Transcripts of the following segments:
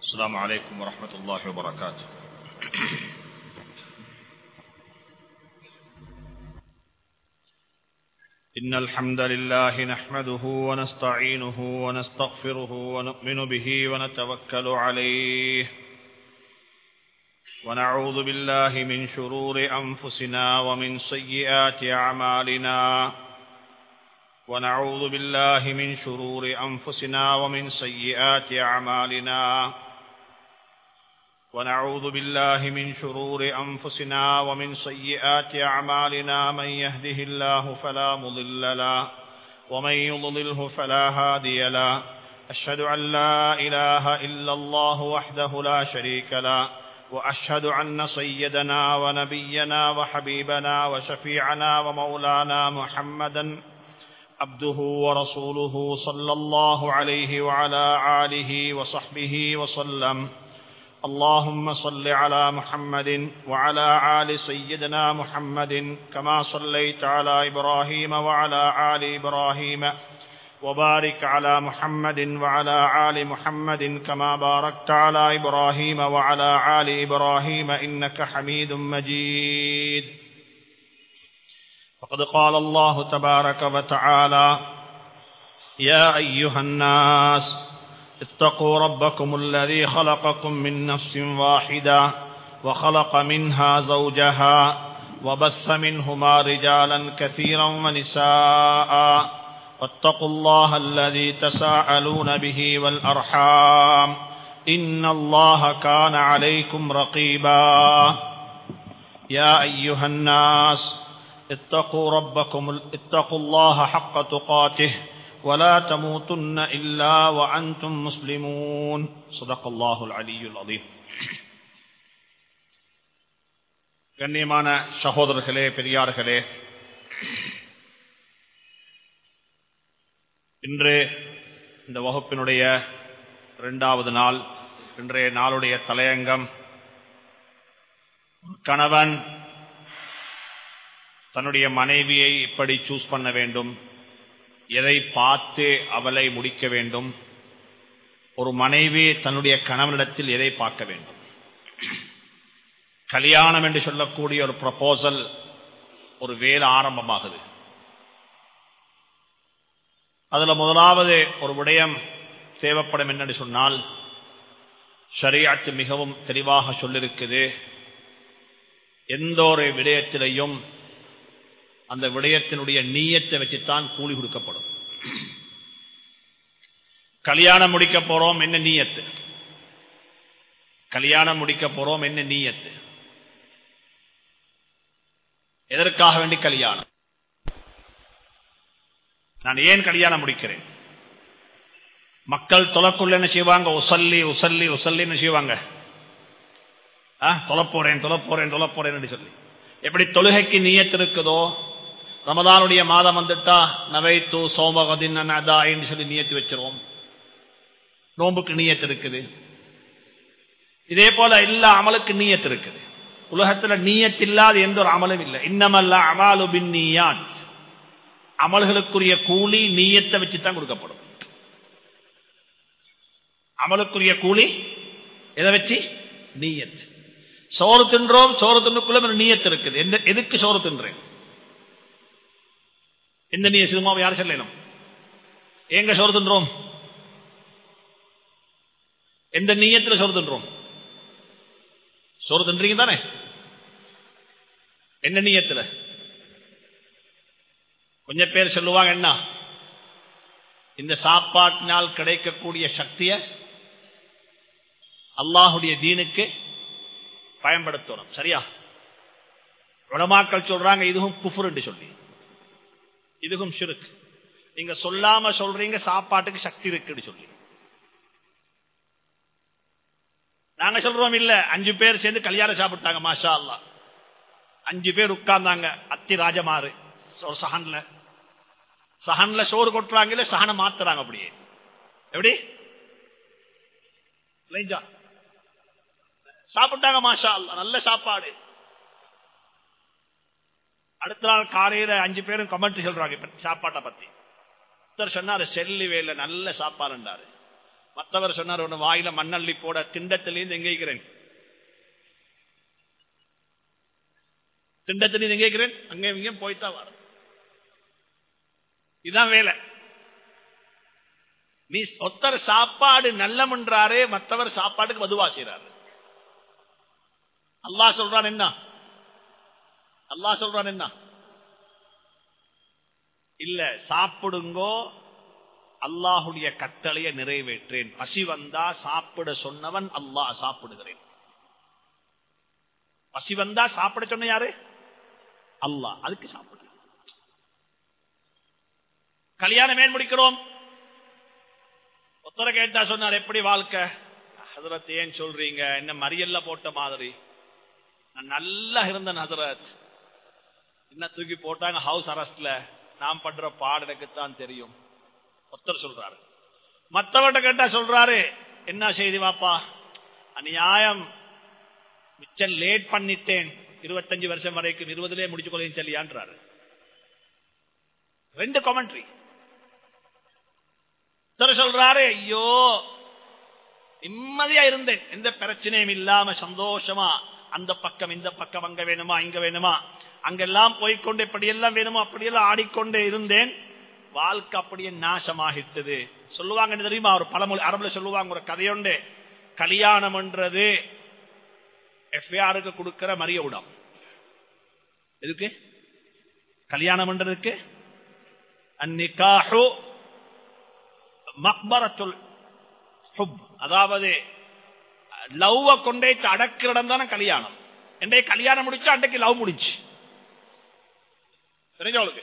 السلام عليكم ورحمة الله وبركاته إن الحمد لله نحمده ونستعينه ونستغفره ونؤمن به ونتوكل عليه ونعوذ بالله من شرور أنفسنا ومن سيئات أعمالنا ونعوذ بالله من شرور أنفسنا ومن سيئات أعمالنا ونعوذ بالله من شرور أنفسنا ومن سيئات أعمالنا من يهده الله فلا مضل له ومن يضلله فلا هادي له أشهد أن لا إله إلا الله وحده لا شريك له وأشهد أن سيدنا ونبينا وحبيبنا وشفيعنا ومولانا محمدا عبده ورسوله صلى الله عليه وعلى آله وصحبه وسلم اللهم صل على محمد وعلى آل سيدنا محمد كما صليت على إبراهيم وعلى آل إبراهيم وبارك على محمد وعلى آل محمد كما باركت على إبراهيم وعلى آل إبراهيم إنك حميد مجيد فقد قال الله تبارك وتعالى يا أيها الناس اتقوا ربكم الذي خلقكم من نفس واحدة وخلق منها زوجها وبث منهما رجالا كثيرا ونساء واتقوا الله الذي تساءلون به والأرحام إن الله كان عليكم رقيبا يا أيها الناس اتقوا ربكم اتقوا الله حق تقاته ولا تموتن إلا وأنتم مسلمون صدق الله العلي العظيم கண்ணியமான சகோதரர்களே பெரியார்களே இன்று இந்த வகுப்பினுடைய இரண்டாவது நாள் இன்றைய நாளுடைய தலையங்கம் கணவன் தன்னுடைய மனைவியை எப்படி சூஸ் பண்ண வேண்டும் எதை பார்த்து அவளை முடிக்க வேண்டும் ஒரு மனைவி தன்னுடைய கணவனிடத்தில் எதை பார்க்க வேண்டும் கல்யாணம் என்று சொல்லக்கூடிய ஒரு ப்ரப்போசல் ஒரு வேலை ஆரம்பமாகுது அதுல முதலாவது ஒரு விடயம் தேவைப்படும் என்னன்னு சொன்னால் ஷரியாத்து மிகவும் தெளிவாக சொல்லிருக்குது எந்த ஒரு விடயத்திலையும் அந்த விடயத்தினுடைய நீயத்தை வச்சுத்தான் கூலி கொடுக்கப்படும் கல்யாணம் முடிக்க போறோம் என்ன நீயத்து கல்யாணம் முடிக்க போறோம் என்ன நீயத்து எதற்காக வேண்டி கல்யாணம் நான் ஏன் கல்யாணம் முடிக்கிறேன் மக்கள் தொலைக்குள்ள என்ன செய்வாங்க உசல்லி உசல்லி உசல்லின்னு செய்வாங்க தொலைப்போறேன் தொலைப்போறேன் தொலைப்போறேன் சொல்லி எப்படி தொழுகைக்கு நீயத்து இருக்குதோ ரமதானுடைய மாதம் வந்துட்டா நவைத்து சோமகதின் அதாயின்னு சொல்லி நீயத்து வச்சிருவோம் நோம்புக்கு நீயத்து இருக்குது இதே போல எல்லா அமலுக்கு நீயத்து இருக்குது உலகத்துல நீயத்து இல்லாத எந்த ஒரு அமலும் இல்லை இன்னமல்ல அமாலு பின் நீயாத் அமல்களுக்குரிய கூலி நீயத்தை வச்சுதான் கொடுக்கப்படும் அமலுக்குரிய கூலி எதை வச்சு நீயத் சோறு தின்றோம் சோறு தின்னுக்குள்ள நீயத்து இருக்குது எதுக்கு சோறு தின்றேன் எந்த நீ சினிமாவை யார் சொல்லணும் எங்க சோறு தின்றோம் எந்த நீயத்தில் சோறு தின்றோம் சோறு தின்றீங்க தானே என்ன நீயத்தில் கொஞ்சம் பேர் சொல்லுவாங்க என்ன இந்த சாப்பாட்டினால் கிடைக்கக்கூடிய சக்திய அல்லாஹுடைய தீனுக்கு பயன்படுத்தணும் சரியா உலமாக்கள் சொல்றாங்க இதுவும் குஃபுர் என்று சொல்லி இதுவும் சுருக்கு நீங்க சொல்லாம சொல்றீங்க சாப்பாட்டுக்கு சக்தி இருக்குன்னு சொல்லி நாங்க சொல்றோம் இல்ல அஞ்சு பேர் சேர்ந்து கல்யாணம் சாப்பிட்டாங்க மாஷா அல்லா அஞ்சு பேர் உட்கார்ந்தாங்க அத்தி ராஜமாறு ஒரு சஹன்ல சஹன்ல சோறு கொட்டுறாங்க இல்ல சஹனை மாத்துறாங்க அப்படியே எப்படி சாப்பிட்டாங்க மாஷா அல்லா நல்ல சாப்பாடு அடுத்த நாள் காலையில அஞ்சு பேரும் கமெண்ட் சொல்றாங்க சாப்பாட்டை பத்தி ஒருத்தர் சொன்னாரு செல்லி வேல நல்ல சாப்பாடுன்றாரு மற்றவர் சொன்னார் ஒன்று வாயில மண்ணள்ளி போட திண்டத்திலேருந்து எங்க இருக்கிறேன் திண்டத்திலேருந்து எங்க இருக்கிறேன் அங்கே இங்கேயும் போய்த்தான் வர இதுதான் வேலை நீ ஒத்தர் சாப்பாடு நல்லமன்றாரே மற்றவர் சாப்பாட்டுக்கு மதுவா செய்யறாரு அல்லா சொல்றான் என்ன அல்லா சொல்றான் என்ன இல்ல சாப்பிடுங்கோ அல்லாஹுடைய கட்டளையை நிறைவேற்றேன் பசி வந்தா சாப்பிட சொன்னவன் அல்லாஹ் சாப்பிடுகிறேன் பசி வந்தா சாப்பிட சொன்ன யாரு அல்லாஹ் அதுக்கு சாப்பிடு கல்யாணம் ஏன் முடிக்கிறோம் ஒத்தர கேட்டா சொன்னார் எப்படி வாழ்க்கை ஹசரத் ஏன் சொல்றீங்க என்ன மரியல்ல போட்ட மாதிரி நான் நல்லா இருந்தேன் ஹசரத் என்ன தூக்கி போட்டாங்க ஹவுஸ் அரெஸ்ட்ல நான் பண்ற பாடு எனக்குத்தான் தெரியும் ஒருத்தர் சொல்றாரு மத்தவட்ட கேட்டா சொல்றாரு என்ன செய்தி வாப்பா அநியாயம் மிச்சம் லேட் பண்ணிட்டேன் இருபத்தஞ்சு வருஷம் வரைக்கும் இருபதுலேயே முடிச்சு கொள்ளையும் சொல்லியான்றாரு ரெண்டு கமெண்ட்ரி சொல்றாரு ஐயோ நிம்மதியா இருந்தேன் எந்த பிரச்சனையும் இல்லாம சந்தோஷமா அந்த பக்கம் இந்த பக்கம் அங்க வேணுமா இங்க வேணுமா அங்கெல்லாம் போய்கொண்டு எப்படியெல்லாம் வேணுமோ அப்படியெல்லாம் ஆடிக்கொண்டே இருந்தேன் வாழ்க்கை அப்படியே நாசமாகிட்டது சொல்லுவாங்க தெரியுமா ஒரு பழமொழி அரபுல சொல்லுவாங்க ஒரு கதையோண்டு கல்யாணம் என்றது எஃப்ஐஆருக்கு கொடுக்கிற மரிய உடம் எதுக்கு கல்யாணம் என்றதுக்கு அந்நிகாஹு மக்பரத்துல் ஹுப் அதாவது லவ்வ கொண்டே அடக்கிற இடம் தானே கல்யாணம் என்றே கல்யாணம் முடிச்சா அன்றைக்கு லவ் முடிச்சு தெரிஞ்சவளுக்கு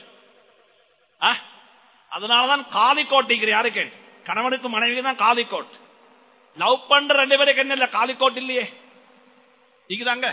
அதனாலதான் காதி கோட்டிக்கிற யாருக்கு கணவனுக்கு மனைவி தான் காதி கோட் லவ் பண்ற ரெண்டு பேருக்கு என்ன இல்ல காதி கோட் இல்லையே இதுதாங்க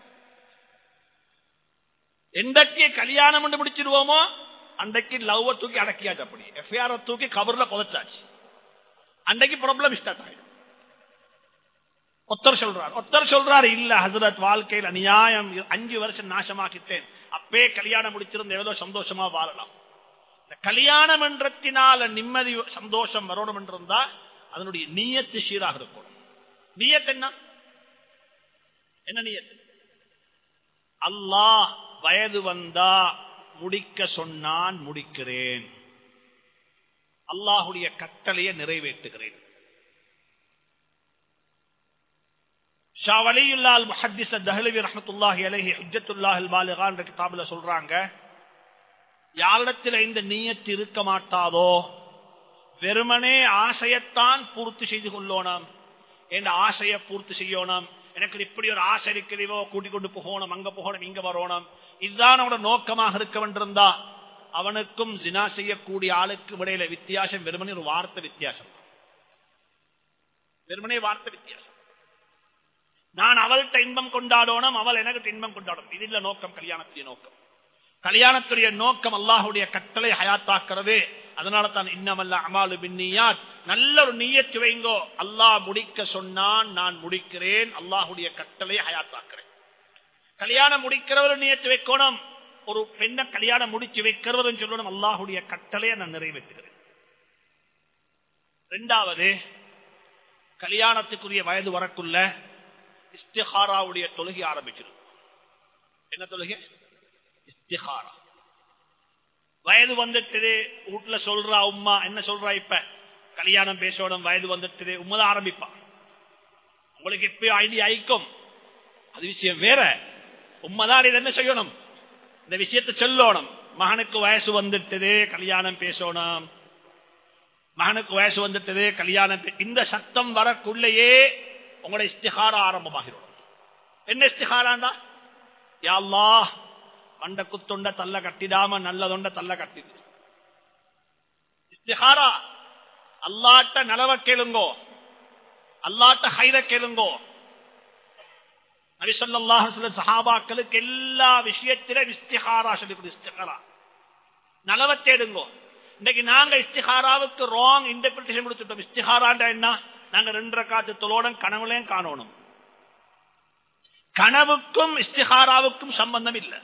எந்தக்கு கல்யாணம் பண்ணி முடிச்சிருவோமோ அன்றைக்கு லவ் தூக்கி அடக்கியாச்சு அப்படி எஃப்ஐஆர் தூக்கி கபர்ல புதைச்சாச்சு அன்றைக்கு ப்ராப்ளம் ஸ்டார்ட் ஆயிடும் ஒத்தர் சொல்றார் ஒத்தர் சொல்றாரு இல்ல ஹசரத் வாழ்க்கையில் அநியாயம் அஞ்சு வருஷம் நாசமாக்கிட்டேன் அப்பே கல்யாணம் முடிச்சிருந்த எவ்வளவு சந்தோஷமா வாழலாம் கல்யாணம் என்றத்தினால நிம்மதி சந்தோஷம் வரணும் என்றிருந்தா அதனுடைய நீயத்து சீராக இருக்கும் நீயத் என்ன என்ன நீயத்து அல்லாஹ் வயது வந்தா முடிக்க சொன்னான் முடிக்கிறேன் அல்லாஹுடைய கட்டளையை நிறைவேற்றுகிறேன் ஷாவலியுல்லால் முஹத்திஸ் தஹலவி ரஹமத்துல்லாஹி அலைஹி ஹுஜ்ஜத்துல்லாஹில் பாலிகான் கிதாபில் சொல்றாங்க யாரிடத்தில் இந்த நீயத்து இருக்க மாட்டாதோ வெறுமனே ஆசையத்தான் பூர்த்தி செய்து கொள்ளணும் என் ஆசையை பூர்த்தி செய்யணும் எனக்கு இப்படி ஒரு ஆசை இருக்கிறதோ கூட்டிக் கொண்டு போகணும் அங்க போகணும் இங்க வரணும் இதுதான் அவனோட நோக்கமாக இருக்க வேண்டியிருந்தா அவனுக்கும் ஜினா செய்யக்கூடிய ஆளுக்கு இடையில வித்தியாசம் வெறுமனே ஒரு வார்த்தை வித்தியாசம் வெறுமனே வார்த்தை வித்தியாசம் நான் அவள்கிட்ட இன்பம் கொண்டாடணும் அவள் எனக்கு இன்பம் கொண்டாடணும் இது இல்ல நோக்கம் கல்யாணத்துடைய நோக்கம் கல்யாணத்துடைய நோக்கம் அல்லாஹுடைய கட்டளை ஹயாத்தாக்குறது அதனால தான் இன்னமல்ல அமாலு பின்னியாத் நல்ல ஒரு நீயத்து வைங்கோ அல்லாஹ் முடிக்க சொன்னான் நான் முடிக்கிறேன் அல்லாஹுடைய கட்டளை ஹயாத்தாக்குறேன் கல்யாணம் முடிக்கிறவர் நீயத்து வைக்கணும் ஒரு பெண்ணை கல்யாணம் முடிச்சு வைக்கிறவர் சொல்லணும் அல்லாஹுடைய கட்டளையை நான் நிறைவேற்றுகிறேன் ரெண்டாவது கல்யாணத்துக்குரிய வயது வரக்குள்ள இஸ்திஹாராவுடைய தொழுகை ஆரம்பிச்சிடும் என்ன தொழுகை இஸ்திஹாரா வயது வந்துட்டு வீட்டுல சொல்றா உமா என்ன சொல்றா இப்ப கல்யாணம் பேசணும் வயது வந்துட்டு உண்மைதான் ஆரம்பிப்பான் உங்களுக்கு இப்ப ஐடியா ஐக்கும் அது விஷயம் வேற உண்மைதான் இது என்ன செய்யணும் இந்த விஷயத்தை சொல்லணும் மகனுக்கு வயசு வந்துட்டது கல்யாணம் பேசணும் மகனுக்கு வயசு வந்துட்டது கல்யாணம் இந்த சத்தம் வரக்குள்ளேயே உங்களோட இஸ்திகாரா ஆரம்பமாகிறோம் என்ன இஸ்திகாராண்டா யாழ்லா மண்ட குத்துண்ட தள்ள கட்டிடாம நல்லதொண்ட தள்ள கட்டிடு இஸ்திகாரா அல்லாட்ட நலவ கேளுங்கோ அல்லாட்ட ஹைர கேளுங்கோ நபிசல்லாஹ் சஹாபாக்களுக்கு எல்லா விஷயத்திலும் இஸ்திகாரா சொல்லி இஸ்திகாரா நலவ தேடுங்கோ இன்னைக்கு நாங்க இஸ்திகாராவுக்கு ராங் இன்டர்பிரிட்டேஷன் கொடுத்துட்டோம் இஸ்திகாராண்டா என்ன நாங்க ரெண்டரை காத்து தொலோடம் கனவுலையும் காணணும் கனவுக்கும் இஸ்திகாராவுக்கும் சம்பந்தம் இல்லை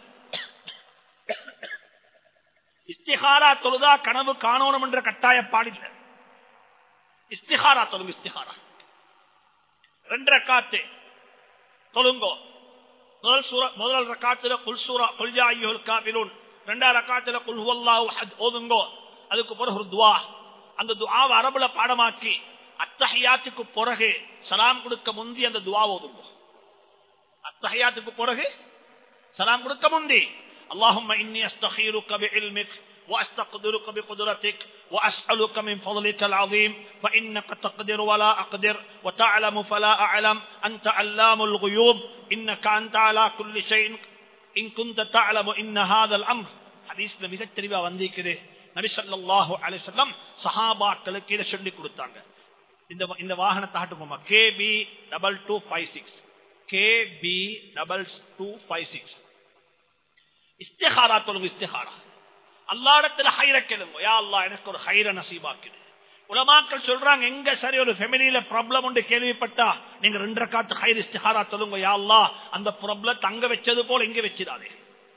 இஸ்திகாரா தொழுதா கனவு காணணும் என்ற கட்டாயப்பாடில்லை இஸ்திஹாரா தொழுங்க இஸ்திஹாரா ரெண்டு ரக்காத்து தொழுங்கோ முதல் சூரா முதல் ரக்காத்துல குல் சூரா குல்ஜா ஐயுல் காபிலூன் ரெண்டாம் ரக்காத்துல குல் ஹுவல்லாஹு அஹத் ஓதுங்கோ அதுக்கு பிறகு ஒரு துவா அந்த துவாவை அரபுல பாடமாக்கி அத்தஹியாத்துக்கு பிறகு சலாம் கொடுக்க முந்தி அந்த துவா ஓதுங்கோ அத்தஹியாத்துக்கு பிறகு சலாம் கொடுக்க முந்தி اللهم إني أستخيرك بعلمك وأستقدرك بقدرتك وأسألك من فضلك العظيم فإنك تقدر ولا أقدر وتعلم فلا أعلم أنت علام الغيوب إنك أنت على كل شيء إن كنت تعلم إن هذا الأمر حديث لم يتربى வந்திருக்குது நபி ஸல்லல்லாஹு அலைஹி வஸல்லம் சஹாபாக்களுக்கு இதை சொல்லி கொடுத்தாங்க இந்த இந்த வாகனத்தை ஆட்டுமா KP double two five six KP double two five six இஸ்திஹாரா தொழுங்க இஸ்திஹாரா அல்லாடத்துல ஹைர கேளுங்க யா அல்லா எனக்கு ஒரு ஹைர நசீபாக்குது உலமாக்கள் சொல்றாங்க எங்க சரி ஒரு ஃபெமிலியில ப்ராப்ளம் உண்டு கேள்விப்பட்டா நீங்க ரெண்டரை காத்து ஹைர் இஸ்திஹாரா தொழுங்க யா அல்லா அந்த ப்ராப்ளம் தங்க வச்சது போல எங்க வச்சிடாதே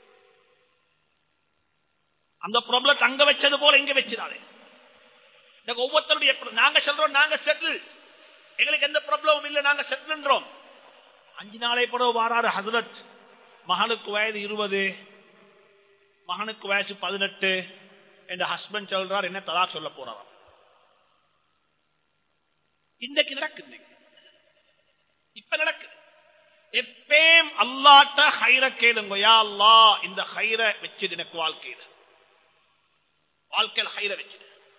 அந்த ப்ராப்ளம் தங்க வச்சது போல எங்க வச்சிடாதே ஒவ்வொருத்தருடைய நாங்க சொல்றோம் நாங்க செட்டில் எங்களுக்கு எந்த ப்ராப்ளமும் இல்லை நாங்க செட்டில்ன்றோம் அஞ்சு நாளை பிறகு வாராரு ஹசரத் மகனுக்கு வயது இருபது மகனுக்கு வயசு பதினெட்டு என் ஹஸ்பண்ட் சொல்றார் என்ன தலா சொல்ல போறாராம் இன்றைக்கு நடக்குது இப்ப நடக்குது எப்பேம் அல்லாட்ட ஹைர கேளுங்க யா அல்லா இந்த ஹைர வச்சுது எனக்கு வாழ்க்கையில வாழ்க்கையில் ஹைர வச்சுது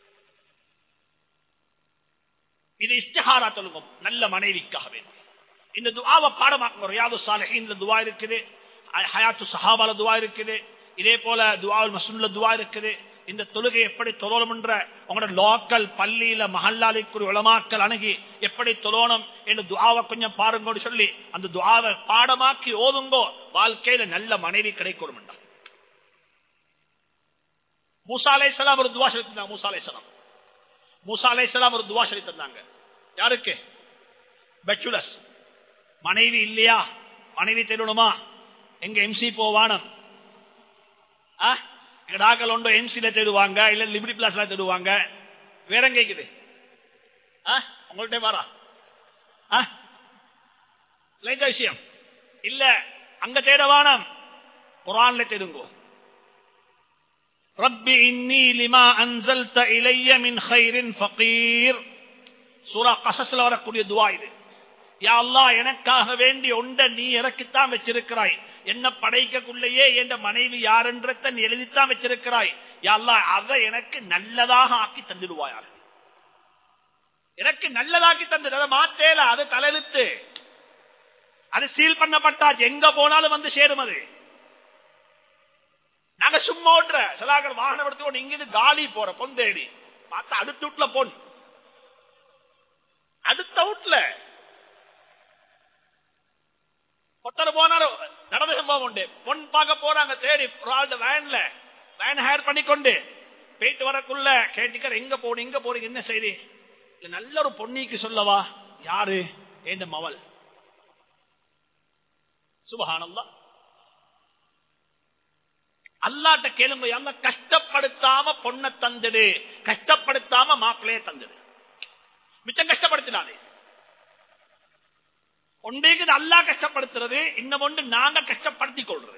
இது இஸ்திஹாரா தொழுவோம் நல்ல மனைவிக்காக வேண்டும் இந்த துவாவை பாடமாக்குங்க ரியாது சாலஹீன்ல துவா இருக்குது ஹயாத்து சஹாபால துவா இருக்குது இதே போல துவாவில் மசூன்ல துவா இருக்குது இந்த தொழுகை எப்படி தொழணும் என்ற உங்களோட லோக்கல் பள்ளியில மஹல்லாலிக்குரிய உளமாக்கல் அணுகி எப்படி தொழணும் என்று துவாவை கொஞ்சம் பாருங்கன்னு சொல்லி அந்த துவாவை பாடமாக்கி ஓதுங்கோ வாழ்க்கையில நல்ல மனைவி கிடைக்கணும் என்றார் மூசா அலை சலாம் ஒரு துவா சொல்லி தந்தாங்க மூசா அலை சலாம் மூசா அலை சலாம் ஒரு துவா சொல்லி தந்தாங்க யாருக்கு பெச்சுலஸ் மனைவி இல்லையா மனைவி தெரியணுமா எங்க எம்சி போவானம் டாக்கள் ஒன்றோ எம்சில தேடுவாங்க இல்ல லிபரி பிளாஸ்ல தேடுவாங்க வேற எங்க கேக்குது உங்கள்கிட்ட வாரா விஷயம் இல்ல அங்க தேடவானம் குரான்ல தேடுங்கோ ربي إني لما أنزلت إلي من خير فقير சூரா கசஸ்ல வரக்கூடிய துவா இது யா அல்லா எனக்காக வேண்டி ஒன்ற நீ இறக்கித்தான் வச்சிருக்கிறாய் என்ன படைக்கக்குள்ளேயே என்ற மனைவி யாரென்றத நீ எழுதித்தான் வச்சிருக்கிறாய் யா அல்லா அதை எனக்கு நல்லதாக ஆக்கி தந்துடுவாயாக எனக்கு நல்லதாக்கி தந்துடு அதை மாத்தேல அது தலையெழுத்து அது சீல் பண்ணப்பட்டாச்சு எங்க போனாலும் வந்து சேரும் அது நாங்க சும்மா ஓட்டுற சிலாக்கள் வாகனம் எடுத்து இங்கிருந்து காலி போற பொன் தேடி பார்த்தா அடுத்த வீட்டுல பொன் அடுத்த வீட்டுல ஒருத்தர் போனாரு நடந்த சம்பவம் உண்டு பொன் பார்க்க போறாங்க தேடி ஒரு ஆள் வேன்ல வேன் ஹேர் பண்ணிக்கொண்டு போயிட்டு வரக்குள்ள கேட்டுக்கிற எங்க போன எங்க போறீங்க என்ன செய்தி நல்ல ஒரு பொன்னிக்கு சொல்லவா யாரு என்ற மவள் சுபகானந்தா அல்லாட்ட கேளுங்க அல்ல கஷ்டப்படுத்தாம பொண்ணை தந்துடு கஷ்டப்படுத்தாம மாப்பிள்ளைய தந்துடு மிச்சம் கஷ்டப்படுத்தினாதே ஒன்றைக்கு அல்லா கஷ்டப்படுத்துறது இன்னும் ஒன்று நாங்க கஷ்டப்படுத்திக் கொள்றது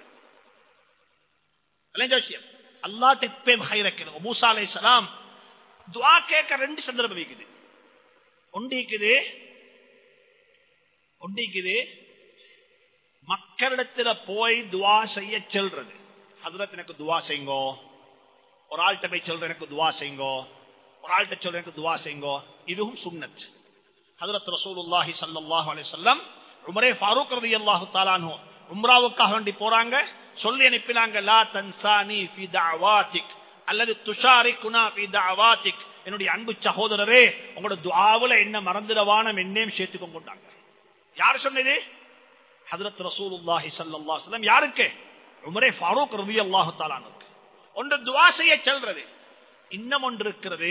விஷயம் அல்லாட்ட இப்பே ஹைரக்கணும் மூசா அலை சலாம் துவா கேட்க ரெண்டு சந்தர்ப்பம் இருக்குது ஒன்றிக்குது ஒன்றிக்குது மக்களிடத்துல போய் துவா செய்ய செல்றது அதுல எனக்கு துவா செய்யுங்கோ ஒரு ஆள்கிட்ட போய் சொல்ற எனக்கு துவா செய்யுங்கோ ஒரு ஆள்கிட்ட சொல்ற எனக்கு துவா செய்யுங்கோ இதுவும் சுண்ணத் ஹதரத் ரசூலுல்லாஹி ஸல்லல்லாஹு அலைஹி வஸல்லம் உமரே ஃபாரூக் ரலியல்லாஹு தஆலா அன்ஹு உம்ராவுக்காக வேண்டி போறாங்க சொல்லி அனுப்பினாங்க லா தன்சானி ஃபி தஅவாதிக் அல்லது துஷாரிகுனா ஃபி தஅவாதிக் என்னுடைய அன்பு சகோதரரே உங்களோட துஆவுல என்ன மறந்துடவானம் என்னையும் சேர்த்துக்க கொண்டாங்க யார் சொன்னது ஹதரத் ரசூலுல்லாஹி ஸல்லல்லாஹு அலைஹி வஸல்லம் யாருக்கு உமரே ஃபாரூக் ரலியல்லாஹு தஆலா அன்ஹு ஒன்று துஆ செய்ய செல்றது இன்னும் ஒன்று இருக்கிறது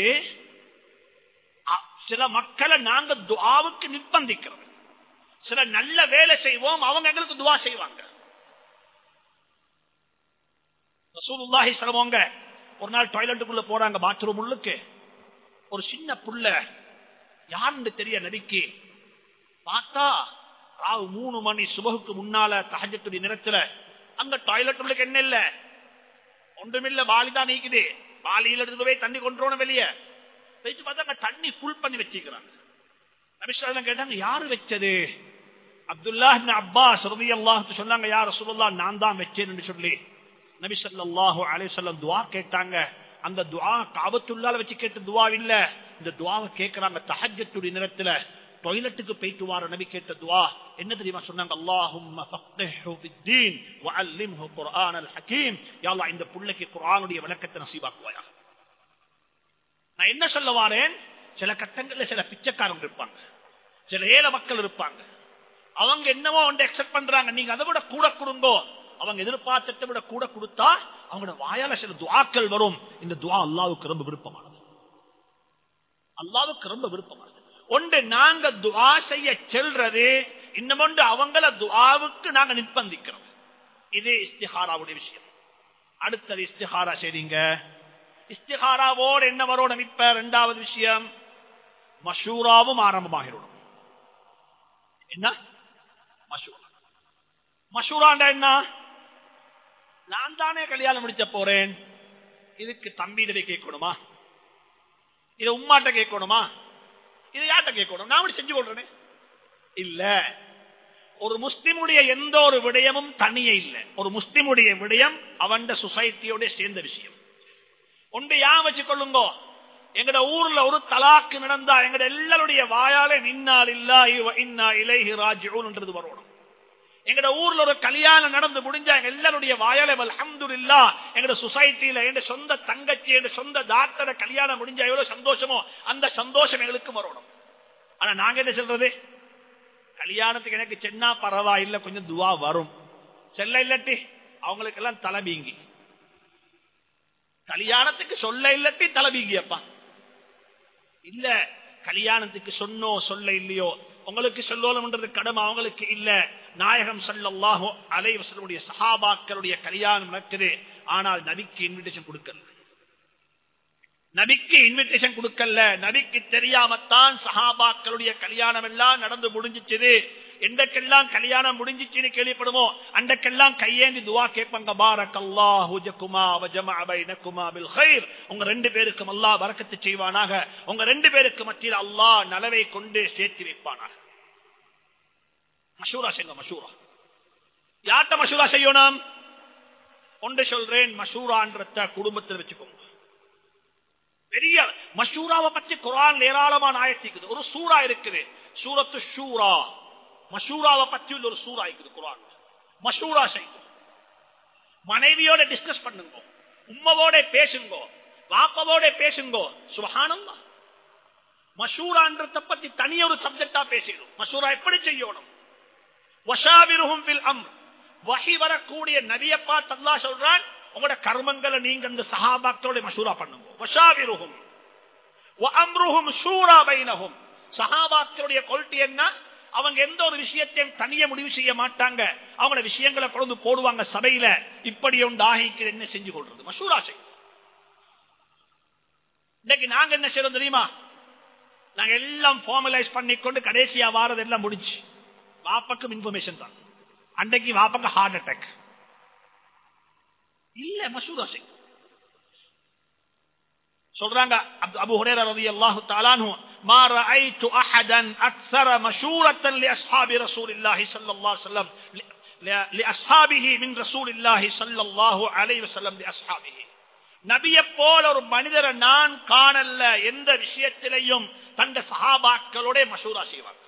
சில மக்களை நாங்க துவாவுக்கு நிர்பந்திக்கிறோம் சில நல்ல வேலை செய்வோம் அவங்க எங்களுக்கு துவா செய்வாங்க ரசூலுல்லாஹி சொல்லுவாங்க ஒரு நாள் டாய்லெட்டுக்குள்ள போறாங்க பாத்ரூம் உள்ளுக்கு ஒரு சின்ன புள்ள யாருன்னு தெரிய நபிக்கு பார்த்தா ராவு மூணு மணி சுபகுக்கு முன்னால தகஜத்துடைய நிறத்துல அங்க டாய்லெட் உங்களுக்கு என்ன இல்ல ஒன்றுமில்ல வாலி தான் நீக்குது வாலியில் எடுத்து போய் தண்ணி கொண்டு வெளியே போயிட்டு பார்த்தா அங்க தண்ணி ஃபுல் பண்ணி வச்சுக்கிறாங்க நபிஸ்வரம் கேட்டாங்க யாரு வச்சது அப்துல்லா அப்பாஸ் ரவி அல்லாஹ் சொன்னாங்க யார் ரசூலுல்லா நான் தான் வச்சேன்னு சொல்லி நபி ஸல்லல்லாஹு அலைஹி வஸல்லம் துஆ கேட்டாங்க அந்த துஆ காபத்துள்ளால வச்சு கேட்ட துஆ இல்ல இந்த துஆவை கேக்குறாங்க தஹஜ்ஜத்துடைய நேரத்துல டாய்லெட்டுக்கு போயிட்டு வார நபி கேட்ட துஆ என்ன தெரியுமா சொன்னாங்க அல்லாஹும்ம ஃபக்ஹு ஃபித்தீன் வஅல்லிம்ஹு குர்ஆனல் ஹகீம் யா அல்லாஹ் இந்த புள்ளைக்கு குர்ஆனுடைய விளக்கத்தை நசீபாக்குவாயா நான் என்ன சொல்ல வாரேன் சில கட்டங்கள்ல சில பிச்சைக்காரங்க இருப்பாங்க சில ஏழை மக்கள் இருப்பாங்க அவங்க என்னவோ ஒன்று எக்ஸெப்ட் பண்றாங்க நீங்க அதை விட கூட கொடுங்கோ அவங்க எதிர்பார்த்ததை விட கூட கொடுத்தா அவங்களோட வாயால சில துவாக்கள் வரும் இந்த துவா அல்லாவுக்கு ரொம்ப விருப்பமானது அல்லாவுக்கு ரொம்ப விருப்பமானது ஒன்று நாங்க துவா செய்ய செல்றது இன்னமொன்று அவங்கள துவாவுக்கு நாங்க நிர்பந்திக்கிறோம் இது இஸ்திஹாராவுடைய விஷயம் அடுத்தது இஸ்திஹாரா செய்றீங்க இஸ்திஹாராவோடு என்ன வரோட இப்ப ரெண்டாவது விஷயம் மஷூராவும் ஆரம்பமாகிடும் என்ன மஷூரா மஷூராண்டா என்ன நான் தானே கல்யாணம் முடிச்ச போறேன் இதுக்கு தம்பியிடவே கேட்கணுமா இதை உம்மாட்ட கேட்கணுமா இதை யார்கிட்ட கேட்கணும் நான் அப்படி செஞ்சு கொள்றேனே இல்ல ஒரு முஸ்லிமுடைய எந்த ஒரு விடயமும் தனியே இல்லை ஒரு முஸ்லிமுடைய விடயம் அவன் சொசைட்டியோட சேர்ந்த விஷயம் ஒன்று யா வச்சு கொள்ளுங்கோ எங்கட ஊர்ல ஒரு தலாக்கு நடந்தா எங்கட எல்லாருடைய வாயாலே நின்னால் இல்லா இன்னா இலைஹி ராஜ்யூன்ன்றது வரணும் எங்கட ஊர்ல ஒரு கல்யாணம் நடந்து முடிஞ்சா எங்க எல்லாருடைய வாயாலே அல்ஹம்து இல்லா எங்கட சொசைட்டில எங்க சொந்த தங்கச்சி எங்க சொந்த டாக்டர கல்யாணம் முடிஞ்சா எவ்வளவு சந்தோஷமோ அந்த சந்தோஷம் எங்களுக்கு வரணும் ஆனா நாங்க என்ன சொல்றது கல்யாணத்துக்கு எனக்கு சென்னா பரவாயில்ல கொஞ்சம் துவா வரும் செல்ல இல்லாட்டி அவங்களுக்கு எல்லாம் தலைபீங்கி கல்யாணத்துக்கு சொல்ல இல்லாட்டி தலைபீங்கியப்பா இல்ல கல்யாணத்துக்கு சொன்னோ சொல்ல இல்லையோ உங்களுக்கு சொல்லணும்ன்றது கடமை அவங்களுக்கு இல்ல நாயகம் சல்லாஹோ அலைவசனுடைய சஹாபாக்களுடைய கல்யாணம் நடக்குது ஆனால் நபிக்கு இன்விடேஷன் கொடுக்கல நபிக்கு இன்விடேஷன் கொடுக்கல நபிக்கு தெரியாமத்தான் சஹாபாக்களுடைய கல்யாணம் எல்லாம் நடந்து முடிஞ்சிச்சது எந்தக்கெல்லாம் கல்யாணம் முடிஞ்சிச்சுன்னு கேள்விப்படுமோ அண்டக்கெல்லாம் கையேந்தி துவா கேட்பாங்க பாரக்கல்லாஹு ஜகுமா வஜமா பைனகுமா பில் கைர் உங்க ரெண்டு பேருக்கும் அல்லாஹ் பரக்கத்து செய்வானாக உங்க ரெண்டு பேருக்கு மத்தியில் அல்லாஹ் நலவை கொண்டு சேர்த்து வைப்பானாக மஷூரா செய்யுங்க மஷூரா யார்கிட்ட மஷூரா செய்யணும் ஒன்று சொல்றேன் மஷூரான்றத குடும்பத்தில் வச்சுக்கோங்க பெரிய மஷூராவை பற்றி குரான் ஏராளமான ஆயத்திக்குது ஒரு சூறா இருக்குது சூரத்து ஷூரா மஷூராவை பற்றி உள்ள ஒரு சூறா இருக்குது குரான் மஷூரா செய்யும் மனைவியோட டிஸ்கஸ் பண்ணுங்க உம்மவோட பேசுங்க வாப்பவோட பேசுங்க சுபகானம் மஷூரான்றத பத்தி தனி ஒரு சப்ஜெக்டா பேசிடும் மஷூரா எப்படி செய்யணும் வஷாவிருகும் வில் அம் வகி வரக்கூடிய நபியப்பா தல்லா சொல்றான் உங்களோட கர்மங்களை நீங்க அந்த சஹாபாக்களோட மசூரா பண்ணுங்க வஷாவிருகும் அம்ருகும் ஷூரா பைனகும் சஹாபாக்களுடைய கொள்கை என்ன அவங்க எந்த ஒரு விஷயத்தையும் தனிய முடிவு செய்ய மாட்டாங்க அவங்களோட விஷயங்களை கொண்டு போடுவாங்க சபையில இப்படி ஒன்று ஆகிக்கு என்ன செஞ்சு கொள்றது மசூரா செய் இன்னைக்கு நாங்க என்ன செய்யறோம் தெரியுமா நாங்க எல்லாம் ஃபார்மலைஸ் பண்ணிக்கொண்டு கடைசியா வாரது எல்லாம் முடிஞ்சு வாப்பக்கும் இன்ஃபர்மேஷன் தான் அன்றைக்கு வாப்பக்கு ஹார்ட் அட்டாக் இல்ல மசூரா சிங் சொல்றாங்க அபு ஹுரேரா ரலியல்லாஹு தஆலா அன்ஹு ما رايت احدا اكثر مشوره لاصحاب رسول الله صلى الله عليه وسلم لاصحابه من رسول الله صلى الله عليه وسلم لاصحابه நபியை போல ஒரு மனிதரை நான் காணல எந்த விஷயத்திலையும் தந்த சஹாபாக்களோட மசூரா செய்வாங்க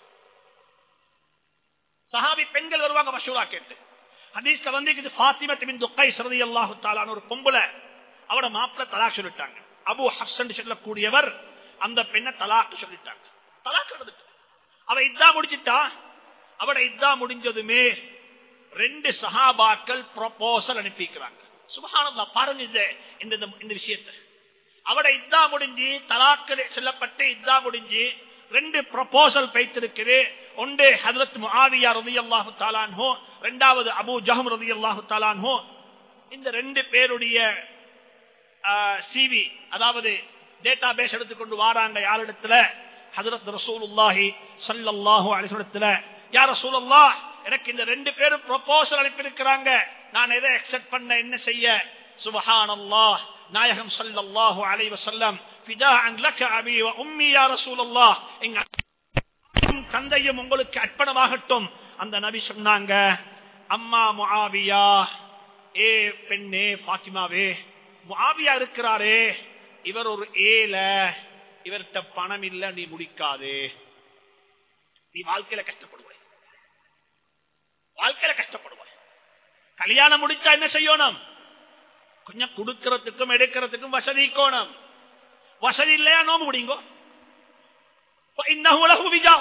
சஹாபி பெண்கள் வருவாங்க மசூரா கேட்டு ஹதீஸ்ல வந்து பாத்திமத் பின் துக்கை சரதி அல்லாஹு தாலான ஒரு பொம்புல அவட மாப்பிள்ள தலாக் சொல்லிட்டாங்க அபு ஹப்சன் சொல்லக்கூடியவர் அந்த பெண்ணை தலாக்கு சொல்லிட்டாங்க தலாக் நடந்துட்டு அவ இதா முடிச்சிட்டா அவட இதா முடிஞ்சதுமே ரெண்டு சஹாபாக்கள் ப்ரொபோசல் அனுப்பிக்கிறாங்க சுபகானந்தா பாருங்க இந்த இந்த இந்த விஷயத்தை அவட இதா முடிஞ்சு தலாக்கு சொல்லப்பட்டு இதா முடிஞ்சு ரெண்டு ப்ரொபோசல் பைத்திருக்குது ஒன்று ஹதரத் முஆவியா ரதி அல்லாஹு தாலான்ஹோ ரெண்டாவது அபு ஜஹம் ரதி அல்லாஹு தாலான்ஹோ இந்த ரெண்டு பேருடைய சிவி அதாவது டேட்டா பேஸ் எடுத்துக்கொண்டு வாராங்க யாரிடத்துல ஹதரத் ரசூலுல்லாஹி ஸல்லல்லாஹு அலைஹி வஸல்லத்துல யா ரசூலுல்லாஹ் எனக்கு இந்த ரெண்டு பேரும் ப்ரொபோசல் அனுப்பியிருக்கிறாங்க நான் எதை அக்செப்ட் பண்ண என்ன செய்ய சுபஹானல்லாஹ் நாயகம் ஸல்லல்லாஹு அலைஹி வஸல்லம் ஃபிதாஅன் லக அபி வ உம்மி யா ரசூலுல்லாஹ் எங்க தாயும் தந்தையும் உங்களுக்கு அர்ப்பணமாகட்டும் அந்த நபி சொன்னாங்க அம்மா முஆவியா ஏ பெண்ணே பாத்திமாவே முஆவியா இருக்கிறாரே இவர் ஒரு ஏல இவர்கிட்ட பணம் இல்ல நீ முடிக்காதே நீ வாழ்க்கையில கஷ்டப்படுவாய் வாழ்க்கையில கஷ்டப்படுவாய் கல்யாணம் முடிச்சா என்ன செய்யணும் கொஞ்சம் கொடுக்கறதுக்கும் எடுக்கிறதுக்கும் வசதி கோணம் வசதி இல்லையா நோம்பு முடிங்கோ وإنه له وجاء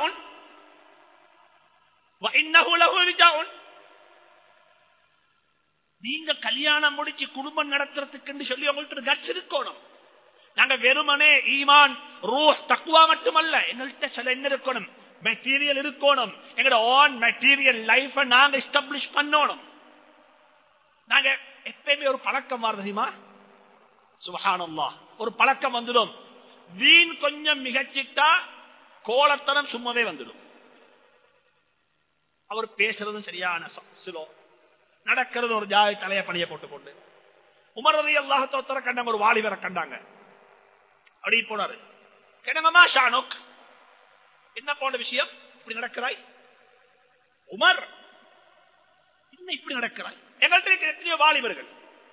وإنه له وجاء நீங்க கல்யாணம் முடிச்சு குடும்பம் நடத்துறதுக்கு சொல்லி உங்கள்ட்ட கட்ஸ் இருக்கணும் நாங்க வெறுமனே ஈமான் ரூஹ் தக்குவா மட்டுமல்ல எங்கள்கிட்ட சில என்ன இருக்கணும் மெட்டீரியல் இருக்கணும் எங்களோட ஓன் மெட்டீரியல் லைஃப நாங்க எஸ்டாப்ளிஷ் பண்ணணும் நாங்க எப்பயுமே ஒரு பழக்கம் வர தெரியுமா சுபஹானல்லா ஒரு பழக்கம் வந்துடும் வீண் கொஞ்சம் மிகச்சிட்டா கோலத்தனம் சும்மாவே வந்துடும் அவர் பேசுறதும் சரியான சிலோ நடக்கிறது ஒரு ஜாதி தலைய பணிய போட்டு கொண்டு உமரதி அல்லாஹத்தோத்தர கண்டாங்க ஒரு வாலிபரை கண்டாங்க அப்படி போனாரு கிணங்கம்மா ஷானுக் என்ன போன விஷயம் இப்படி நடக்கிறாய் உமர் என்ன இப்படி நடக்கிறாய் எங்கள்கிட்ட இருக்கிற எத்தனையோ வாலிபர்கள்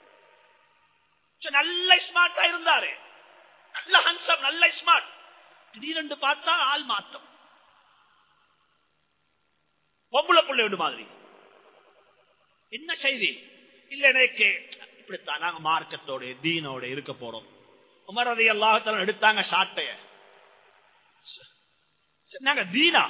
நல்ல ஸ்மார்ட்டா இருந்தாரு நல்ல ஹன்சம் நல்ல ஸ்மார்ட் திடீரென்று பார்த்தா ஆள் மாத்தம் பொம்புல பிள்ளை மாதிரி என்ன செய்தி இல்ல எனக்கு இப்படித்தான் நாங்க மார்க்கத்தோட தீனோட இருக்க போறோம் உமரதி எல்லாத்தாலும் எடுத்தாங்க சாட்டைய சொன்னாங்க தீனா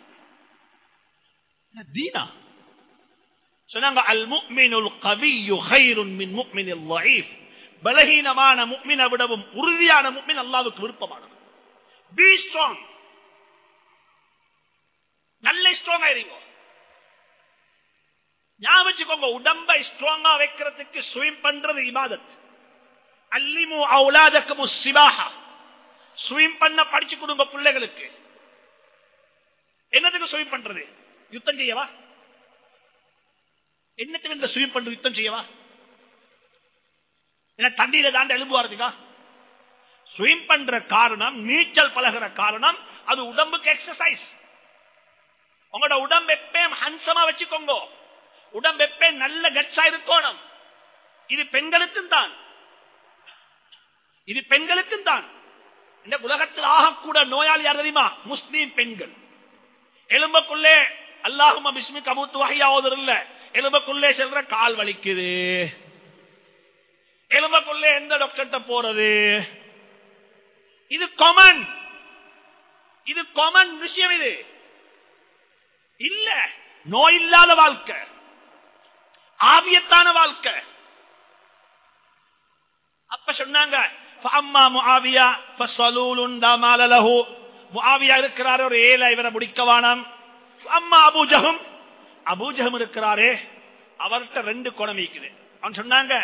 தீனா சொன்னாங்க அல் முக்மினுல் கவியு ஹைருன் மின் முக்மினில் லைஃப் பலகீனமான முக்மினை விடவும் உறுதியான முக்மின் அல்லாவுக்கு விருப்பமானது பி ஸ்ட்ராங் நல்ல ஸ்ட்ராங் ஆயிருங்க ஞாபகம் உடம்பை ஸ்ட்ராங்கா வைக்கிறதுக்கு ஸ்விம் பண்றது இபாதத் அல்லிமு அவுலாதக்கு சிவாஹா ஸ்விம் பண்ண படிச்சு கொடுங்க பிள்ளைகளுக்கு என்னதுக்கு ஸ்விம் பண்றது யுத்தம் செய்யவா என்னத்துக்கு இந்த ஸ்விம் பண்றது யுத்தம் செய்யவா என்ன தண்ணீரை தாண்டி எலும்பு வரதுக்கா ஸ்விம் பண்ற காரணம் நீச்சல் பழகிற காரணம் அது உடம்புக்கு எக்ஸசைஸ் உங்களோட உடம்பு எப்பயும் ஹன்சமா வச்சுக்கோங்க உடம்பு எப்பயும் நல்ல கட்சா இருக்கணும் இது பெண்களுக்கும் தான் இது பெண்களுக்கும் தான் இந்த உலகத்தில் ஆகக்கூட நோயாளி யார் தெரியுமா முஸ்லீம் பெண்கள் எலும்புக்குள்ளே அல்லாஹுமா பிஸ்மி கமுத்து வகையாவதர் இல்ல எலும்புக்குள்ளே செல்ற கால் வலிக்குது எலும்புக்குள்ளே எந்த டாக்டர்கிட்ட போறது இது காமன் இது காமன் விஷயம் இது இல்ல நோய் இல்லாத வாழ்க்கை ஆவியத்தான வாழ்க்கை அப்ப சொன்னாங்க இருக்கிறாரு ஒரு ஏழை இவரை முடிக்கவானாம் அம்மா அபூஜகம் அபூஜகம் இருக்கிறாரே அவர்கிட்ட ரெண்டு குணம் இருக்குது அவன் சொன்னாங்க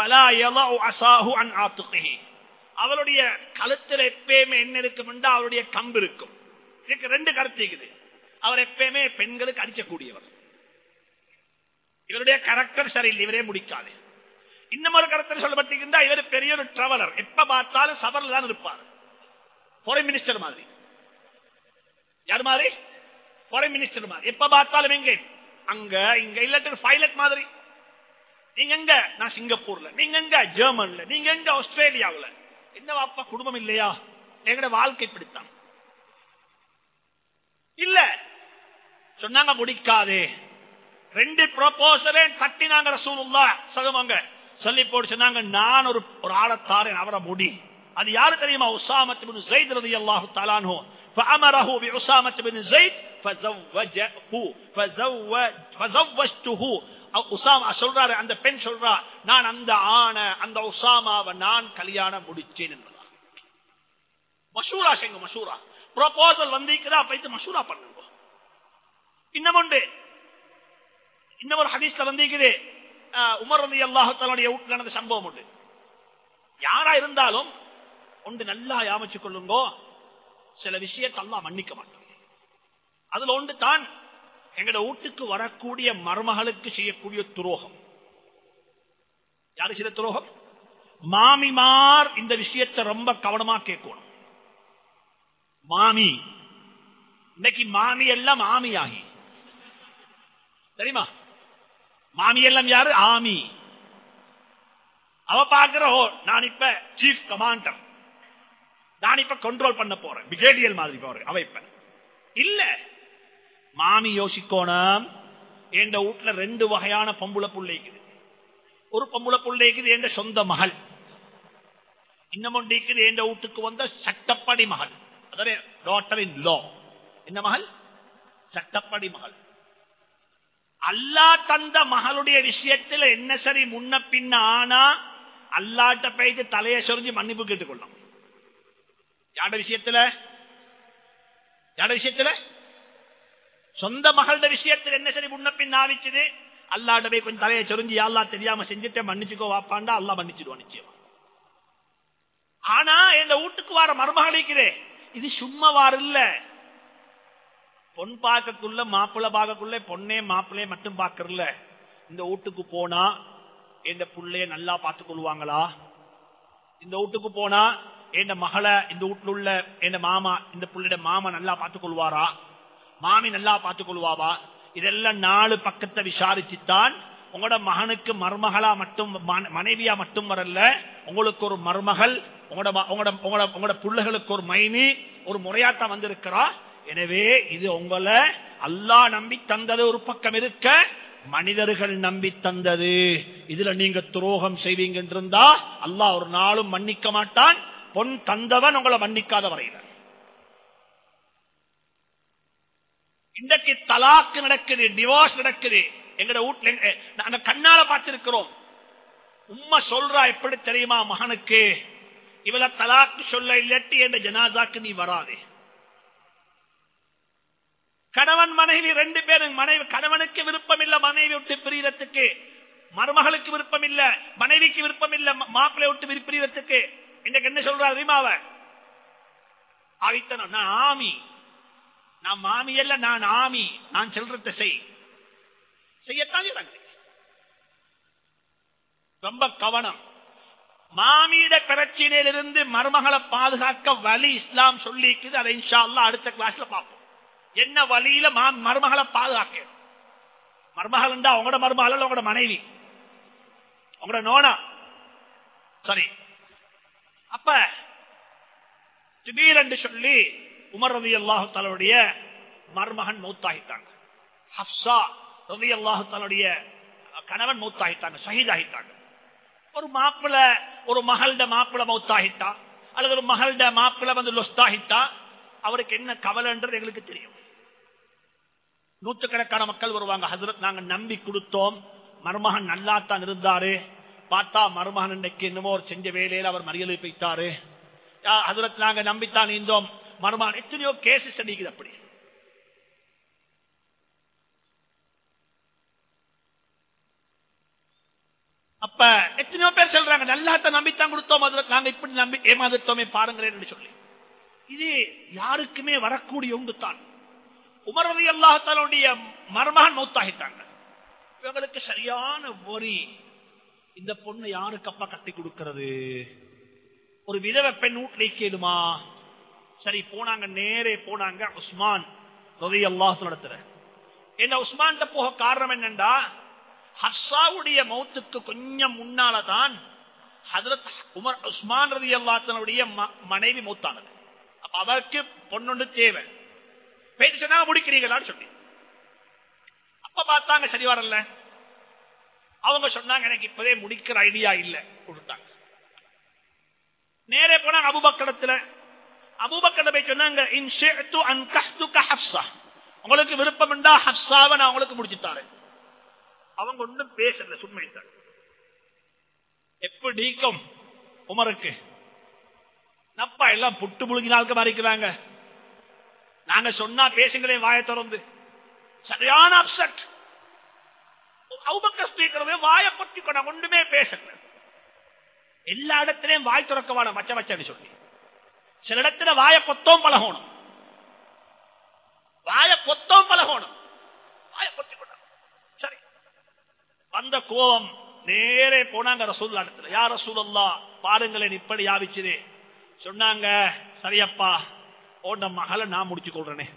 அவருடைய கழுத்தில் எப்பயுமே என்ன இருக்கும் அவருடைய கம்பு இருக்கும் இதுக்கு ரெண்டு கருத்து இருக்குது அவர் எப்பயுமே பெண்களுக்கு அடிக்கக்கூடியவர் இவருடைய கரெக்டர் சரியில்லை இவரே முடிக்காது இன்னும் ஒரு கருத்தில் சொல்லப்பட்டிருந்தா இவர் பெரிய ஒரு டிராவலர் எப்ப பார்த்தாலும் சபர்ல தான் இருப்பார் ஃபாரின் மினிஸ்டர் மாதிரி யார் மாதிரி ஃபாரின் மினிஸ்டர் மாதிரி எப்ப பார்த்தாலும் எங்க அங்க இங்க இல்லாட்டி பைலட் மாதிரி நீங்க எங்க நான் சிங்கப்பூர்ல நீங்க எங்க ஜெர்மன்ல நீங்க எங்க ஆஸ்திரேலியாவுல என்ன அப்பா குடும்பம் இல்லையா எங்கட வாழ்க்கை பிடித்தான் இல்ல சொன்னாங்க முடிக்காதே ரெண்டு ப்ரொபோசலே தட்டினாங்க ரசூலுல்லா சொல்லுவாங்க சொல்லி போட்டு சொன்னாங்க நான் ஒரு ஒரு ஆளத்தாரேன் அவரை முடி அது யாரு தெரியுமா உசாமத் பின் زيد رضي الله تعالى عنه فأمره بعسامة بن زيد فزوجه فزوج فزوجته உசாமா சொல்றாரு அந்த பெண் சொல்றா நான் அந்த ஆணை அந்த உசாமாவை நான் கல்யாணம் முடிச்சேன் என்பதா மசூரா செய்யுங்க மசூரா ப்ரொபோசல் வந்திருக்கிறா போயிட்டு மசூரா பண்ணுங்க இன்னும் உண்டு இன்னும் ஒரு ஹதீஸ்ல வந்திருக்குது உமர் ரதி அல்லாஹாலுடைய வீட்டில் நடந்த சம்பவம் உண்டு யாரா இருந்தாலும் ஒன்று நல்லா யாமச்சு கொள்ளுங்கோ சில விஷயத்தை அல்லா மன்னிக்க மாட்டான் அதுல ஒன்று தான் எங்கட வீட்டுக்கு வரக்கூடிய மருமகளுக்கு செய்யக்கூடிய துரோகம் யாரு செய்த துரோகம் மாமிமார் இந்த விஷயத்தை ரொம்ப கவனமா கேட்கணும் மாமி இன்னைக்கு மாமி எல்லாம் ஆமியாகி தெரியுமா மாமி எல்லாம் யாரு ஆமி அவ பாக்குற ஓ நான் இப்ப சீஃப் கமாண்டர் நான் இப்ப கண்ட்ரோல் பண்ண போறேன் பிரிகேடியல் மாதிரி போறேன் அவ இப்ப இல்ல மாமி யோசிக்கோணும் என் வீட்டுல ரெண்டு வகையான பொம்புல புள்ளைக்குது ஒரு பொம்புல புள்ளைக்குது என் சொந்த மகள் இன்னமும் என் வீட்டுக்கு வந்த சட்டப்படி மகள் அதாவது டாட்டர் இன் லோ என்ன மகள் சட்டப்படி மகள் அல்லா தந்த மகளுடைய விஷயத்துல என்ன சரி முன்ன பின்ன ஆனா அல்லாட்ட போயிட்டு தலையை சொரிஞ்சு மன்னிப்பு கேட்டுக்கொள்ளும் யாட விஷயத்துல யாட விஷயத்துல சொந்த மகளோட விஷயத்துல என்ன சரி முன்ன பின் ஆவிச்சது அல்லாட்ட போய் கொஞ்சம் தலையை சொரிஞ்சு அல்லா தெரியாம செஞ்சுட்டே மன்னிச்சுக்கோ வாப்பாண்டா அல்லா மன்னிச்சிடுவான் நிச்சயம் ஆனா இந்த வீட்டுக்கு வர மருமகளிக்கிறே இது சும்மா வார இல்ல பொன் பார்க்கக்குள்ள மாப்பிள்ள பார்க்கக்குள்ள பொண்ணே மாப்பிள்ளைய மட்டும் பார்க்கறல இந்த வீட்டுக்கு போனா இந்த புள்ளைய நல்லா பார்த்துக் கொள்வாங்களா இந்த வீட்டுக்கு போனா என் மகளை இந்த வீட்டுல உள்ள என் மாமா இந்த புள்ளைய மாமா நல்லா பார்த்துக் கொள்வாரா மாமி நல்லா பார்த்துக் கொள்வாவா இதெல்லாம் நாலு பக்கத்தை விசாரிச்சுத்தான் உங்களோட மகனுக்கு மருமகளா மட்டும் மனைவியா மட்டும் வரல உங்களுக்கு ஒரு மருமகள் உங்களோட உங்களோட உங்களோட உங்களோட பிள்ளைகளுக்கு ஒரு மைனி ஒரு முறையாத்தான் வந்திருக்கிறா எனவே இது உங்களை அல்லா நம்பி தந்தது ஒரு பக்கம் இருக்க மனிதர்கள் நம்பி தந்தது இதுல நீங்க துரோகம் செய்வீங்க இருந்தா அல்லாஹ் ஒரு நாளும் மன்னிக்க மாட்டான் பொன் தந்தவன் உங்களை மன்னிக்காத வரையில இன்றைக்கு தலாக்கு நடக்குது டிவோர்ஸ் நடக்குது எங்கட வீட்டுல நாங்க கண்ணால பார்த்திருக்கிறோம் உண்மை சொல்றா எப்படி தெரியுமா மகனுக்கு இவளை தலாக்கு சொல்ல இல்லாட்டி என்ற ஜனாதாக்கு நீ வராதே கணவன் மனைவி ரெண்டு பேரும் மனைவி கணவனுக்கு விருப்பம் இல்ல மனைவி விட்டு பிரியறதுக்கு மருமகளுக்கு விருப்பம் இல்ல மனைவிக்கு விருப்பம் இல்ல மாப்பிள்ளை விட்டு பிரியறதுக்கு இன்னைக்கு என்ன சொல்றா ரீமாவ ஆவித்தனம் நான் ஆமி நான் மாமி அல்ல நான் ஆமி நான் செல்றத செய் செய்யத்தான் ரொம்ப கவனம் மாமியிட பிரச்சனையிலிருந்து மருமகளை பாதுகாக்க வழி இஸ்லாம் சொல்லிக்குது அதை இன்ஷா அல்லா அடுத்த கிளாஸ்ல பார்ப்போம் என்ன வழியில மருமகளை பாதுகாக்க மருமகள் இருந்தா உங்களோட மருமகள் உங்களோட மனைவி உங்களோட நோனா சரி அப்ப திடீரென்று சொல்லி உமர் ரவி அல்லாஹு தலுடைய மருமகன் மௌத்தாகிட்டாங்க ஹப்சா ரவி அல்லாஹு தலுடைய கணவன் மௌத்தாகிட்டாங்க ஷஹீதாகிட்டாங்க ஒரு மாப்பிள ஒரு மகள்ட மாப்பிள மௌத்தாகிட்டா அல்லது ஒரு மகள்ட மாப்பிள வந்து லொஸ்தாகிட்டா அவருக்கு என்ன கவலைன்றது எங்களுக்கு தெரியும் நூற்றுக்கணக்கான மக்கள் வருவாங்க ஹசரத் நாங்க நம்பி கொடுத்தோம் மருமகன் நல்லாத்தான் இருந்தாரு பார்த்தா மருமகன் இன்னைக்கு என்னமோ ஒரு செஞ்ச வேலையில அவர் மறியலை போயிட்டாரு ஹசரத் நாங்க நம்பித்தான் இருந்தோம் மருமகன் எத்தனையோ கேசஸ் அடிக்குது அப்படி அப்ப எத்தனையோ பேர் சொல்றாங்க நல்லாத்த நம்பித்தான் கொடுத்தோம் நாங்க இப்படி நம்பி ஏமாந்துட்டோமே பாருங்களேன் சொல்லி இது யாருக்குமே வரக்கூடிய உண்டு தான் உமரதி அல்லாஹாலுடைய மருமகன் மௌத்தாகிட்டாங்க இவங்களுக்கு சரியான ஒரி இந்த பொண்ணு யாருக்கு அப்பா கட்டி கொடுக்கிறது ஒரு விதவை பெண் வீட்டில் கேளுமா சரி போனாங்க நேரே போனாங்க உஸ்மான் ரவி அல்லாஹ் நடத்துற என்ன உஸ்மான் போக காரணம் என்னண்டா ஹர்ஷாவுடைய மௌத்துக்கு கொஞ்சம் முன்னாலதான் ஹதரத் உமர் உஸ்மான் ரவி அல்லாத்தனுடைய மனைவி மௌத்தானது அப்ப அவருக்கு பொண்ணொன்று தேவை பேச்சு சொன்னா முடிக்கிறீங்களான்னு சொல்லி அப்ப பார்த்தாங்க சரி வரல அவங்க சொன்னாங்க எனக்கு இப்பதே முடிக்கிற ஐடியா இல்ல கொடுத்தாங்க நேரே போனாங்க அபுபக்கடத்துல அபுபக்கட போய் சொன்னாங்க உங்களுக்கு விருப்பம் உண்டா ஹப்சாவை நான் உங்களுக்கு முடிச்சுட்டாரு அவங்க ஒன்றும் பேசல சுண்மைத்தாங்க எப்படிக்கும் உமருக்கு நப்பா எல்லாம் புட்டு முழுகினாலுக்கு மறைக்கிறாங்க நாங்க சொன்னா பேசுங்களே வாய திறந்து சரியான அப்செட் ஸ்பீக்கரவே வாய பத்தி கொண்ட ஒன்றுமே பேசல எல்லா இடத்திலையும் வாய் திறக்க வாழ மச்ச மச்சன்னு சொல்லி சில இடத்துல வாய பொத்தோம் பழகணும் வாய பொத்தோம் பழகணும் வாய பொத்தி கொண்டாங்க சரி வந்த கோபம் நேரே போனாங்க ரசூல்லா இடத்துல யார் ரசூலல்லா பாருங்களேன் இப்படி யாவிச்சுது சொன்னாங்க சரியப்பா ஓண்ட மகளை நான் முடிச்சு கொள்றேனே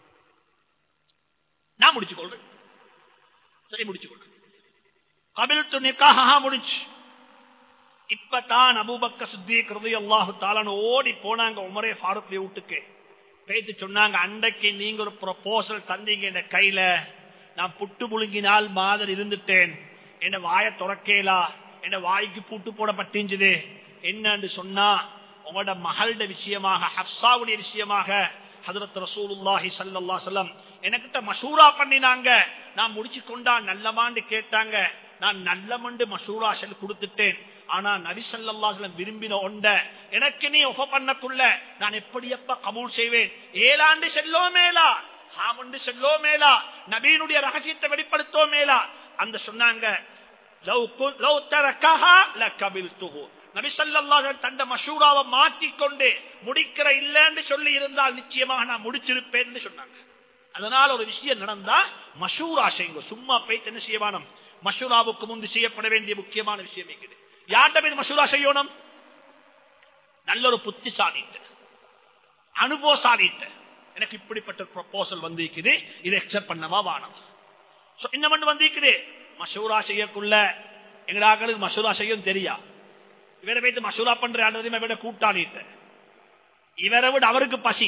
நான் முடிச்சு கொள்றேன் சரி முடிச்சு கொள்றேன் கபில் துணிக்காக முடிச்சு இப்பதான் அபூபக்க சித்திக் அல்லாஹு தாலான்னு ஓடி போனாங்க உமரே ஃபாரூக் வீட்டுக்கு பேத்து சொன்னாங்க அன்றைக்கு நீங்க ஒரு ப்ரொபோசல் தந்தீங்க என் கையில நான் புட்டு முழுங்கினால் மாதிரி இருந்துட்டேன் என்ன வாய துறக்கேலா என்ன வாய்க்கு பூட்டு போடப்பட்டிருந்தது என்னன்னு சொன்னா உங்களோட மகளோட விஷயமாக ஹப்சாவுடைய விஷயமாக ஹதரத் ரசூலுல்லாஹி சல்லா சொல்லம் எனக்கிட்ட மசூரா பண்ணினாங்க நான் முடிச்சு கொண்டா நல்லமாண்டு கேட்டாங்க நான் நல்லமண்டு மசூரா செல் கொடுத்துட்டேன் ஆனா நபி சல்லா சொல்லம் விரும்பின ஒண்ட எனக்கு நீ ஒஃப பண்ணக்குள்ள நான் எப்படி எப்ப கபூல் செய்வேன் ஏழாண்டு செல்லோ மேலா ஹாமண்டு செல்லோ மேலா நபீனுடைய ரகசியத்தை வெளிப்படுத்தோ மேலா அந்த சொன்னாங்க தந்த மசூராவை மாற்றிக்கொண்டு முடிக்கிற இல்லன்னு சொல்லி இருந்தால் நிச்சயமாக நான் முடிச்சிருப்பேன் சொன்னாங்க அதனால ஒரு விஷயம் நடந்தா மசூரா செய்யுங்க சும்மா போயிட்டு என்ன செய்யவானம் மசூராவுக்கு முன்பு செய்யப்பட வேண்டிய முக்கியமான விஷயம் இருக்குது யார்கிட்ட போய் மசூரா செய்யணும் நல்ல ஒரு புத்திசாலிட்டு அனுபவசாலிட்டு எனக்கு இப்படிப்பட்ட ப்ரொபோசல் வந்திருக்குது இதை எக்ஸப்ட் பண்ணவா வானம் என்ன பண்ணு வந்திருக்குது மசூரா செய்யக்குள்ள எங்கடாக்களுக்கு மசூரா செய்யும் தெரியா இவரை வைத்து மசூரா பண்ற ஆனதையும் விட கூட்டாளிட்டு இவரை விட அவருக்கு பசி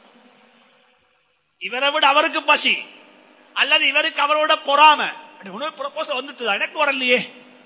இவரை விட அவருக்கு பசி அல்லது இவருக்கு அவரோட பொறாம உணவு ப்ரொபோசல் வந்துட்டு எனக்கு வரலையே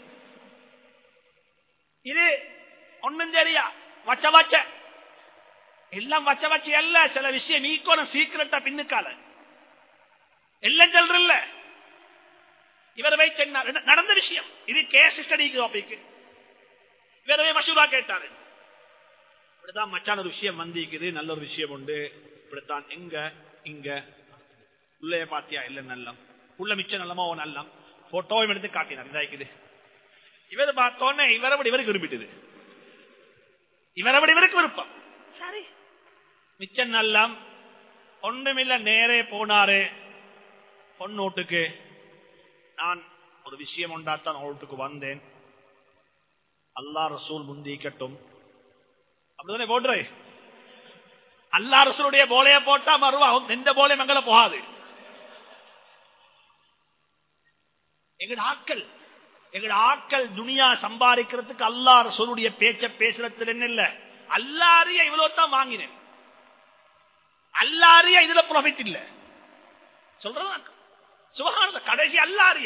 இது ஒன்னும் தெரியா வச்ச வச்ச எல்லாம் வச்ச வச்ச அல்ல சில விஷயம் ஈக்கோன சீக்கிரட்டா பின்னுக்கால எல்லாம் சொல்றல்ல இவரை வைத்து நடந்த விஷயம் இது கேஸ் ஸ்டடிக்கு டாபிக் இவரவே மசூரா கேட்டாரு இப்படிதான் மச்சான ஒரு விஷயம் வந்திக்குது நல்ல ஒரு விஷயம் உண்டு இப்படித்தான் எங்க இங்க உள்ளே பாத்தியா இல்ல நல்லம் உள்ள மிச்சம் நல்லமா ஓ நல்லம் போட்டோவும் எடுத்து காட்டினார் இதாக்குது இவர் பார்த்தோன்னே இவரை விட இவருக்கு விரும்பிட்டது இவரை விட இவருக்கு விருப்பம் சரி மிச்சம் நல்லம் ஒண்ணுமில்ல நேரே போனாரு பொண்ணோட்டுக்கு நான் ஒரு விஷயம் உண்டாத்தான் வீட்டுக்கு வந்தேன் அல்லா ரசூல் முந்திக்கட்டும் அப்படிதானே போடுற அல்லா ரசூலுடைய போலைய போட்டா மறுவா எந்த போலையும் எங்களை போகாது எங்கட ஆக்கள் எங்கட ஆக்கள் துனியா சம்பாதிக்கிறதுக்கு அல்லா ரசூலுடைய பேச்ச பேசுறதுல என்ன இல்ல அல்லாரிய இவ்வளவு தான் வாங்கினேன் அல்லாரிய இதுல ப்ராஃபிட் இல்ல சொல்றேன் சுகானத கடைசி அல்லாரிய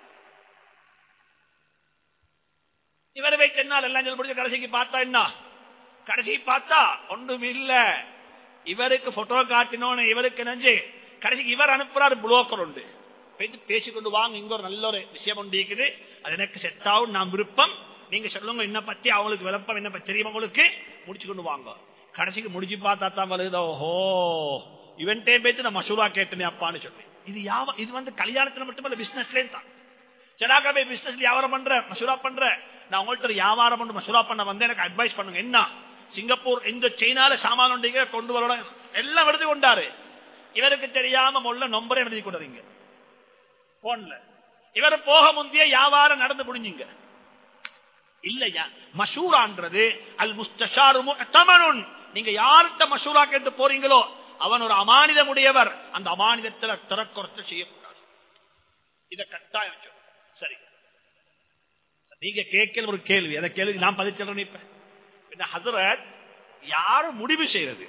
இவரை வைத்து என்னால் எல்லாம் சொல்லி கடைசிக்கு பார்த்தா என்ன கடைசி பார்த்தா ஒன்றும் இல்ல இவருக்கு போட்டோ காட்டினோன்னு இவருக்கு நெஞ்சு கடைசிக்கு இவர் அனுப்புறாரு புளோக்கர் உண்டு போயிட்டு பேசிக்கொண்டு வாங்க இங்க ஒரு நல்ல ஒரு விஷயம் ஒன்று இருக்குது அது எனக்கு செட் ஆகும் நான் விருப்பம் நீங்க சொல்லுங்க என்ன பத்தி அவங்களுக்கு விளப்பம் என்ன பத்தி தெரியும் உங்களுக்கு முடிச்சு கொண்டு வாங்க கடைசிக்கு முடிச்சு பார்த்தா தான் வருது ஓஹோ இவன்டே போயிட்டு நான் மசூரா கேட்டேனே அப்பான்னு சொல்லி இது யாவ இது வந்து கல்யாணத்துல மட்டுமல்ல பிசினஸ்லேயும் தான் சடாக்கா போய் பிசினஸ்ல வியாபாரம் பண்ற மசூரா பண்ற நான் உங்கள்கிட்ட வியாபாரம் பண்ணி மசூரா பண்ண வந்து எனக்கு அட்வைஸ் பண்ணுங்க என்ன சிங்கப்பூர் இந்த சைனால சாமான கொண்டு வரணும் எல்லாம் எழுதி கொண்டாரு இவருக்கு தெரியாம மொல்ல நொம்பரை எழுதி கொண்டாருங்க போன்ல இவர் போக முந்தைய வியாபாரம் நடந்து முடிஞ்சுங்க இல்லையா மஷூரான்றது அல் முஸ்தாரு தமிழன் நீங்க யார்கிட்ட மஷூரா கேட்டு போறீங்களோ அவன் ஒரு அமானிதம் உடையவர் அந்த அமானிதத்துல திறக்குறத்து செய்யக்கூடாது இத கட்டாயம் சரி நீங்க கேட்கல ஒரு கேள்வி அந்த கேள்வி நான் பதிச்சேன் இப்ப ஹசரத் யாரு முடிவு செய்யறது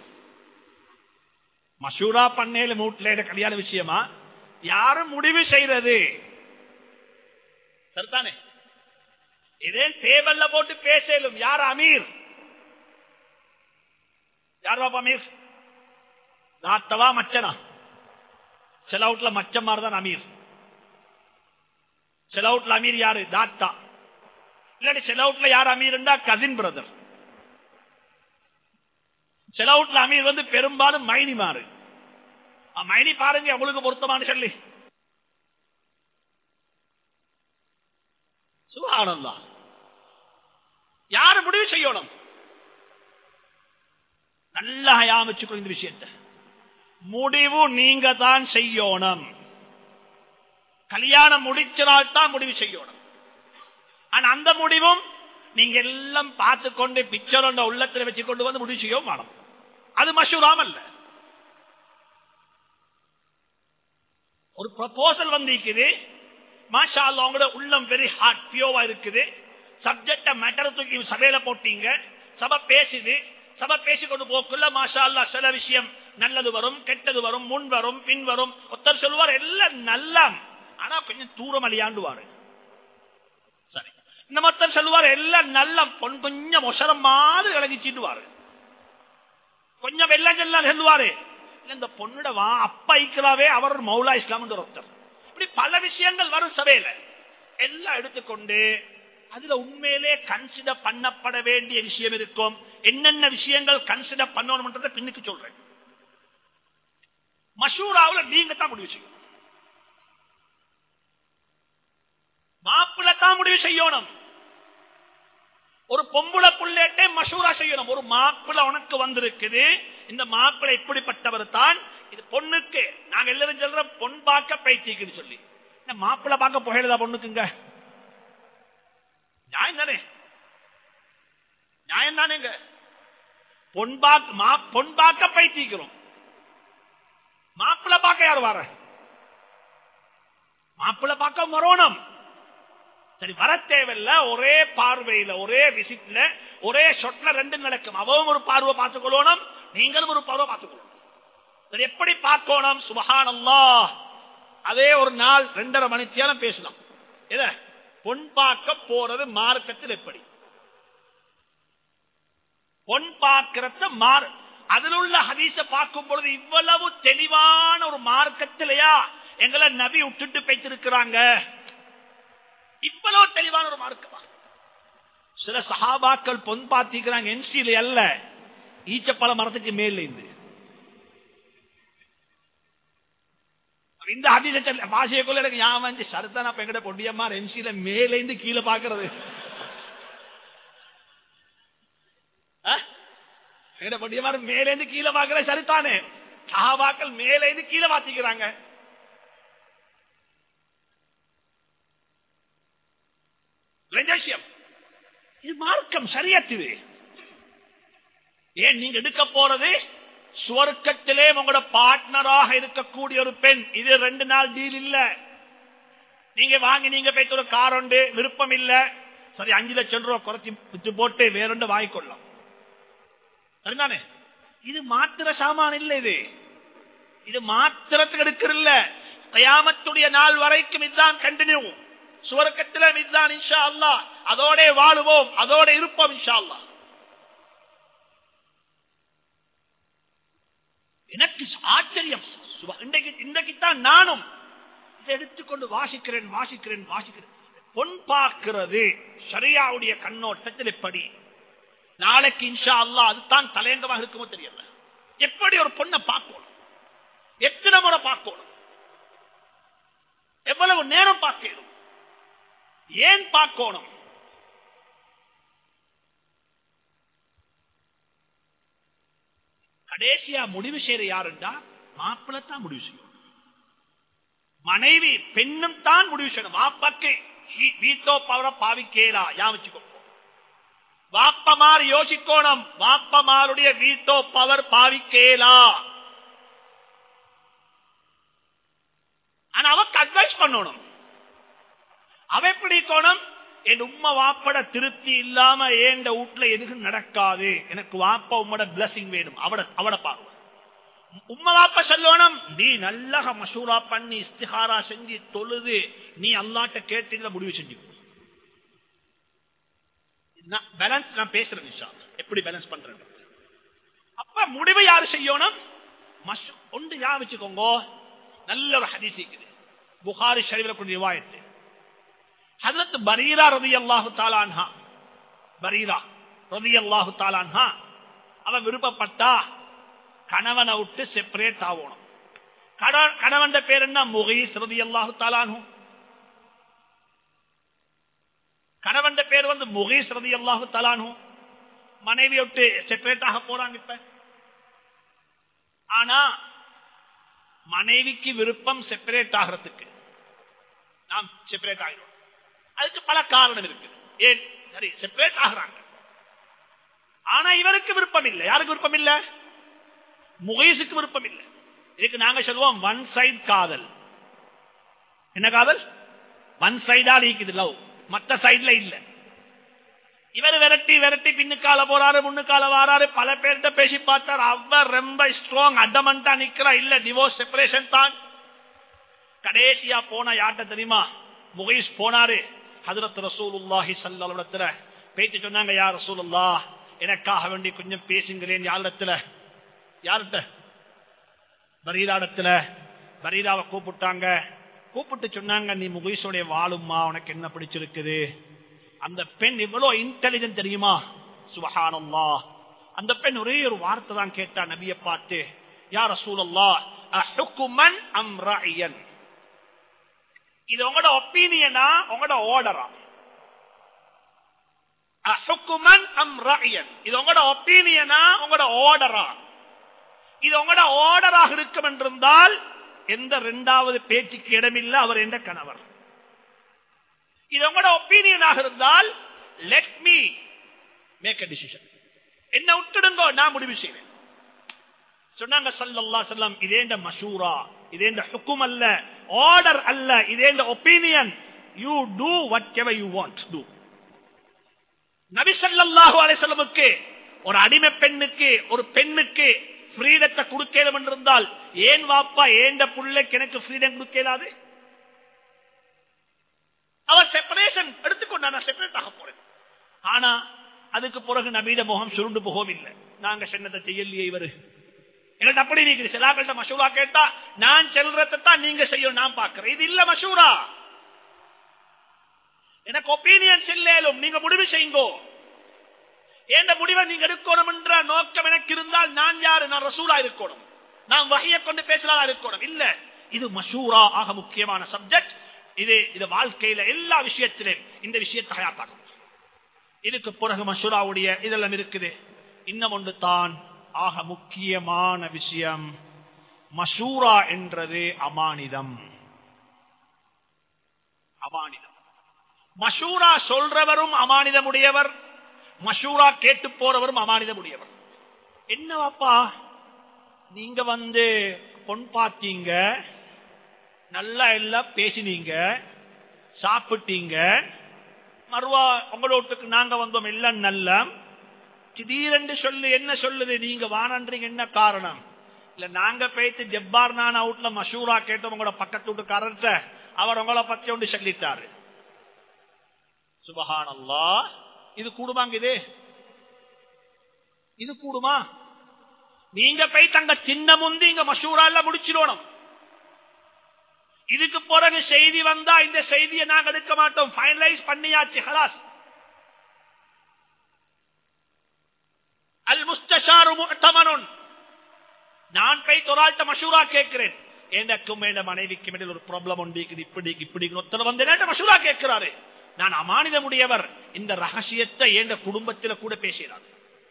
மஷூரா பண்ணையில மூட்டில கல்யாண விஷயமா யாரும் முடிவு செய்யறது சரிதானே இதே டேபிள்ல போட்டு பேசலும் யார் அமீர் யார் பாப்பா அமீர் தாத்தவா மச்சனா சில அவுட்ல மச்சம் மாதிரிதான் அமீர் சில அவுட்ல அமீர் யாரு தாத்தா இல்லாட்டி சில அவுட்ல யார் அமீர்ண்டா கசின் பிரதர் சில அவுட்ல அமீர் வந்து பெரும்பாலும் மைனி மாறு மைனி பாருங்க உங்களுக்கு பொருத்தமான சொல்லி சுகானந்தா யாரு முடிவு செய்யணும் நல்லா யாமிச்சுக்கோ இந்த விஷயத்தை முடிவு நீங்க தான் செய்யணும் கல்யாணம் முடிச்சதால் தான் முடிவு செய்யணும் ஆனா அந்த முடிவும் நீங்க எல்லாம் பார்த்து கொண்டு பிக்சர் உள்ளத்துல வச்சு கொண்டு வந்து முடிவு செய்யவும் வேணும் அது மஷூராம் அல்ல ஒரு ப்ரொபோசல் வந்து இருக்குது மாஷா அல்லா உங்களோட உள்ளம் வெரி ஹார்ட் பியோவா இருக்குது சப்ஜெக்ட மேட்டர் தூக்கி சபையில போட்டீங்க சபை பேசுது சபை பேசி கொண்டு போக்குள்ள மாஷா அல்லா சில விஷயம் நல்லது வரும் கெட்டது வரும் முன் வரும் பின் வரும் ஒருத்தர் சொல்லுவார் எல்லாம் நல்லா ஆனா கொஞ்சம் தூரம் அழியாண்டுவாரு சரி இந்த மொத்தம் சொல்லுவார் எல்லாம் நல்ல பொன் கொஞ்சம் ஒசரம் மாதிரி விளங்கிச்சிடுவாரு கொஞ்சம் வெள்ளம் செல்லாம் சொல்லுவாரு இந்த பொண்ணுட வா அப்பா ஐக்கிறாவே அவர் மௌலா இஸ்லாம் ஒருத்தர் இப்படி பல விஷயங்கள் வரும் சபையில எல்லாம் எடுத்துக்கொண்டு அதுல உண்மையிலே கன்சிடர் பண்ணப்பட வேண்டிய விஷயம் இருக்கும் என்னென்ன விஷயங்கள் கன்சிடர் பண்ணணும்ன்றத பின்னுக்கு சொல்றேன் மஷூராவில் நீங்க தான் முடிவு செய்யணும் மாப்பிள்ள தான் முடிவு செய்யணும் ஒரு பொம்புளை புள்ளேட்டே மஷூரா செய்யணும் ஒரு மாப்பிள்ள உனக்கு வந்திருக்குது இந்த மாப்பிள்ள இப்படிப்பட்டவர் தான் இது பொண்ணுக்கு நாங்க எல்லாரும் சொல்றோம் பொன் பார்க்க பைத்திக்குன்னு சொல்லி இந்த மாப்பிள்ள பார்க்க புகையிலதா பொண்ணுக்குங்க நியாயம் தானே நியாயம் தானேங்க பொன் பார்க்க பொன் பார்க்க பைத்திக்கிறோம் மாப்பிள்ள பார்க்க யார் வர மாப்பிள்ள பார்க்க மரோணம் சரி வர தேவையில்ல ஒரே பார்வையில ஒரே விசிட்ல ஒரே சொட்ல ரெண்டு நடக்கும் அவவும் ஒரு பார்வை பார்த்துக் கொள்ளணும் நீங்களும் ஒரு பார்வை பார்த்துக் கொள்ளணும் சரி எப்படி பார்க்கணும் சுபஹான் அல்லா அதே ஒரு நாள் ரெண்டரை மணித்தியாலும் பேசலாம் எத பொன் பார்க்க போறது மார்க்கத்தில் எப்படி பொன் பார்க்கறத மாறு அதில் உள்ள ஹதீச பார்க்கும் பொழுது இவ்வளவு தெளிவான ஒரு மார்க்கத்திலையா எங்களை நபி விட்டுட்டு போய்த்திருக்கிறாங்க இவ்வளவு தெளிவான ஒரு மார்க்கமா சில சகாபாக்கள் பொன் பார்த்திக்கிறாங்க என்சியில அல்ல ஈச்சப்பழ மரத்துக்கு மேல இருந்து இந்த ஹதீச பாஷைக்குள்ள எனக்கு ஞாபகம் வந்து சரத்தான எங்கட பொடியம்மா என்சியில மேல இருந்து கீழே பாக்குறது எங்கட பொடியம்மா மேல இருந்து கீழே பாக்குற சரித்தானே சகாபாக்கள் மேல இருந்து கீழே பாத்திக்கிறாங்க இது மார்க்கம் சரியத்துது ஏன் நீங்க எடுக்க போறது சுவர்க்கத்திலே உங்களோட பார்ட்னராக இருக்கக்கூடிய ஒரு பெண் இது ரெண்டு நாள் டீல் இல்ல நீங்க வாங்கி நீங்க போயிட்டு ஒரு கார் உண்டு விருப்பம் இல்ல சரி அஞ்சு லட்சம் ரூபாய் குறைச்சி வித்து போட்டு வேறொண்டு வாங்கிக்கொள்ளலாம் சரிதானே இது மாத்திர சாமான் இல்ல இது இது மாத்திரத்துக்கு எடுக்கிறல்ல கயாமத்துடைய நாள் வரைக்கும் இதுதான் கண்டினியூ சுவர்க்கத்தில இதுதான் இன்ஷா அல்லா அதோட வாழுவோம் அதோட இருப்போம் இன்ஷா அல்லா எனக்கு ஆச்சரியம் இன்றைக்கு இன்றைக்குத்தான் நானும் இதை எடுத்துக்கொண்டு வாசிக்கிறேன் வாசிக்கிறேன் வாசிக்கிறேன் பொன் பார்க்கிறது சரியாவுடைய கண்ணோட்டத்தில் எப்படி நாளைக்கு இன்ஷா அல்லா அதுதான் தலையங்கமாக இருக்குமோ தெரியல எப்படி ஒரு பொண்ணை பார்க்கணும் எத்தனை முறை பார்க்கணும் எவ்வளவு நேரம் பார்க்கணும் ஏன் பார்க்கணும் கடைசியா முடிவு செய்யற யாருண்டா மாப்பிள்ள தான் முடிவு செய்யும் மனைவி பெண்ணும் தான் முடிவு செய்யணும் வாப்பாக்கு வீட்டோ பவர பாவிக்கேலா யாமிச்சுக்கோ வாப்பமார் யோசிக்கோணும் வாப்பமாருடைய வீட்டோ பவர் பாவிக்கேலா ஆனா அவக்கு அட்வைஸ் பண்ணணும் அவ எப்படி கோணம் என் உண்மை வாப்பட திருப்தி இல்லாம ஏண்ட வீட்டுல எதுவும் நடக்காது எனக்கு வாப்ப உம்மோட பிளஸிங் வேணும் அவட அவட பார்வை உம்ம வாப்ப சொல்லணும் நீ நல்லா மசூரா பண்ணி இஸ்திஹாரா செஞ்சு தொழுது நீ அல்லாட்ட கேட்டு முடிவு செஞ்சு பேலன்ஸ் நான் பேசுறேன் நிஷா எப்படி பேலன்ஸ் பண்றேன் அப்ப முடிவு யாரு செய்யணும் ஒன்று யா வச்சுக்கோங்க நல்ல ஒரு ஹதீஸ் இருக்குது புகாரி ஷரீஃபில் கொண்டு ரிவாயத்து ஹதரத் பரீரா ரதி அல்லாஹு தாலான்ஹா பரீரா ரதி அல்லாஹு தாலான்ஹா அவன் விருப்பப்பட்டா கணவனை விட்டு செப்பரேட் ஆகணும் கணவன் பேர் என்ன முகீஸ் ரதி அல்லாஹு தாலானு கணவன் பேர் வந்து முகீஸ் ரதி அல்லாஹு தாலானு மனைவி விட்டு செப்பரேட் ஆக போறாங்க இப்ப ஆனா மனைவிக்கு விருப்பம் செப்பரேட் ஆகிறதுக்கு நாம் செப்பரேட் ஆகிறோம் அதுக்கு பல காரணம் இருக்கு ஏன் சரி செப்பரேட் ஆகிறாங்க ஆனா இவருக்கு விருப்பம் இல்லை யாருக்கு விருப்பம் இல்ல முகேஷுக்கு விருப்பம் இல்லை இதுக்கு நாங்க சொல்லுவோம் ஒன் சைடு காதல் என்ன காதல் ஒன் சைடா இருக்குது லவ் மத்த சைட்ல இல்ல இவர் விரட்டி விரட்டி பின்னுக்கால போறாரு முன்னுக்கால வாராரு பல பேர்கிட்ட பேசி பார்த்தார் அவர் ரொம்ப ஸ்ட்ராங் அடமண்டா நிக்கிறா இல்ல டிவோர்ஸ் செப்பரேஷன் தான் கடைசியா போன யார்கிட்ட தெரியுமா முகைஸ் போனாரு ஹதரத் ரசூலுல்லாஹி சல்லத்துல பேச்சு சொன்னாங்க யார் ரசூலுல்லா எனக்காக வேண்டி கொஞ்சம் பேசுங்களேன் யாரிடத்துல யார்கிட்ட பரீராடத்துல பரீராவை கூப்பிட்டாங்க கூப்பிட்டு சொன்னாங்க நீ முகைசோடைய வாழும்மா உனக்கு என்ன பிடிச்சிருக்குது அந்த பெண் இவ்வளவு இன்டெலிஜென்ட் தெரியுமா சுபஹானல்லா அந்த பெண் ஒரே ஒரு வார்த்தை தான் கேட்டா நபியை பார்த்து யார் ரசூலல்லா அஹுக்குமன் அம் ரஅயன் இது உங்களோட ஒப்பீனியனா உங்களோட ஓர்டரா அஹுக்குமன் அம் ரஅயன் இது உங்களோட ஒப்பீனியனா உங்களோட ஓர்டரா இது உங்களோட ஓர்டராக இருக்கும் என்றிருந்தால் எந்த இரண்டாவது பேச்சுக்கு இடமில்லை அவர் என்ற கணவர் இது உங்களோட ஒப்பீனியனாக இருந்தால் let me make a decision என்ன விட்டுடுங்கோ நான் முடிவு செய்வேன் சொன்னாங்க சல்லல்லா செல்லம் இதேண்ட மஷூரா இதேண்ட ஹுக்கும் அல்ல ஆர்டர் அல்ல இதேண்ட opinion you do whatever you want to நபி சல்லாஹூ அலிசல்லமுக்கு ஒரு அடிமை பெண்ணுக்கு ஒரு பெண்ணுக்கு ஃப்ரீடத்தை கொடுக்கலும் என்றிருந்தால் ஏன் வாப்பா ஏண்ட புள்ளைக்கு எனக்கு ஃப்ரீடம் கொடுக்கலாது அவர் செப்பரேஷன் எடுத்துக்கொண்டா நான் செப்பரேட் ஆக போறேன் ஆனா அதுக்கு பிறகு நபீட முகம் சுருண்டு போகவும் இல்லை நாங்க சொன்னதை செய்யலையே இவரு எங்கள்ட்ட அப்படி நீங்க சிலாக்கள்கிட்ட மசூரா கேட்டா நான் செல்றதான் நீங்க செய்யணும் நான் பாக்குறேன் இது இல்ல மசூரா எனக்கு ஒப்பீனியன் செல்லும் நீங்க முடிவு செய்யுங்கோ என்ற முடிவை நீங்க எடுக்கணும் என்ற நோக்கம் எனக்கு இருந்தால் நான் யாரு நான் ரசூலா இருக்கணும் நான் வகையை கொண்டு பேசலாம் இருக்கணும் இல்ல இது மசூரா ஆக முக்கியமான சப்ஜெக்ட் இது இது வாழ்க்கையில எல்லா விஷயத்திலும் இந்த விஷயத்தை ஹயாத்தாக்கும் இதுக்கு பிறகு மசூராவுடைய இதெல்லாம் இருக்குது இன்னும் ஒன்று தான் ஆக முக்கியமான விஷயம் மசூரா என்றது அமானிதம் அமானிதம் மசூரா சொல்றவரும் அமானிதமுடையவர் மசூரா கேட்டு போறவரும் அமானிதமுடையவர் என்னவாப்பா நீங்க வந்து பொன் பார்த்தீங்க நல்லா எல்லாம் பேசினீங்க சாப்பிட்டீங்க மறுவா உங்களோட்டுக்கு நாங்க வந்தோம் எல்லாம் நல்ல திடீரென்று சொல்லு என்ன சொல்லுது நீங்க வானன்றீங்க என்ன காரணம் இல்ல நாங்க போயிட்டு ஜப்பார் நான் அவுட்ல மஷூரா கேட்டோம் உங்களோட பக்கத்து வீட்டுக்காரர்கிட்ட அவர் உங்களை பத்தி ஒன்று சொல்லிட்டாரு சுபஹானல்லா இது கூடுமாங்க இது இது கூடுமா நீங்க போய் தங்க சின்ன முந்தி இங்க மஷூரா எல்லாம் முடிச்சிடணும் இதுக்கு பிறகு செய்தி வந்தா இந்த செய்தியை நாங்க எடுக்க மாட்டோம் பைனலைஸ் பண்ணியாச்சு ஹலாஸ் அல் முஸ்தாரு முத்தமனுன் நான் போய் தொரால்ட்ட மஷூரா கேட்கிறேன் எனக்கும் என் மனைவிக்கும் இடையில் ஒரு ப்ராப்ளம் உண்டு இப்படி இப்படி ஒருத்தர் வந்து என்ன மஷூரா கேட்கிறாரு நான் அமானிதமுடையவர் இந்த ரகசியத்தை என் குடும்பத்தில் கூட பேசுகிறார்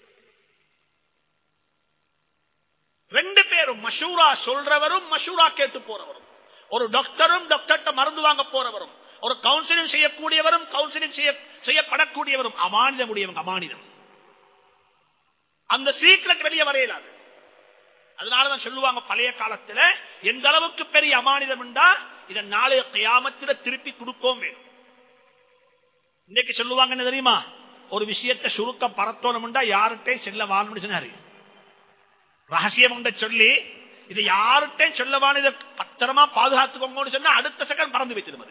ரெண்டு பேரும் மஷூரா சொல்றவரும் மஷூரா கேட்டு போறவரும் ஒரு டாக்டரும் டாக்டர்கிட்ட மருந்து வாங்க போறவரும் ஒரு கவுன்சிலிங் செய்யக்கூடியவரும் கவுன்சிலிங் செய்யப்படக்கூடியவரும் அமானிதம் உடையவங்க அமானிதம் அந்த சீக்கிரட் வெளியே வரையலாது அதனாலதான் சொல்லுவாங்க பழைய காலத்துல எந்த அளவுக்கு பெரிய அமானிதம் உண்டா இதை நாளைய கியாமத்தில திருப்பி கொடுக்கவும் வேணும் இன்னைக்கு சொல்லுவாங்க என்ன தெரியுமா ஒரு விஷயத்தை சுருக்க பரத்தோணும்டா யார்கிட்டையும் செல்ல வாழணும்னு சொன்னாரு ரகசியம் உண்ட சொல்லி இது யார்கிட்டையும் சொல்லவான இதை பத்திரமா பாதுகாத்துக்கோங்கன்னு சொன்னா அடுத்த செகண்ட் மறந்து வச்சிடும்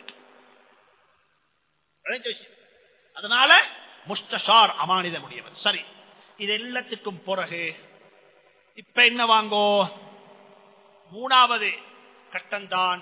அதனால முஸ்டஷார் அமானித முடியவர் சரி இது எல்லாத்துக்கும் பிறகு இப்ப என்ன வாங்கோ மூணாவது கட்டம்தான்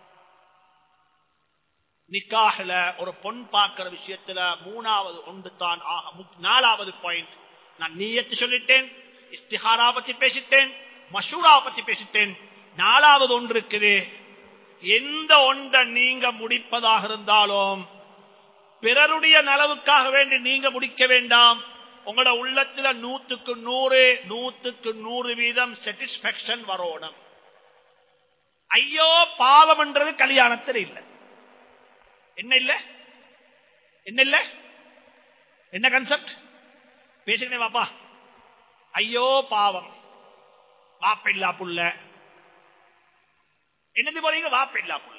நிக்காகல ஒரு பொன் பார்க்கிற விஷயத்துல மூணாவது ஒன்று தான் நாலாவது பாயிண்ட் நான் நீயத்து சொல்லிட்டேன் இஸ்திஹாரா பத்தி பேசிட்டேன் மஷூரா பத்தி பேசிட்டேன் நாலாவது ஒன்று இருக்குது எந்த ஒன்றை நீங்க முடிப்பதாக இருந்தாலும் பிறருடைய நலவுக்காக வேண்டி நீங்க முடிக்க வேண்டாம் உங்களோட உள்ளத்துல நூத்துக்கு நூறு நூத்துக்கு நூறு வீதம் சாட்டிஸ்பேக்ஷன் வரணும் ஐயோ பாவம்ன்றது கல்யாணத்தில் இல்ல என்ன இல்ல என்ன இல்ல என்ன கன்செப்ட் பேசுகிறேன் பாப்பா ஐயோ பாவம் வாப்பில்லா புள்ள என்னது போறீங்க வாப்பில்லா புள்ள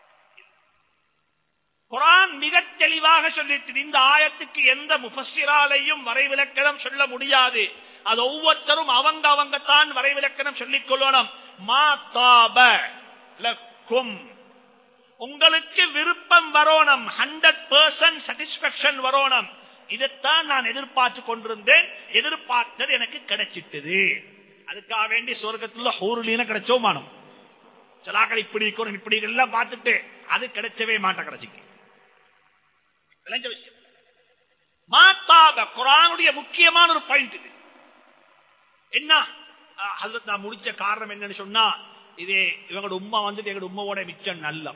குரான் மிக தெளிவாக சொல்லிட்டு இந்த ஆயத்துக்கு எந்த முஃபசிராலையும் வரைவிலக்கணம் சொல்ல முடியாது அது ஒவ்வொருத்தரும் அவங்க அவங்க தான் வரைவிலக்கணம் சொல்லிக் கொள்ளணும் மா தாப லக்கும் உங்களுக்கு விருப்பம் வரணும் ஹண்ட்ரட் பர்சன்ட் சாட்டிஸ்பேக்ஷன் வரணும் இதைத்தான் நான் எதிர்பார்த்து கொண்டிருந்தேன் எதிர்பார்த்தது எனக்கு கிடைச்சிட்டது அதுக்காக வேண்டி சொர்க்கத்துல ஹூருலீன கிடைச்சோமானம் சிலாக்கள் இப்படி இருக்கணும் இப்படி எல்லாம் பார்த்துட்டு அது கிடைச்சவே மாட்ட கிடைச்சிக்கு விளைஞ்ச விஷயம் மாத்தாப குரானுடைய முக்கியமான ஒரு பாயிண்ட் இது என்ன அதுல நான் முடிச்ச காரணம் என்னன்னு சொன்னா இது இவங்களோட உமா வந்துட்டு எங்களோட உமாவோட மிச்சம் நல்ல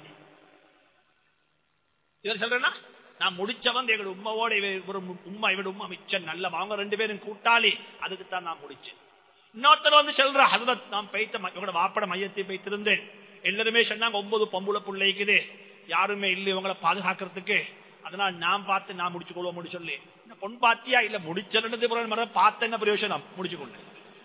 இவர் சொல்றேன்னா நான் முடிச்ச வந்து எங்களோட உமாவோட ஒரு உமா இவட உமா மிச்சம் நல்ல அவங்க ரெண்டு பேரும் கூட்டாளி அதுக்கு தான் நான் முடிச்சேன் இன்னொருத்தர் வந்து சொல்ற ஹசரத் நான் பெய்த்த இவங்களோட வாப்பட மையத்தை பெய்த்திருந்தேன் எல்லாருமே சொன்னாங்க ஒன்பது பொம்புல பிள்ளைக்குது யாருமே இல்லை இவங்களை பாதுகாக்கிறதுக்கு அதனால நான் பார்த்து நான் முடிச்சு கொள்வோம் முடிச்சு சொல்லி பொன் பாத்தியா இல்ல முடிச்சது பார்த்த என்ன பிரயோஜனம் முடிச்சு கொண்டு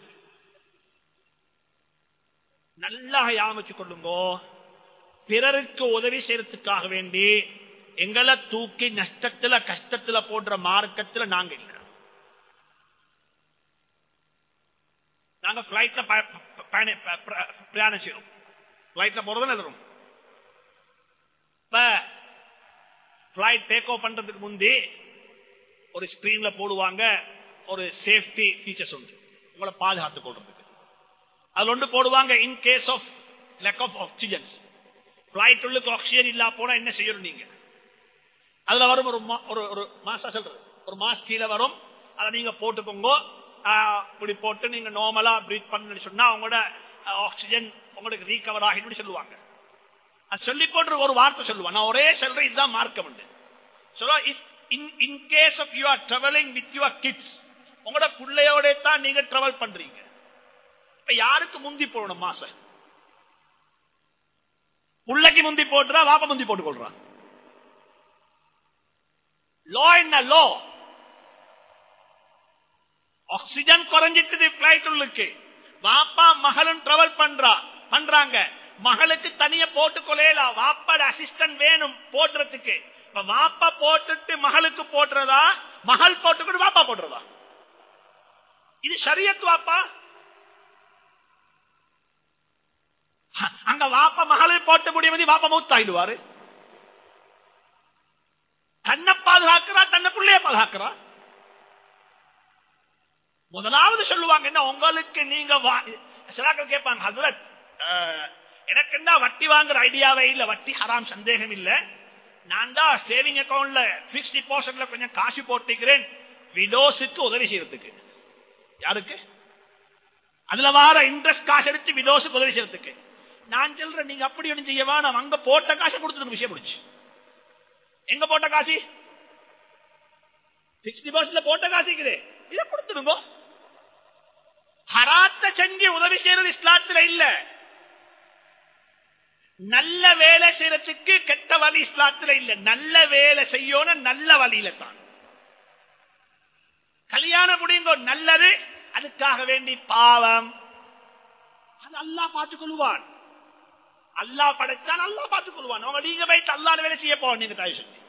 நல்லா யாமிச்சு கொள்ளுங்கோ பிறருக்கு உதவி செய்யறதுக்காக வேண்டி எங்களை தூக்கி நஷ்டத்துல கஷ்டத்துல போடுற மார்க்கத்துல நாங்க இல்ல நாங்க பிளைட்ல பிரயாணம் செய்யறோம் பிளைட்ல போறதுன்னு எழுதுறோம் இப்ப பிளைட் டேக் ஓவர் பண்றதுக்கு முந்தி ஒரு ஸ்கிரீன்ல போடுவாங்க ஒரு சேஃப்டி ஃபீச்சர்ஸ் உண்டு உங்களை பாதுகாத்துக் கொள்றதுக்கு அதுல ஒன்று போடுவாங்க in case of lack of oxygens flight உள்ளுக்கு ஆக்சிஜன் இல்லா போனா என்ன செய்யணும் நீங்க அதுல வரும் ஒரு ஒரு ஒரு மாசா சொல்றது ஒரு மாஸ் கீழே வரும் அதை நீங்க போட்டுக்கோங்க இப்படி போட்டு நீங்க நார்மலா பிரீத் பண்ணு சொன்னா அவங்களோட ஆக்சிஜன் உங்களுக்கு ரீகவர் ஆகிட்டு சொல்லுவாங்க அது சொல்லி போட்டு ஒரு வார்த்தை சொல்லுவான் நான் ஒரே சொல்றேன் இதுதான் மார்க்கம் உண்டு சொல்ல in case of you are travelling with your kids உங்களோட பிள்ளையோட தான் நீங்க டிராவல் பண்றீங்க இப்ப யாருக்கு முந்தி போடணும் மாச புள்ளைக்கு முந்தி போட்டுறா வாப்ப முந்தி போட்டு கொள்றான் லோ என்ன லோ ஆக்சிஜன் குறைஞ்சிட்டு பிளைட் உள்ளுக்கு வாப்பா மகளும் டிராவல் பண்றா பண்றாங்க மகளுக்கு தனிய போட்டு கொலையலாம் வாப்பாட அசிஸ்டன்ட் வேணும் போடுறதுக்கு இப்ப வாப்பா போட்டுட்டு மகளுக்கு போட்டுறதா மகள் போட்டுக்கிட்டு வாப்பா போட்டுறதா இது சரியத்து வாப்பா அங்க வாப்பா மகளை போட்டு முடியும் வாப்பா மூத்தாயிடுவாரு தன்னை பாதுகாக்கிறா தன்னை பிள்ளைய பாதுகாக்கிறா முதலாவது சொல்லுவாங்க என்ன உங்களுக்கு நீங்க சிலாக்கள் கேட்பாங்க ஹசரத் எனக்கு என்ன வட்டி வாங்குற ஐடியாவே இல்ல வட்டி ஹராம் சந்தேகம் இல்ல நான் தான் சேவிங் அக்கௌண்ட்ல பிக்ஸ் டிபாசிட்ல கொஞ்சம் காசு போட்டுக்கிறேன் விடோஸுக்கு உதவி செய்யறதுக்கு யாருக்கு அதுல வார இன்ட்ரெஸ்ட் காசு எடுத்து விடோஸுக்கு உதவி செய்யறதுக்கு நான் சொல்றேன் நீங்க அப்படி ஒன்றும் செய்ய வேணாம் அங்க போட்ட காசை கொடுத்துருங்க விஷயம் முடிச்சு எங்க போட்ட காசு பிக்ஸ் டிபாசிட்ல போட்ட காசுக்குது இதை கொடுத்துருங்க ஹராத்த செஞ்சு உதவி செய்யறது இஸ்லாத்துல இல்ல நல்ல வேலை செய்யறதுக்கு கெட்ட வழி இஸ்லாத்துல இல்ல நல்ல வேலை செய்யணும் நல்ல வழியில தான் கல்யாணம் முடியுங்க நல்லது அதுக்காக வேண்டி பாவம் அது அல்லா பார்த்துக் கொள்வான் அல்லா படைச்சான் அல்லா பார்த்துக் கொள்வான் அவங்க நீங்க வைத்து அல்லாத வேலை செய்ய போவான் நீங்க தாய் சொல்லி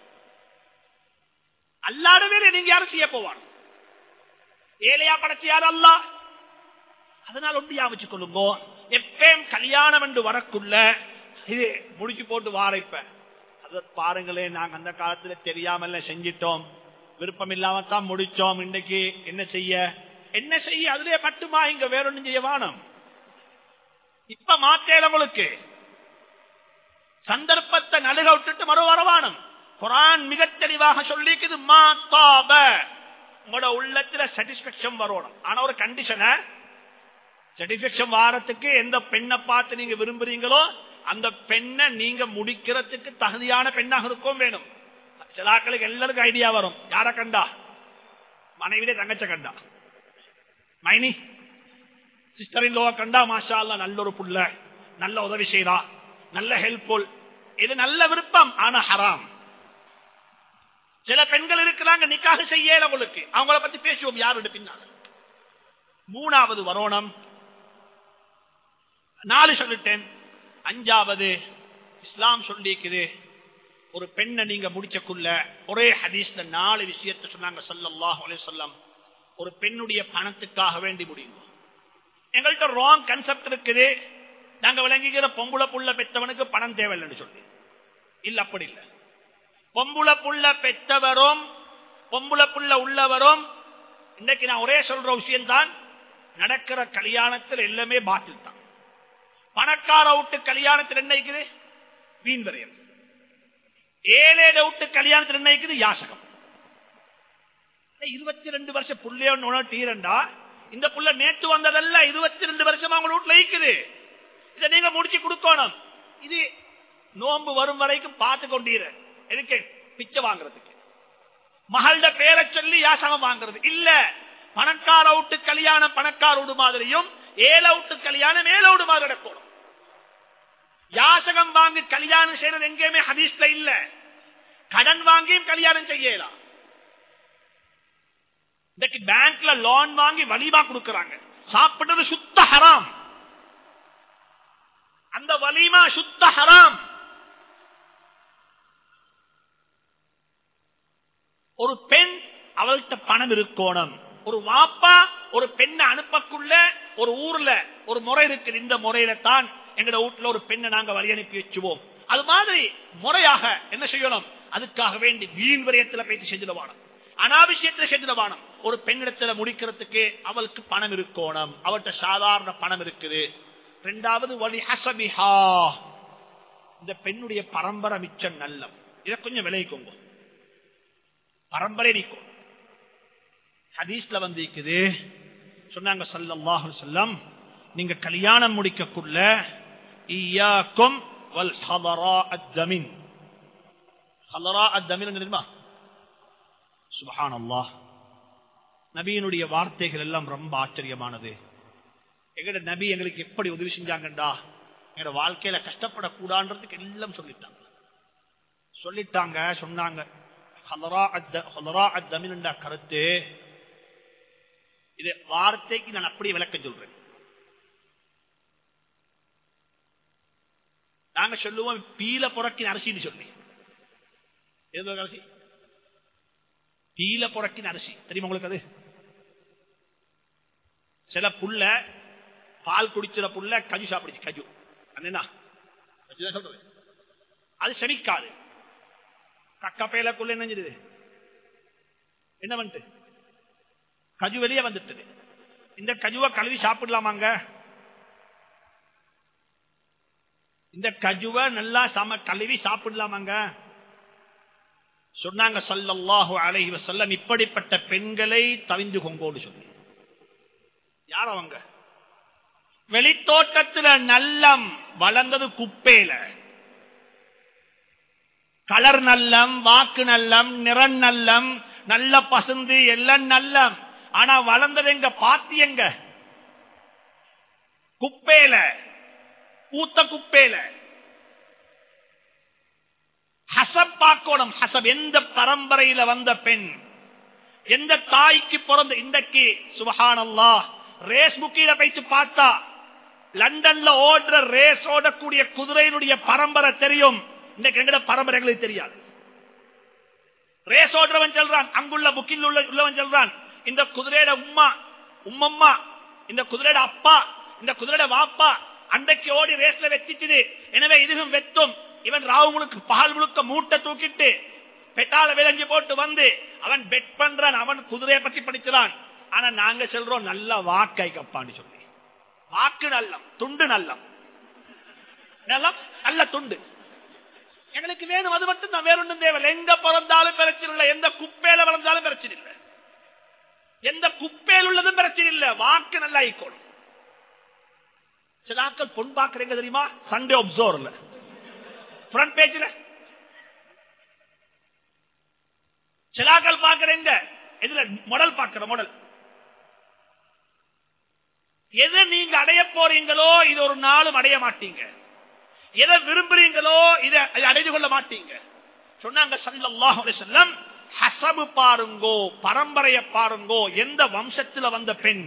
அல்லாத வேலை நீங்க யாரும் செய்ய போவான் ஏழையா படைச்சு யாரு அல்லா அதனால ஒன்று யாவச்சு கொள்ளுங்கோ எப்பயும் கல்யாணம் என்று வரக்குள்ள இது முடிச்சு போட்டு வாரைப்ப அத பாருங்களே நாங்க அந்த காலத்துல தெரியாமல செஞ்சிட்டோம் விருப்பம் இல்லாம தான் முடிச்சோம் இன்னைக்கு என்ன செய்ய என்ன செய்ய அதுலயே மட்டுமா இங்க வேற ஒன்றும் செய்ய வானம் இப்ப மாத்தேல உங்களுக்கு சந்தர்ப்பத்தை நழுக விட்டுட்டு மறு வரவானம் குரான் மிக தெளிவாக சொல்லிக்குது மாத்தாப உங்களோட உள்ளத்துல சாட்டிஸ்பேக்ஷன் வரணும் ஆனா ஒரு கண்டிஷனை சாட்டிஸ்பேக்ஷன் வாரத்துக்கு எந்த பெண்ணை பார்த்து நீங்க விரும்புறீங்களோ அந்த பெண்ணை நீங்க முடிக்கிறதுக்கு தகுதியான பெண்ணாக இருக்கும் வேணும் சிலாக்களுக்கு எல்லாருக்கும் ஐடியா வரும் யார கண்டா மனைவிட தங்கச்ச கண்டா மைனி சிஸ்டரின் லோவ கண்டா மாஷா அல்லா நல்ல ஒரு புள்ள நல்ல உதவி செய்யறா நல்ல ஹெல்ப்ஃபுல் இது நல்ல விருப்பம் ஆனா ஹராம் சில பெண்கள் இருக்கிறாங்க நிக்காக செய்யல உங்களுக்கு அவங்கள பத்தி பேசுவோம் யாரு பின்னால் மூணாவது வரோணம் நாலு சொல்லிட்டேன் அஞ்சாவது இஸ்லாம் சொல்லிக்குது ஒரு பெண்ணை நீங்க முடிச்சக்குள்ள ஒரே ஹதீஸ்ல நாலு விஷயத்தை சொன்னாங்க சல்லல்லாஹு அலைஹி வஸல்லம் ஒரு பெண்ணுடைய பணத்துக்காக வேண்டி முடியும் எங்கள்கிட்ட ராங் கன்செப்ட் இருக்குது நாங்க விளங்குகிற பொம்புள புள்ள பெற்றவனுக்கு பணம் தேவையில்லைன்னு சொல்லி இல்ல அப்படி இல்ல பொம்புள புள்ள பெற்றவரும் பொம்புள புள்ள உள்ளவரும் இன்னைக்கு நான் ஒரே சொல்ற விஷயம்தான் நடக்கிற கல்யாணத்தில் எல்லாமே பாட்டில் தான் பணக்கார விட்டு கல்யாணத்தில் என்ன இருக்குது வீண் விரயம் ஏழேட விட்டு கல்யாணத்தில் என்ன இருக்குது யாசகம் இருபத்தி ரெண்டு வருஷம் புள்ளையோன்னு டீரண்டா இந்த புள்ள நேற்று வந்ததல்ல இருபத்தி ரெண்டு வருஷமா உங்க வீட்டுல இருக்குது இதை நீங்க முடிச்சு கொடுக்கணும் இது நோன்பு வரும் வரைக்கும் பார்த்து கொண்டீர எதுக்கு பிச்சை வாங்குறதுக்கு மகள பேரை சொல்லி யாசகம் வாங்குறது இல்ல பணக்கார விட்டு கல்யாணம் பணக்கார விடு மாதிரியும் ஏழ விட்டு கல்யாணம் ஏழ விடு மாதிரி நடக்கணும் யாசகம் வாங்கி கல்யாணம் செய்யறது எங்கேயுமே ஹதீஸ்ல இல்ல கடன் வாங்கியும் கல்யாணம் செய்யலாம் இன்னைக்கு பேங்க்ல லோன் வாங்கி வலிமா கொடுக்கறாங்க சாப்பிடுறது சுத்த ஹராம் அந்த வலிமா சுத்த ஹராம் ஒரு பெண் அவள்கிட்ட பணம் இருக்கணும் ஒரு வாப்பா ஒரு பெண்ணை அனுப்பக்குள்ள ஒரு ஊர்ல ஒரு முறை இருக்கு இந்த முறையில தான் எங்கட வீட்டுல ஒரு பெண்ணை நாங்க வழி அனுப்பி வச்சுவோம் அது மாதிரி முறையாக என்ன செய்யணும் அதுக்காக வேண்டி வீண் விரயத்துல பேசி செஞ்சிடவானம் அனாவசியத்துல செஞ்சிடவானம் ஒரு பெண்ணிடத்துல முடிக்கிறதுக்கு அவளுக்கு பணம் இருக்கணும் அவள்கிட்ட சாதாரண பணம் இருக்குது ரெண்டாவது வழி ஹசபிஹா இந்த பெண்ணுடைய பரம்பரை மிச்சம் நல்லம் இதை கொஞ்சம் விளைவிக்கோங்க பரம்பரை நீக்கும் ஹதீஸ்ல வந்து இருக்குது சொன்னாங்க சல்லல்லாஹு சொல்லம் நீங்க கல்யாணம் முடிக்கக்குள்ள ஈயாக்கும் வல் ஹதரா அத்தமின் ஹதரா அத்தமின் தெரியுமா சுபஹான் அல்லாஹ் நபியினுடைய வார்த்தைகள் எல்லாம் ரொம்ப ஆச்சரியமானது எங்கட நபி எங்களுக்கு எப்படி உதவி செஞ்சாங்கண்டா எங்களோட வாழ்க்கையில கஷ்டப்படக்கூடாதுன்றதுக்கு எல்லாம் சொல்லிட்டாங்க சொல்லிட்டாங்க சொன்னாங்க கருத்து இது வார்த்தைக்கு நான் அப்படி விளக்க சொல்றேன் நாங்க சொல்லுவோம் பீல புறக்கின் அரிசின்னு சொல்லி எது அரிசி பீல புறக்கின் அரிசி தெரியுமா உங்களுக்கு அது சில புள்ள பால் குடிச்சிட புள்ள கஜு சாப்பிடுச்சு கஜு என்ன சொல்றது அது செமிக்காது கக்கப்பையிலக்குள்ள என்ன என்ன பண்ணிட்டு கஜு வெளியே வந்துட்டது இந்த கஜுவை கழுவி சாப்பிடலாமாங்க இந்த கஜுவை நல்லா சம கழுவி சாப்பிடலாமாங்க சொன்னாங்க சல்லல்லாஹு அலைஹி வஸல்லம் இப்படிப்பட்ட பெண்களை தவிந்து கொங்கோடு சொல்லி யார் அவங்க வெளித்தோட்டத்துல நல்லம் வளர்ந்தது குப்பையில கலர் நல்லம் வாக்கு நல்லம் நிறம் நல்லம் நல்ல பசுந்து எல்லாம் நல்லம் ஆனா வளர்ந்தது எங்க பாத்தி எங்க குப்பையில ஊத்த குப்பையில ஹசப் பார்க்கணும் ஹசப் எந்த பரம்பரையில வந்த பெண் எந்த தாய்க்கு பிறந்த இன்றைக்கு சுபஹானல்லா ரேஸ் புக்கில வைத்து பார்த்தா லண்டன்ல ஓடுற ரேஸ் ஓடக்கூடிய குதிரையினுடைய பரம்பரை தெரியும் இன்றைக்கு எங்கட பரம்பரைகளுக்கு தெரியாது ரேஸ் ஓடுறவன் சொல்றான் அங்குள்ள புக்கில் உள்ள உள்ளவன் சொல்றான் இந்த குதிரையோட உம்மா உம்மம்மா இந்த குதிரையோட அப்பா இந்த குதிரையோட வாப்பா அன்றைக்கு ஓடி ரேஸ்ல வெத்திச்சுது எனவே இதுவும் வெத்தும் இவன் ராவு முழுக்க பகல் முழுக்க மூட்டை தூக்கிட்டு பெட்டால விளைஞ்சு போட்டு வந்து அவன் பெட் பண்றான் அவன் குதிரையை பத்தி படிக்கிறான் ஆனா நாங்க சொல்றோம் நல்ல வாக்கை கப்பான்னு சொல்லி வாக்கு நல்லம் துண்டு நல்லம் நல்லம் நல்ல துண்டு எங்களுக்கு வேணும் அது மட்டும் தான் வேற ஒன்றும் தேவை எங்க பிறந்தாலும் பிரச்சனை இல்லை எந்த குப்பையில வளர்ந்தாலும் பிரச்சனை இல்லை எந்த குப்பையில் உள்ளதும் பிரச்சனை இல்லை வாக்கு நல்லா ஈக்கணும் சில ஆட்கள் பொன் பாக்குறீங்க தெரியுமா சண்டே ஒப்சோர்ல ஃப்ரண்ட் பேஜ்ல சிலாக்கள் பாக்குறீங்க இதுல மாடல் பார்க்கிற மாடல் எதை நீங்க அடைய போறீங்களோ இது ஒரு நாளும் அடைய மாட்டீங்க எதை விரும்புறீங்களோ இதை அதை அடைந்து கொள்ள மாட்டீங்க சொன்னாங்க சல்லல்லாஹு அலைஹி வஸல்லம் ஹசபு பாருங்கோ பரம்பரைய பாருங்கோ எந்த வம்சத்துல வந்த பெண்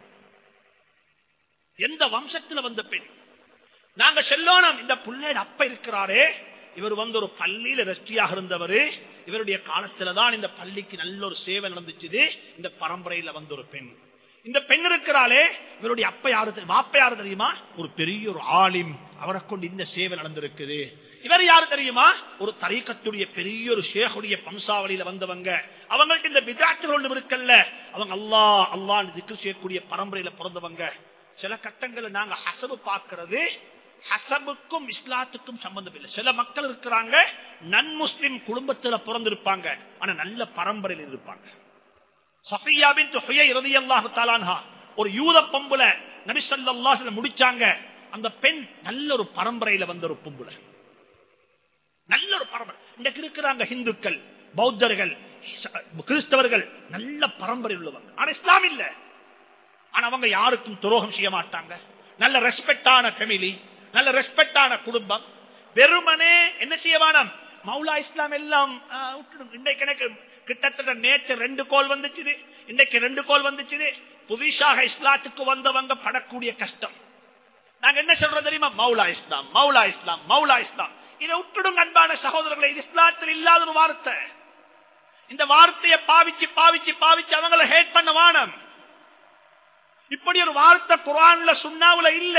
எந்த வம்சத்துல வந்த பெண் நாங்க செல்லோனம் இந்த புள்ளையோட அப்ப இருக்கிறாரே இவர் வந்து ஒரு பள்ளியில ரெஸ்டியாக இருந்தவர் இவருடைய காலத்துலதான் இந்த பள்ளிக்கு நல்ல ஒரு சேவை நடந்துச்சு இந்த பரம்பரையில வந்த ஒரு பெண் இந்த பெண் இருக்கிறாளே இவருடைய அப்ப யாரு தெரி- வாப்ப யாரு தெரியுமா ஒரு பெரிய ஒரு ஆலிம் அவரை கொண்டு இந்த சேவை நடந்திருக்குது இவர் யாரு தெரியுமா ஒரு தரீக்கத்துடைய பெரிய ஒரு ஷேகுடைய வம்சாவளியில வந்தவங்க அவங்கள்ட்ட இந்த விதாட்டுகள் ஒன்று இருக்கல்ல அவங்க அல்லா அல்லான்னு திக்கு செய்யக்கூடிய பரம்பரையில பிறந்தவங்க சில கட்டங்களை நாங்க ஹசபு பார்க்கிறது ஹசபுக்கும் இஸ்லாத்துக்கும் சம்பந்தம் இல்லை சில மக்கள் இருக்கிறாங்க நன் முஸ்லிம் குடும்பத்துல பிறந்திருப்பாங்க ஆனா நல்ல பரம்பரையில் இருப்பாங்க சஃபியாவின் தொகையை ரலியல்லாஹு தஆலான்ஹா ஒரு யூத பொம்புல நபி ஸல்லல்லாஹு அலைஹி முடிச்சாங்க அந்த பெண் நல்ல ஒரு பரம்பரையில வந்த ஒரு பொம்புல நல்ல ஒரு பரம்பரை இன்றைக்கு இருக்கிறாங்க இந்துக்கள் பௌத்தர்கள் ச- கிறிஸ்தவர்கள் நல்ல பரம்பரை உள்ளவங்க ஆனா இஸ்லாம் இல்ல ஆனா அவங்க யாருக்கும் துரோகம் செய்ய மாட்டாங்க நல்ல ரெஸ்பெக்டான ஃபேமிலி நல்ல ரெஸ்பெக்டான குடும்பம் வெறுமனே என்ன செய்ய வேணாம் மௌலா இஸ்லாம் எல்லாம் ஆ, விட்டுடுங்க. இன்றைக்கு எனக்கு கிட்டத்தட்ட நேற்று ரெண்டு கோல் வந்துச்சு இன்றைக்கு ரெண்டு கோல் வந்துச்சு புதுசாக இஸ்லாத்துக்கு வந்தவங்க படக்கூடிய கஷ்டம் நாங்க என்ன சொல்றோம் தெரியுமா மௌலா இஸ்லாம் மௌலா இஸ்லாம் மௌலா இஸ்லாம் இதை விட்டுடுங்க அன்பான சகோதரர்களை இது இஸ்லாத்தில் இல்லாத ஒரு வார்த்தை இந்த வார்த்தையை பாவிச்சு பாவிச்சு பாவிச்சு அவங்கள ஹேட் பண்ண வானம் இப்படி ஒரு வார்த்தை குரான்ல சுண்ணாவுல இல்ல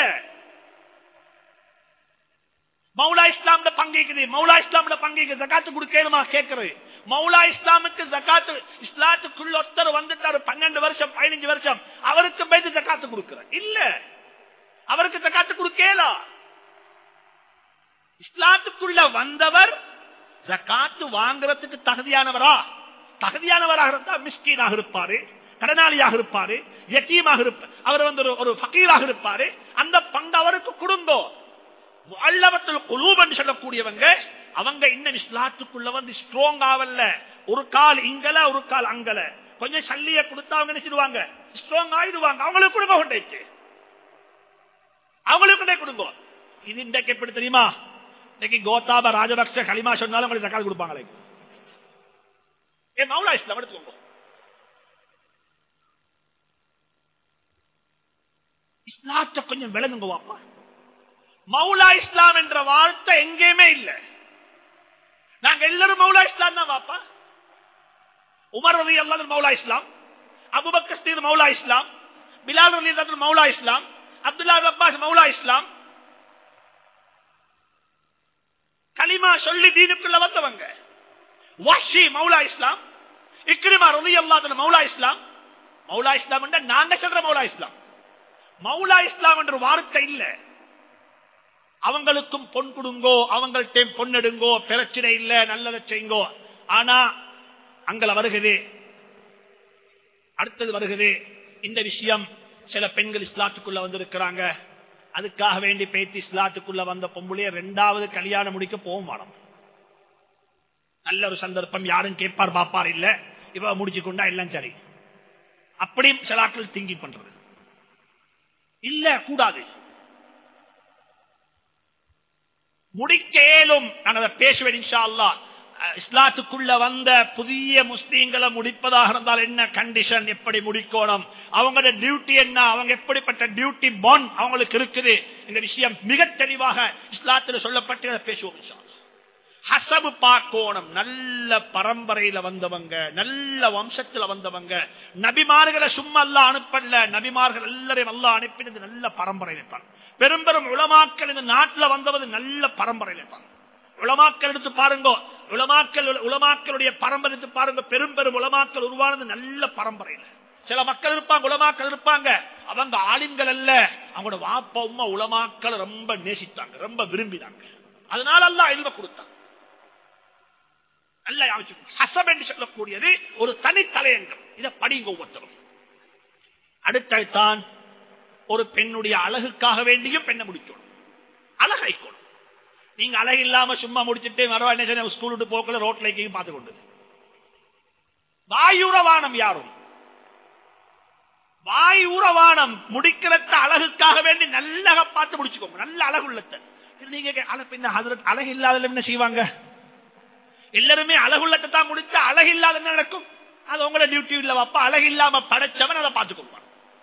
மௌலா இஸ்லாம்ல பங்கிக்குது மௌலா இஸ்லாம்ல பங்கிக்கு ஜக்காத்து கொடுக்கணுமா கேட்கறது மௌலா இஸ்லாமுக்கு ஜக்காத்து இஸ்லாத்துக்குள்ள ஒருத்தர் வந்துட்டாரு பன்னெண்டு வருஷம் பதினஞ்சு வருஷம் அவருக்கு போயிட்டு ஜக்காத்து கொடுக்கிற இல்ல அவருக்கு ஜக்காத்து கொடுக்கலா இஸ்லாத்துக்குள்ள வந்தவர் ஜக்காத்து வாங்குறதுக்கு தகுதியானவரா தகுதியானவராக இருந்தா மிஸ்கீனாக இருப்பாரு கடனாளியாக இருப்பாரு யத்தீமாக இருப்பார் அவர் வந்து ஒரு- ஒரு ஃபக்கீராக இருப்பாரு அந்த பங்கு அவருக்கு கொடுங்கோ அல்லவத்தில் குலூபன் சொல்லக்கூடியவங்க அவங்க இன்னும் இஸ்லாத்துக்குள்ள வந்து ஸ்ட்ராங் ஆவல்ல ஒரு கால் இங்கல ஒரு கால் அங்கல கொஞ்சம் சல்லிய கொடுத்தா அவங்க நினைச்சிடுவாங்க ஸ்ட்ராங் ஆயிடுவாங்க அவங்களுக்கு கொடுங்க கொண்டேச்சு அவங்களுக்கு கொண்டே கொடுங்க இது இன்றைக்கு எப்படி தெரியுமா இன்னைக்கு கோத்தாப ராஜபக்ச களிமா சொன்னாலும் உங்களுக்கு சக்கால் கொடுப்பாங்களே ஏ மௌலா இஸ்லாம் எடுத்துக்கோங்க இஸ்லாத்தை கொஞ்சம் விளங்குங்க வாப்பா மௌலா இஸ்லாம் என்ற வார்த்தை எங்கேயுமே இல்ல நாங்க எல்லாரும் மௌலா இஸ்லாம் தான் வாப்பா உமர் ரவி அல்லாத மௌலா இஸ்லாம் அபுபக்கர் மௌலா இஸ்லாம் பிலால் ரலி அல்லாஹ் மௌலா இஸ்லாம் அப்துல்லா அப்பாஸ் மௌலா இஸ்லாம் கலிமா சொல்லி தீனுக்குள்ள வந்தவங்க வாஷி மௌலா இஸ்லாம் இக்ரிமா ரலி அல்லாஹ் மௌலா இஸ்லாம் மௌலா இஸ்லாம் என்ற நாங்க சொல்ற மௌலா இஸ்லாம் மௌலா இஸ்லாம் என்ற வார்த்தை இல்ல அவங்களுக்கும் பொன் கொடுங்கோ அவங்கள்ட்ட பொன்னெடுங்கோ பிரச்சனை இல்ல நல்லதை செய்யுங்கோ ஆனா அங்கள வருகுது அடுத்தது வருகுது இந்த விஷயம் சில பெண்கள் இஸ்லாத்துக்குள்ள வந்திருக்கிறாங்க அதுக்காக வேண்டி பேத்தி இஸ்லாத்துக்குள்ள வந்த பொம்புளைய ரெண்டாவது கல்யாணம் முடிக்க போகும் வாடம் நல்ல ஒரு சந்தர்ப்பம் யாரும் கேட்பார் பாப்பார் இல்ல இவ முடிச்சு கொண்டா எல்லாம் சரி அப்படியும் சில ஆட்கள் திங்கிங் பண்றது இல்ல கூடாது முடிக்க இயலும் நான் அதை பேசுவேன் இன்ஷா அல்லாஹ். அஹ், இஸ்லாத்துக்குள்ள வந்த புதிய முஸ்லீம்களை முடிப்பதாக இருந்தால் என்ன கண்டிஷன் எப்படி முடிக்கணும் அவங்களோட டியூட்டி என்ன அவங்க எப்படிப்பட்ட டியூட்டி பாண்ட் அவங்களுக்கு இருக்குது இந்த விஷயம் மிக தெளிவாக இஸ்லாத்தில் சொல்லப்பட்டு அதை பேசுவோம் இன்ஷா அல்லாஹ். ஹசபு பார்க்கோணம் நல்ல பரம்பரையில வந்தவங்க நல்ல வம்சத்துல வந்தவங்க நபிமார்களை சும்மா அல்ல அனுப்பல நபிமார்கள் எல்லாரையும் அல்ல அனுப்பினது நல்ல பரம்பரையில தான் பெரும் பெரும் உளமாக்கல் இந்த நாட்டுல வந்தவது நல்ல பரம்பரையில தான் உளமாக்கல் எடுத்து பாருங்க உளமாக்கல் உளமாக்களுடைய பரம்பரை எடுத்து பாருங்க பெரும் பெரும் உளமாக்கல் உருவானது நல்ல பரம்பரையில சில மக்கள் இருப்பாங்க உலமாக்கள் இருப்பாங்க அவங்க ஆளுங்கள் அல்ல அவங்களோட வாப்பா உம்மா உலமாக்கள் ரொம்ப நேசித்தாங்க ரொம்ப விரும்பினாங்க அதனால அல்ல எழுத கொடுத்தாங்க அல்ல ஹசப் என்று சொல்லக்கூடியது ஒரு தனி தலையங்கம் இதை படிங்க ஒவ்வொருத்தரும் அடுத்தான் ஒரு பெண்ணுடைய அழகுக்காக வேண்டியும் பெண்ணை முடிக்கணும் அழகைக்கணும் நீங்க அழகு இல்லாம சும்மா முடிச்சுட்டு மறுவா என்ன ஸ்கூல் விட்டு போக்கல ரோட்ல எங்கேயும் பார்த்து கொண்டு வாயுரவானம் யாரும் வாய் உறவானம் முடிக்கிறத அழகுக்காக வேண்டி நல்லக பார்த்து முடிச்சுக்கோங்க நல்ல அழகு உள்ளத்த நீங்க கே- அழ- பின்ன ஹதரத் அழகு இல்லாத என்ன செய்வாங்க எல்லாருமே அழகுள்ளத்தை தான் முடிச்சா அழகு இல்லாத என்ன நடக்கும் அது உங்களோட டியூட்டி இல்ல அப்ப அழகு இல்லாம படைச்சவன் அதை பார்த்துக்கொள்வான்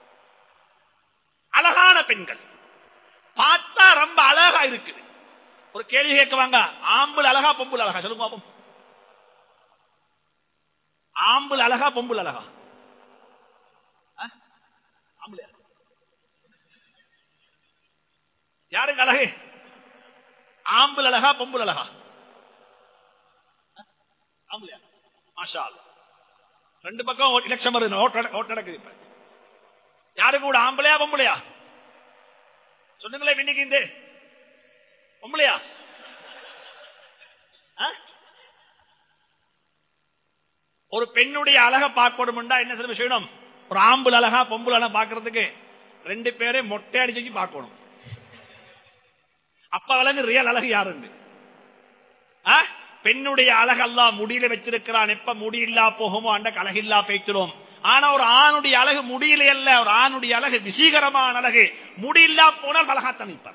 அழகான பெண்கள் பார்த்தா ரொம்ப அழகா இருக்குது ஒரு கேள்வி கேட்குவாங்க ஆம்புல் அழகா பொம்புல் அழகா சொல்லுங்க பாப்போம் ஆம்புல் அழகா பொம்புல் அழகா ஆ? ஆம்புலையா? யாருங்க அழகு ஆம்புல் அழகா பொம்புல் அழகா ஆ? ஆம்புலையா மாஷா அல்லாஹ். ரெண்டு பக்கம் எலெக்ஷன் வருது ஓட்டு நட- ஓட்டு நடக்குது இப்ப யாருக்கு கூட ஆம்பளையா பொம்பளையா சொன்னீங்களே இன்னைக்கு இந்த பொம்பளையா ஆ? ஒரு பெண்ணுடைய அழகை பார்க்கணும்டா என்ன சில செய்யணும் ஒரு ஆம்புல் அழகா பொம்புல் அழகா பார்க்கறதுக்கு ரெண்டு பேரே மொட்டை அடிச்சு பார்க்கணும் அப்ப அழகு ரியல் அழகு யாருன்னு ஆ? பெண்ணுடைய அழகெல்லாம் முடியில வச்சிருக்கிறான் எப்ப முடியில்லா போகுமோ அந்த அழகில்லா பேய்க்கிறோம் ஆனா ஒரு ஆணுடைய அழகு முடியல அல்ல ஒரு ஆணுடைய அழகு விசீகரமான அழகு முடியில்லா போனால் அழகாத்தான் நிற்பான்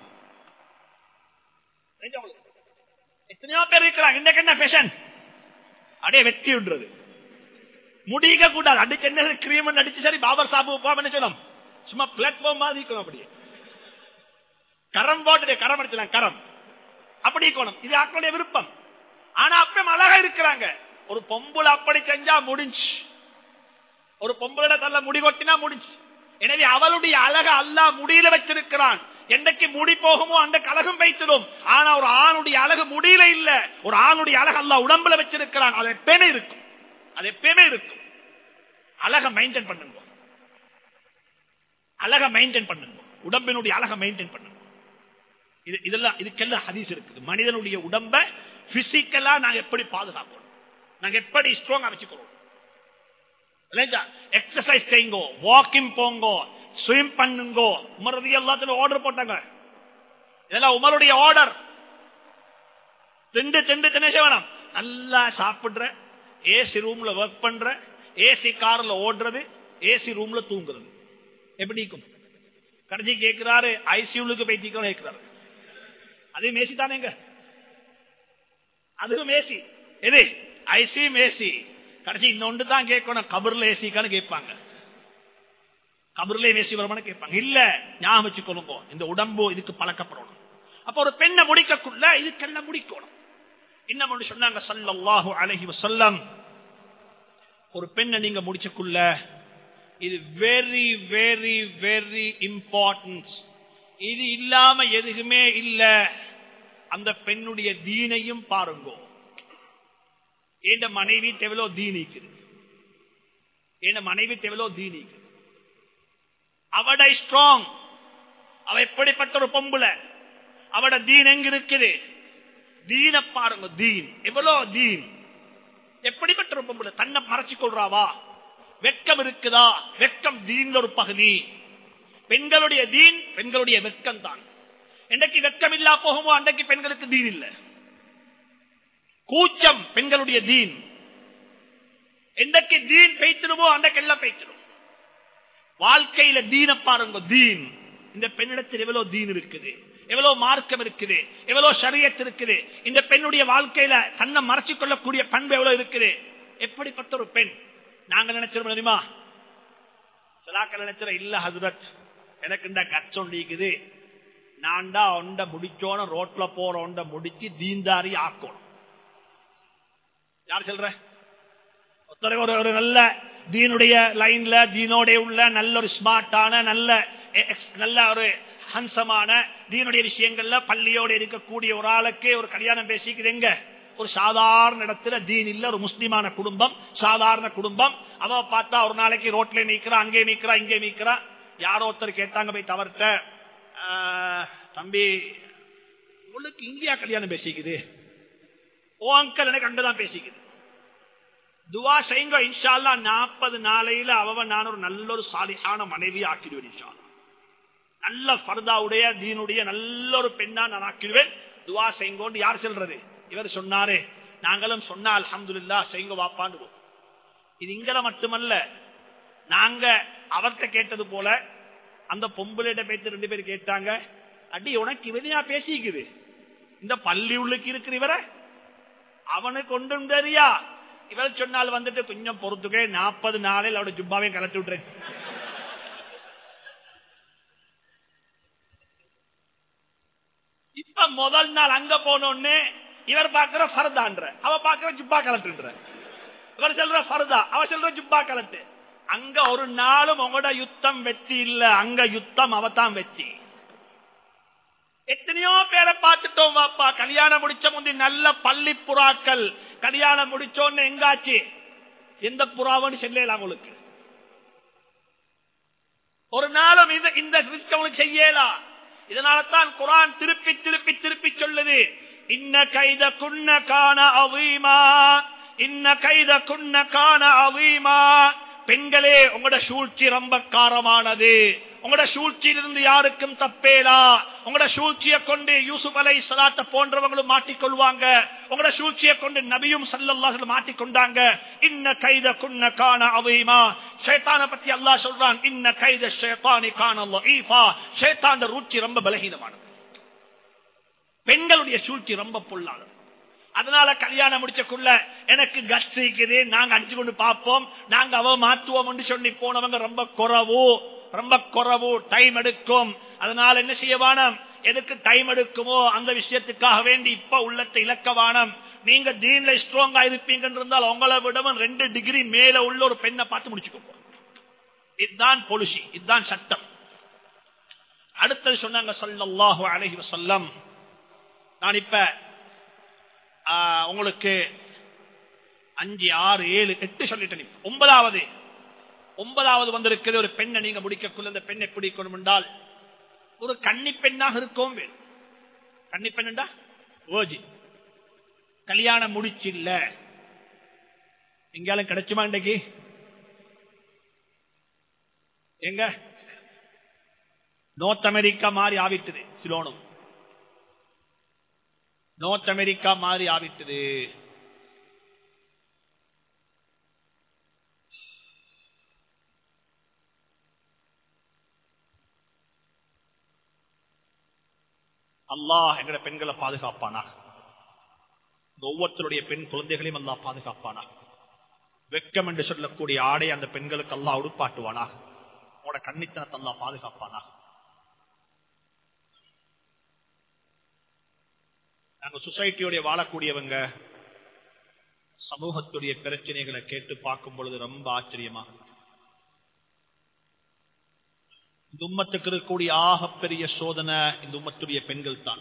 எத்தனையோ பேர் இருக்கிறாங்க இந்த என்ன ஃபேஷன் அப்படியே வெட்டி விடுறது முடிக்க கூடாது அடிச்சு என்ன கிரீம் அடிச்சு சரி பாபர் சாபு போன சொல்லணும் சும்மா பிளாட்ஃபார்ம் மாதிரி இருக்கணும் அப்படியே கரம் போட்டு கரம் அடிச்சலாம் கரம் அப்படி இருக்கணும் இது ஆக்களுடைய விருப்பம் ஆனா அப்பயும் அழகா இருக்கிறாங்க ஒரு பொம்புல அப்படி செஞ்சா முடிஞ்சு ஒரு பொம்பளை தள்ள முடி கொட்டினா முடிஞ்சு எனவே அவளுடைய அழக அல்லா முடியில வச்சிருக்கிறான் என்றைக்கு முடி போகுமோ அந்த அழகும் வைத்திடும் ஆனா ஒரு ஆணுடைய அழகு முடியல இல்ல ஒரு ஆணுடைய அழகு அல்லா உடம்புல வச்சிருக்கிறான் அது எப்பயுமே இருக்கும் அது எப்பயுமே இருக்கும் அழக மெயின்டைன் பண்ணுங்க அழக மெயின்டைன் பண்ணுங்க உடம்பினுடைய அழக மெயின்டைன் பண்ணுங்க இது இதெல்லாம் இதுக்கெல்லாம் ஹதீஸ் இருக்குது மனிதனுடைய உடம்ப பிசிக்கலா நாங்க எப்படி பாதுகாக்கணும் நாங்க எப்படி ஸ்ட்ராங்கா வச்சுக்கிறோம் எக்ஸசைஸ் செய்யுங்கோ வாக்கிங் போங்கோ ஸ்விம் பண்ணுங்கோ உமரதி எல்லாத்தையும் ஆர்டர் போட்டாங்க இதெல்லாம் உமருடைய ஆர்டர் திண்டு திண்டு தினேச வேணாம் நல்லா சாப்பிடுற ஏசி ரூம்ல ஒர்க் பண்ற ஏசி கார்ல ஓடுறது ஏசி ரூம்ல தூங்குறது எப்படி இருக்கும் கடைசி கேட்கிறாரு ஐசியூலுக்கு போய் தீக்கணும் கேட்கிறாரு அதே மேசி தானேங்க அதுவும் ஏசி எது ஐசியும் ஏசி கடைசி இன்னொன்று தான் கேட்கணும் கபர்ல ஏசிக்கான்னு கேட்பாங்க கபர்ல ஏசி வருமானு கேட்பாங்க இல்ல ஞாபகம் வச்சுக்கொள்ளுங்க இந்த உடம்பு இதுக்கு பழக்கப்படணும் அப்ப ஒரு பெண்ணை முடிக்கக்குள்ள இதுக்கெல்லாம் முடிக்கணும் இன்னும் ஒன்று சொன்னாங்க சல்லல்லாஹு அலைஹி வஸல்லம் ஒரு பெண்ணை நீங்க முடிச்சக்குள்ள இது வெரி வெரி வெரி இம்பார்ட்டன்ட் இது இல்லாம எதுவுமே இல்ல அந்த பெண்ணுடைய தீனையும் பாருங்கோ என் மனைவி எவ்வளோ தீனிக்குது என் மனைவி எவ்வளோ தீனிக்குது அவட ஸ்ட்ராங் அவ எப்படிப்பட்ட ஒரு பொம்புல அவட தீன் எங்க இருக்குது தீன பாருங்க தீன் எவ்வளோ தீன் எப்படிப்பட்ட ஒரு பொம்புல தன்னை மறைச்சு கொள்றாவா வெட்கம் இருக்குதா வெட்கம் தீன் ஒரு பகுதி பெண்களுடைய தீன் பெண்களுடைய வெட்கம் தான் என்றைக்கு வெட்கம் இல்லா போகுமோ அன்றைக்கு பெண்களுக்கு தீன் இல்லை கூச்சம் பெண்களுடைய தீன் என்றைக்கு தீன் பெய்த்திடுமோ அன்றைக்கு எல்லாம் பெய்த்திடும் வாழ்க்கையில தீன பாருங்க தீன் இந்த பெண்ணிடத்தில் எவ்வளவு தீன் இருக்குது எவ்வளவு மார்க்கம் இருக்குது எவ்வளவு சரியத்து இருக்குது இந்த பெண்ணுடைய வாழ்க்கையில தன்னை மறைச்சு கொள்ளக்கூடிய பண்பு எவ்வளவு இருக்குது எப்படிப்பட்ட ஒரு பெண் நாங்க நினைச்சிருவோம் தெரியுமா சிலாக்கள் நினைச்சிட இல்ல ஹசரத் எனக்கு இந்த கச்சொண்டிக்குது நான் தான் ஒண்ட முடிச்சோன ரோட்ல போற ஒண்ட முடிச்சு தீந்தாரி ஆக்கணும் யார் சொல்ற ஒருத்தர் ஒரு ஒரு நல்ல தீனுடைய லைன்ல தீனோட உள்ள நல்ல ஒரு ஸ்மார்ட்டான நல்ல நல்ல ஒரு ஹம்சமான தீனுடைய விஷயங்கள்ல பள்ளியோட இருக்கக்கூடிய ஒரு ஆளுக்கு ஒரு கல்யாணம் பேசிக்குது எங்க ஒரு சாதாரண இடத்துல தீன் இல்ல ஒரு முஸ்லிமான குடும்பம் சாதாரண குடும்பம் அவ பார்த்தா ஒரு நாளைக்கு ரோட்ல நீக்கிறா அங்கே நீக்கிறா இங்கே நீக்கிறா யாரோ ஒருத்தர் கேட்டாங்க போய் தவறுட்ட தம்பி உங்களுக்கு இங்கேயா கல்யாணம் பேசிக்குது ஓ அங்கல் எனக்கு அங்கதான் பேசிக்குது துவா செய்யுங்க இன்ஷால்லா நாற்பது நாளையில அவன் நான் ஒரு நல்ல ஒரு சாலிகான மனைவி ஆக்கிடுவேன் இன்ஷால்லா நல்ல பர்தாவுடைய தீனுடைய நல்ல ஒரு பெண்ணா நான் ஆக்கிடுவேன் துவா செய்யுங்கோண்டு யார் சொல்றது இவர் சொன்னாரு நாங்களும் சொன்னா அலமதுல்லா செய்யுங்க வாப்பாண்டு இது இங்கல மட்டுமல்ல நாங்க அவர்கிட்ட கேட்டது போல அந்த பொம்பளையிட்ட பேச்சு ரெண்டு பேரும் கேட்டாங்க அடி உனக்கு இவனையா பேசிக்குது இந்த பள்ளி உள்ளுக்கு இருக்கிற இவரை அவனுக்கு ஒன்றும் தெரியா இவர் சொன்னால் வந்துட்டு கொஞ்சம் பொறுத்துக்கே நாற்பது நாளில் அவட ஜுப்பாவையும் கலட்டி விட்டுறேன் இப்ப முதல் நாள் அங்க போனோன்னு இவர் பாக்குற ஃபர்தான்ற அவ பாக்குற ஜுப்பா கலட்டுன்ற இவர் சொல்ற ஃபர்தா அவ சொல்ற ஜுப்பா கலட்டு அங்க ஒரு நாளும் உங்களோட யுத்தம் வெற்றி இல்ல அங்க யுத்தம் அவதான் வெற்றி எத்தனையோ பேரை பார்த்துட்டோம் வாப்பா கல்யாணம் முடிச்ச முந்தி நல்ல பள்ளி புறாக்கள் கல்யாணம் முடிச்சோன்னு எங்காச்சு எந்த புறாவன்னு சொல்லலாம் உங்களுக்கு ஒரு நாளும் இந்த இந்த ரிஸ்க் அவங்களுக்கு செய்யலாம் இதனால தான் குரான் திருப்பி திருப்பி திருப்பி சொல்லுது இன்ன கைத குன்ன காண அவீமா இன்ன கைத குன்ன காண அவீமா பெண்களே உங்களோட சூழ்ச்சி ரொம்ப காரமானது உங்களோட சூழ்ச்சியிலிருந்து யாருக்கும் தப்பேலா உங்களோட சூழ்ச்சியை கொண்டு யூசுப் அலை சலாத்த போன்றவங்களும் மாட்டிக்கொள்வாங்க உங்களோட சூழ்ச்சியை கொண்டு நபியும் சல்லல்லாஹு மாட்டிக்கொண்டாங்க இன்ன கைத குன்ன காண அவைமா ஷேத்தான பத்தி அல்லாஹ் சொல்றான் இன்ன கைத ஷேத்தானி காண ஈஃபா ஷேத்தாண்ட ரூச்சி ரொம்ப பலகீனமானது பெண்களுடைய சூழ்ச்சி ரொம்ப பொல்லானது அதனால கல்யாணம் முடிச்சக்குள்ள எனக்கு கட்ஸ் இருக்குது நாங்க அடிச்சு கொண்டு பார்ப்போம் நாங்க அவ மாத்துவோம் சொல்லி போனவங்க ரொம்ப குறவு ரொம்ப குறவு டைம் எடுக்கும் அதனால என்ன செய்ய வானம் எதுக்கு டைம் எடுக்குமோ அந்த விஷயத்துக்காக வேண்டி இப்ப உள்ளத்தை இலக்க வானம் நீங்க தீன்ல ஸ்ட்ராங்கா இருப்பீங்க இருந்தால் உங்களை விடவும் ரெண்டு டிகிரி மேல உள்ள ஒரு பெண்ணை பார்த்து முடிச்சுக்கோங்க இதுதான் பொலிசி இதுதான் சட்டம் அடுத்தது சொன்னாங்க சல்லாஹு அலஹி வசல்லம் நான் இப்ப உங்களுக்கு அஞ்சு ஆறு ஏழு எட்டு சொல்லிட்டேன் ஒன்பதாவது ஒன்பதாவது வந்திருக்கிறது ஒரு பெண்ணை நீங்க முடிக்கக்குள்ள அந்த பெண்ணை பிடிக்கணும் என்றால் ஒரு கன்னி பெண்ணாக இருக்கவும் வேணும் கன்னி பெண்ணா ஓஜி கல்யாணம் முடிச்சு இல்ல எங்கேயாலும் கிடைச்சுமா இன்றைக்கு எங்க நோர்த் அமெரிக்கா மாறி ஆவிட்டுது சிலோனும் நோர்த் அமெரிக்கா மாறி ஆவிட்டது அல்லாஹ் எங்கட பெண்களை பாதுகாப்பானா ஒவ்வொருத்தருடைய பெண் குழந்தைகளையும் அல்லாஹ் பாதுகாப்பானா வெக்கம் என்று சொல்லக்கூடிய ஆடை அந்த பெண்களுக்கு அல்லாஹ் உடுப்பாட்டுவானா உங்களோட கண்ணித்தனத்தை அல்லாஹ் பாதுகாப்பானா நாங்க சொசைட்டியோட வாழக்கூடியவங்க சமூகத்துடைய பிரச்சனைகளை கேட்டு பார்க்கும் பொழுது ரொம்ப ஆச்சரியமா இந்த உம்மத்துக்கு இருக்கக்கூடிய ஆகப்பெரிய சோதனை இந்த உம்மத்துடைய பெண்கள் தான்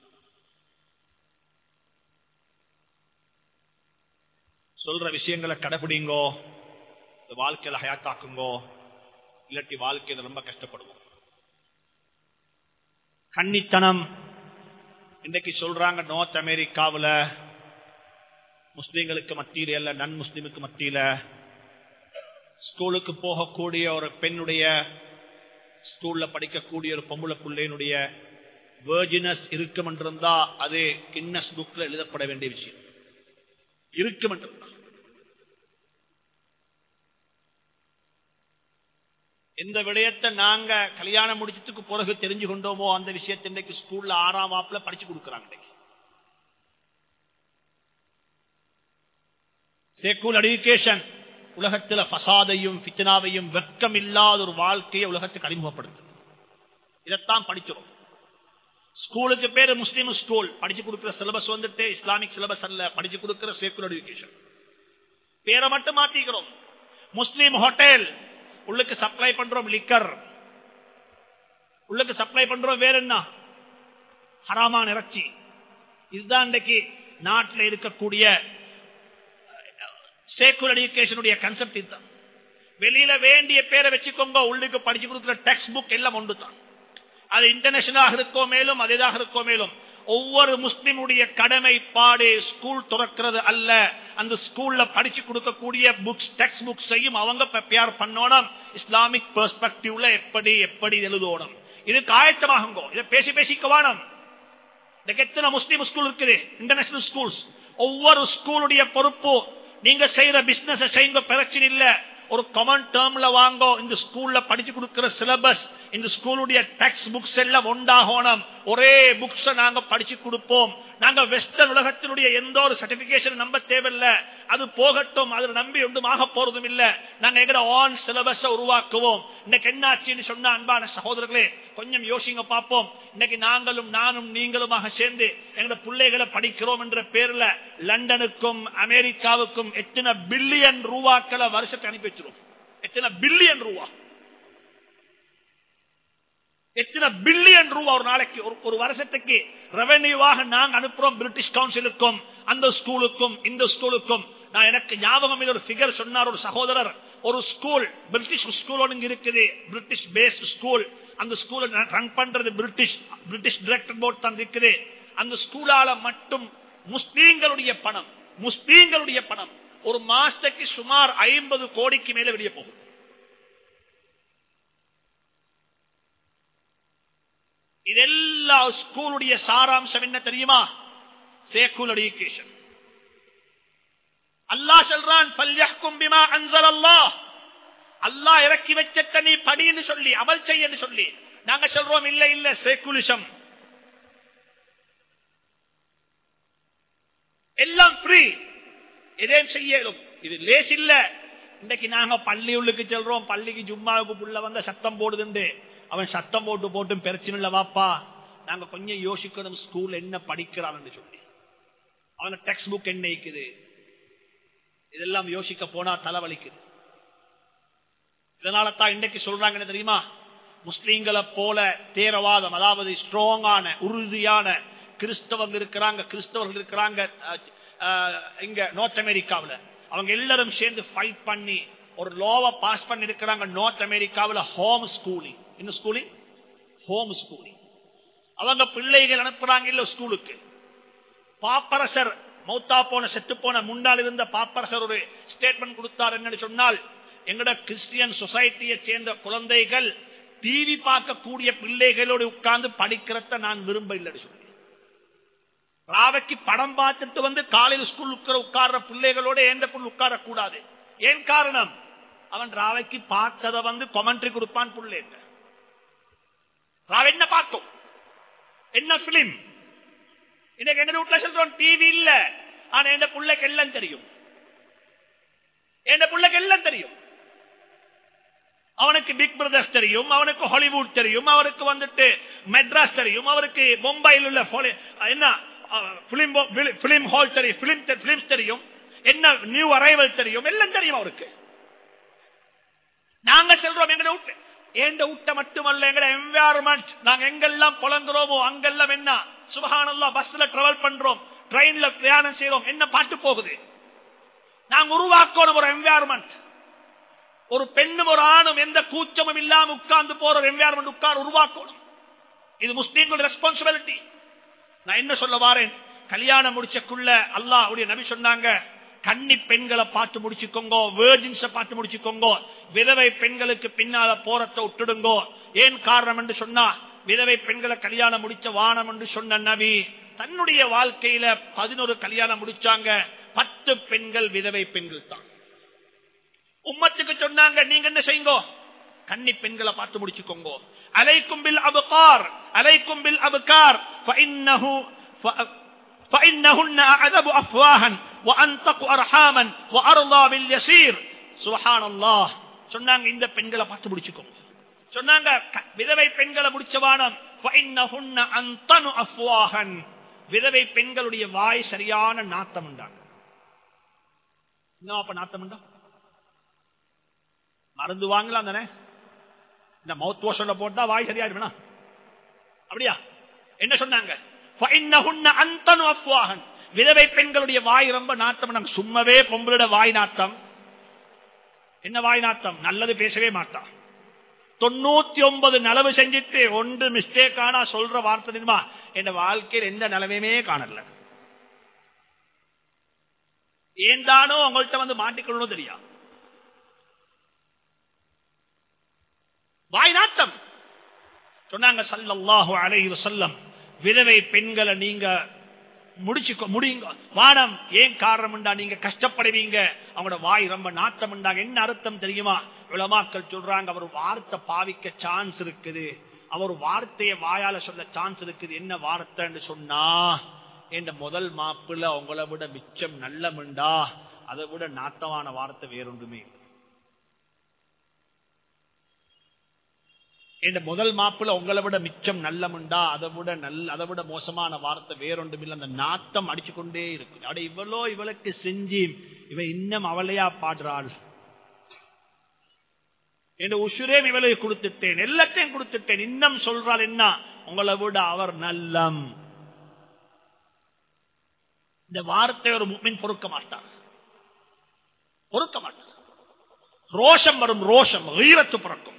சொல்ற விஷயங்களை கடைபிடிங்கோ வாழ்க்கையில ஹயாத்தாக்குங்கோ இல்லாட்டி வாழ்க்கையில ரொம்ப கஷ்டப்படுவோம் கன்னித்தனம் இன்றைக்கு சொல்றாங்க நார்த் அமெரிக்காவில் முஸ்லீம்களுக்கு மத்தியில அல்ல நன் முஸ்லீமுக்கு மத்தியில ஸ்கூலுக்கு போகக்கூடிய ஒரு பெண்ணுடைய ஸ்கூல்ல படிக்கக்கூடிய ஒரு பொம்பளை பிள்ளையினுடைய வேர்ஜினஸ் இருக்கும் என்றிருந்தா அது கின்னஸ் புக்ல எழுதப்பட வேண்டிய விஷயம் இருக்கும் என்றிருந்தா எந்த விடயத்தை நாங்க கல்யாணம் முடிச்சதுக்கு பிறகு தெரிஞ்சு கொண்டோமோ அந்த விஷயத்தை இன்றைக்கு ஸ்கூல்ல ஆறாம் வாப்புல படிச்சு கொடுக்கறாங்க சேக்கூல் எடுக்கேஷன் உலகத்துல பசாதையும் பித்தனாவையும் வெக்கம் இல்லாத ஒரு வாழ்க்கையை உலகத்துக்கு அறிமுகப்படுது இதைத்தான் படிக்கிறோம் ஸ்கூலுக்கு பேரு முஸ்லீம் ஸ்கூல் படிச்சு கொடுக்கிற சிலபஸ் வந்துட்டு இஸ்லாமிக் சிலபஸ் அல்ல படிச்சு கொடுக்கிற சேக்குலர் எஜுகேஷன் பேரை மட்டும் மாத்திக்கிறோம் முஸ்லீம் ஹோட்டல் உள்ளுக்கு சப்ளை பண்றோம் லிக்கர் உள்ளுக்கு சப்ளை பண்றோம் வேற என்ன ஹராமான இறைச்சி இதுதான் இன்றைக்கு நாட்டில் இருக்கக்கூடிய சேக்குலர் எஜுகேஷனுடைய கன்செப்ட் இதுதான் வெளியில வேண்டிய பேரை வச்சுக்கோங்க உள்ளுக்கு படிச்சு கொடுக்கிற டெக்ஸ்ட் புக் எல்லாம் ஒன்று தான் அது இன்டர்நேஷனலாக இருக்கோ மேலும் அதேதாக இருக்கோ மேலும் ஒவ்வொரு முஸ்லிமுடைய கடமைப்பாடு ஸ்கூல் துறக்கிறது அல்ல அந்த ஸ்கூல்ல படிச்சு கொடுக்கக்கூடிய புக்ஸ் டெக்ஸ்ட் புக்ஸையும் அவங்க ப்ரிப்பேர் பண்ணணும் இஸ்லாமிக் பெர்ஸ்பெக்டிவ்ல எப்படி எப்படி எழுதணும் இது காயத்தமாகுங்கோ இதை பேசி பேசிக்க வேணும் எத்தனை முஸ்லீம் ஸ்கூல் இருக்குது இன்டர்நேஷனல் ஸ்கூல்ஸ் ஒவ்வொரு ஸ்கூலுடைய பொறுப்பு நீங்க செய்யற பிசினஸ் செய்யுங்க பிரச்சனை இல்ல ஒரு காமன் டேர்ம்ல வாங்கோ இந்த ஸ்கூல்ல படிச்சு கொடுக்கிற சிலபஸ் இந்த ஸ்கூலுடைய டெக்ஸ்ட் புக்ஸ் எல்லாம் ஒன்றாகணும் ஒரே புக்ஸ் நாங்க படிச்சு கொடுப்போம் நாங்க வெஸ்டர்ன் உலகத்தினுடைய எந்த ஒரு சர்டிபிகேஷன் நம்ப தேவையில்லை அது போகட்டும் அதுல நம்பி ஒன்றும் ஆக போறதும் இல்ல நாங்க எங்கட ஆன் சிலபஸ் உருவாக்குவோம் இன்னைக்கு என்னாச்சுன்னு சொன்ன அன்பான சகோதரர்களே கொஞ்சம் யோசிங்க பார்ப்போம் இன்னைக்கு நாங்களும் நானும் நீங்களுமாக சேர்ந்து எங்களோட பிள்ளைகளை படிக்கிறோம் என்ற பேர்ல லண்டனுக்கும் அமெரிக்காவுக்கும் எத்தனை பில்லியன் ரூபாக்களை வருஷத்தை அனுப்பி வச்சிரும் எத்தனை பில்லியன் ரூபா எத்தனை பில்லியன் ரூபா ஒரு நாளைக்கு ஒரு வருஷத்துக்கு ரெவன்யூவாக நாங்க அனுப்புறோம் பிரிட்டிஷ் கவுன்சிலுக்கும் அந்த ஸ்கூலுக்கும் இந்த ஸ்கூலுக்கும் நான் எனக்கு ஞாபகம் ஒரு பிகர் சொன்னார் ஒரு சகோதரர் ஒரு ஸ்கூல் பிரிட்டிஷ் ஸ்கூல் ஒன்று இருக்குது பிரிட்டிஷ் பேஸ்ட் ஸ்கூல் அந்த ஸ்கூல் ரன் பண்றது பிரிட்டிஷ் பிரிட்டிஷ் டிரெக்டர் போர்ட் தான் இருக்குது அந்த ஸ்கூலால மட்டும் முஸ்லீம்களுடைய பணம் முஸ்லீம்களுடைய பணம் ஒரு மாசத்துக்கு சுமார் ஐம்பது கோடிக்கு மேல வெளியே போகும் இதெல்லா ஸ்கூலுடைய சாராம்சம் என்ன தெரியுமா சேக்குலர் எஜுகேஷன் அல்லாஹ் சொல்றான் பிமா அன்சல் அல்லாஹ் அல்லாஹ் இறக்கி வச்ச நீ படின்னு சொல்லி அமல் செய்யன்னு சொல்லி நாங்க சொல்றோம் இல்ல இல்ல சேக்குலிசம் எல்லாம் ஃப்ரீ எதையும் செய்யலும் இது லேஸ் இல்ல இன்னைக்கு நாங்க பள்ளி உள்ளுக்கு செல்றோம் பள்ளிக்கு ஜும்மாவுக்கு புள்ள வந்த சத்தம் போடுதுண்டு அவன் சத்தம் போட்டு போட்டும் பிரச்சனை இல்ல வாப்பா நாங்க கொஞ்சம் யோசிக்கணும் ஸ்கூல் என்ன படிக்கிறான்னு சொல்லி அவன டெக்ஸ்ட் புக் என்ன இருக்குது இதெல்லாம் யோசிக்க போனா தலைவலிக்குது இதனால தான் இன்னைக்கு சொல்றாங்க என்ன தெரியுமா முஸ்லீம்களை போல தேரவாதம் அதாவது ஸ்ட்ராங்கான உறுதியான கிறிஸ்தவங்க இருக்கிறாங்க கிறிஸ்தவர்கள் இருக்கிறாங்க இங்க நார்த் அமெரிக்காவில் அவங்க எல்லாரும் சேர்ந்து ஃபைட் பண்ணி ஒரு லோவை பாஸ் பண்ணி இருக்கிறாங்க நார்த் அமெரிக்காவில் ஹோம் ஸ்கூலிங் என்ன ஸ்கூலிங் ஹோம் ஸ்கூலிங் அவங்க பிள்ளைகள் அனுப்புறாங்க இல்ல ஸ்கூலுக்கு பாப்பரசர் மௌத்தா போன செத்து போன முன்னாள் இருந்த பாப்பரசர் ஒரு ஸ்டேட்மெண்ட் கொடுத்தார் என்னன்னு சொன்னால் எங்கட கிறிஸ்டியன் சொசைட்டியை சேர்ந்த குழந்தைகள் டிவி பார்க்கக்கூடிய பிள்ளைகளோடு உட்கார்ந்து படிக்கிறத நான் விரும்ப இல்லைன்னு சொல்லி ராவைக்கு படம் பார்த்துட்டு வந்து காலையில் ஸ்கூல் உட்கார்ற பிள்ளைகளோட எந்த புல் உட்காரக்கூடாது ஏன் காரணம் அவன் ராவைக்கு பார்த்ததை வந்து கொமெண்ட்ரி கொடுப்பான் புள்ளேங்க ராவ என்ன பார்த்தோம் என்ன பிலிம் இன்னைக்கு எங்க வீட்டுல சொல்றோம் டிவி இல்ல ஆனா என் பிள்ளைக்கு எல்லாம் தெரியும் என் பிள்ளைக்கு எல்லாம் தெரியும் அவனுக்கு பிக் பிரதர்ஸ் தெரியும் அவனுக்கு ஹாலிவுட் தெரியும் அவனுக்கு வந்துட்டு மெட்ராஸ் தெரியும் அவருக்கு மும்பையில் உள்ள என்ன பிலிம் ஹால் தெரியும் பிலிம் தெரியும் என்ன நியூ அரைவல் தெரியும் எல்லாம் தெரியும் அவருக்கு நாங்க சொல்றோம் எங்க வீட்டு எந்த வீட்டை மட்டுமல்ல எங்க என்வாரன்மெண்ட் நாங்க எங்கெல்லாம் புலங்குறோமோ அங்கெல்லாம் என்ன சுபகானல்லா பஸ்ல டிராவல் பண்றோம் ட்ரெயின்ல பிரயாணம் செய்யறோம் என்ன பாட்டு போகுது நாங்க உருவாக்கணும் ஒரு என்வாரன்மெண்ட் ஒரு பெண்ணும் ஒரு ஆணும் எந்த கூச்சமும் இல்லாம உட்கார்ந்து போற ஒரு என்வாரன்மெண்ட் உட்கார் உருவாக்கணும் இது முஸ்லீம்களோட ரெஸ்பான்சிபிலிட்டி நான் என்ன சொல்ல வாரேன் கல்யாணம் முடிச்சக்குள்ள அல்லாஹ் உடைய நபி சொன்னாங்க கன்னி பெண்களை பார்த்து முடிச்சுக்கோங்க வேர்ஜின்ஸ பார்த்து முடிச்சுக்கோங்க விதவை பெண்களுக்கு பின்னால போறத்தை விட்டுடுங்கோ ஏன் காரணம் என்று சொன்னா விதவை பெண்களை கல்யாணம் முடிச்ச வானம் என்று சொன்ன நபி தன்னுடைய வாழ்க்கையில பதினோரு கல்யாணம் முடிச்சாங்க பத்து பெண்கள் விதவை பெண்கள் தான் உம்மத்துக்கு சொன்னாங்க நீங்க என்ன செய்யுங்க கன்னி பெண்களை பார்த்து முடிச்சுக்கோங்க அலைக்கும் பில் அபுகார் அலைக்கும் பில் அபுகார் فإنهن أعذب أفواها وأنطق أرحاما وأرضى باليسير سبحان الله சொன்னாங்க இந்த பெண்களை பார்த்து முடிச்சுக்கோங்க சொன்னாங்க விதவை பெண்களை முடிச்சவானம் விதவை பெண்களுடைய வாய் சரியான நாத்தம் உண்டாங்க இன்னும் அப்ப நாத்தம் உண்டா மருந்து வாங்கலாம் தானே இந்த மவுத் வாஷோட போட்டா வாய் சரியாயிருமா அப்படியா என்ன சொன்னாங்க விதவை பெண்களுடைய வாய் ரொம்ப நாட்டம் சும்மாவே பொம்பளோட வாய் நாட்டம் என்ன வாய் நாட்டம் நல்லது பேசவே மாட்டான் தொண்ணூத்தி ஒன்பது நலவு செஞ்சுட்டு ஒன்று மிஸ்டேக் ஆனா சொல்ற வார்த்தை தெரியுமா என் வாழ்க்கையில் எந்த நிலவையுமே காணல ஏன் தானோ உங்கள்கிட்ட வந்து மாட்டிக்கணும் தெரியும் வாய் நாட்டம் சொன்னாங்க சல்லல்லாஹு அலைஹி வஸல்லம் விதவை பெண்களை நீங்க முடிச்சு முடியுங்க வானம் ஏன் காரணம்டா நீங்க கஷ்டப்படுவீங்க அவங்களோட வாய் ரொம்ப நாட்டம் என்ன அர்த்தம் தெரியுமா உலமாக்கள் சொல்றாங்க அவர் வார்த்தை பாவிக்க சான்ஸ் இருக்குது அவர் வார்த்தையை வாயால சொல்ல சான்ஸ் இருக்குது என்ன வார்த்தைன்னு சொன்னா என்ற முதல் மாப்பிள்ள உங்களை விட மிச்சம் நல்லமுண்டா அதை விட நாட்டமான வார்த்தை வேறொன்றுமே இல்லை. என்ற முதல் மாப்பிள்ள உங்களை விட மிச்சம் நல்லமுண்டா அதை விட நல்ல அதை விட மோசமான வார்த்தை வேறொன்றும் இல்லை அந்த நாட்டம் அடிச்சு கொண்டே இருக்கு அட இவ்வளோ இவளுக்கு செஞ்சு இவ இன்னும் அவளையா பாடுறாள் என் உசுரே இவளுக்கு கொடுத்துட்டேன் எல்லாத்தையும் கொடுத்துட்டேன் இன்னும் சொல்றாள் என்ன உங்களை விட அவர் நல்லம் இந்த வார்த்தை ஒரு முக்மின் பொறுக்க மாட்டார் பொறுக்க மாட்டார் ரோஷம் வரும் ரோஷம் ஈரத்து பிறக்கும்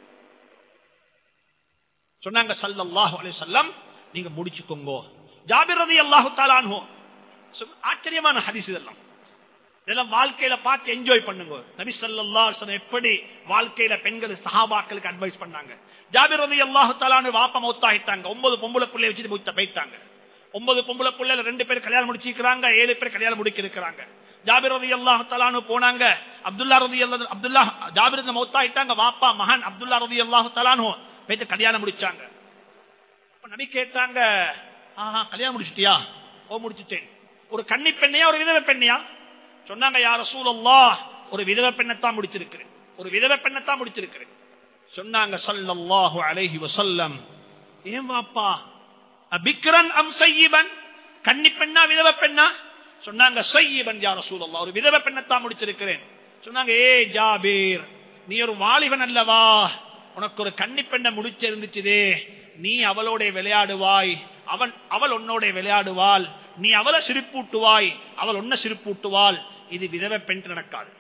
சொன்னாங்க சல்லல்லாஹு அலைஹி வஸல்லம் நீங்க முடிச்சுக்கோங்க ஜாபிர் ரலியல்லாஹு தஆலா அன்ஹு ஆச்சரியமான ஹதீஸ் இதெல்லாம் இதெல்லாம் வாழ்க்கையில பார்த்து என்ஜாய் பண்ணுங்க நபி ஸல்லல்லாஹு அலைஹி வஸல்லம் எப்படி வாழ்க்கையில பெண்கள் சஹாபாக்களுக்கு அட்வைஸ் பண்ணாங்க ஜாபிர் ரலியல்லாஹு தஆலா அன்ஹு வாப்ப மௌத்தாயிட்டாங்க ஒன்பது பொம்பளை பிள்ளை வச்சுட்டு மூத்த போயிட்டாங்க ஒன்பது பொம்பளை பிள்ளைல ரெண்டு பேர் கல்யாணம் முடிச்சிருக்காங்க ஏழு பேர் கல்யாணம் முடிக்க இருக்கிறாங்க ஜாபிர் ரதி அல்லாஹ் தலானு போனாங்க அப்துல்லா ரதி அல்லா அப்துல்லா ஜாபிர் மௌத்தாயிட்டாங்க வாப்பா மகன் அப்துல்லா ரதி அல்லாஹ் தலானு போயிட்டு கல்யாணம் முடிச்சாங்க அப்ப நபி கேட்டாங்க ஆஹா கல்யாணம் முடிச்சிட்டியா ஓ முடிச்சுட்டேன் ஒரு கன்னி பெண்ணையா ஒரு விதவை பெண்ணையா சொன்னாங்க யார சூழல்லா ஒரு விதவை பெண்ணைத்தான் முடிச்சிருக்கிறேன் ஒரு விதவை பெண்ணைத்தான் முடிச்சிருக்கிறேன் சொன்னாங்க சல்லல்லாஹு அலைஹி வசல்லம் ஏன் வாப்பா அபிக்ரன் அம் சையிபன் கன்னி பெண்ணா விதவ பெண்ணா சொன்னாங்க சையிபன் யார சூழல்லா ஒரு விதவ பெண்ணத்தான் முடிச்சிருக்கிறேன் சொன்னாங்க ஏ ஜாபீர் நீ ஒரு வாலிபன் அல்லவா உனக்கு ஒரு கன்னி பெண்ணை முடிச்சு இருந்துச்சுதே நீ அவளோட விளையாடுவாய் அவன் அவள் உன்னோட விளையாடுவாள் நீ அவளை சிரிப்பூட்டுவாய் அவள் ஒன்ன சிரிப்பூட்டுவாள் இது விதவ பெண் நடக்காது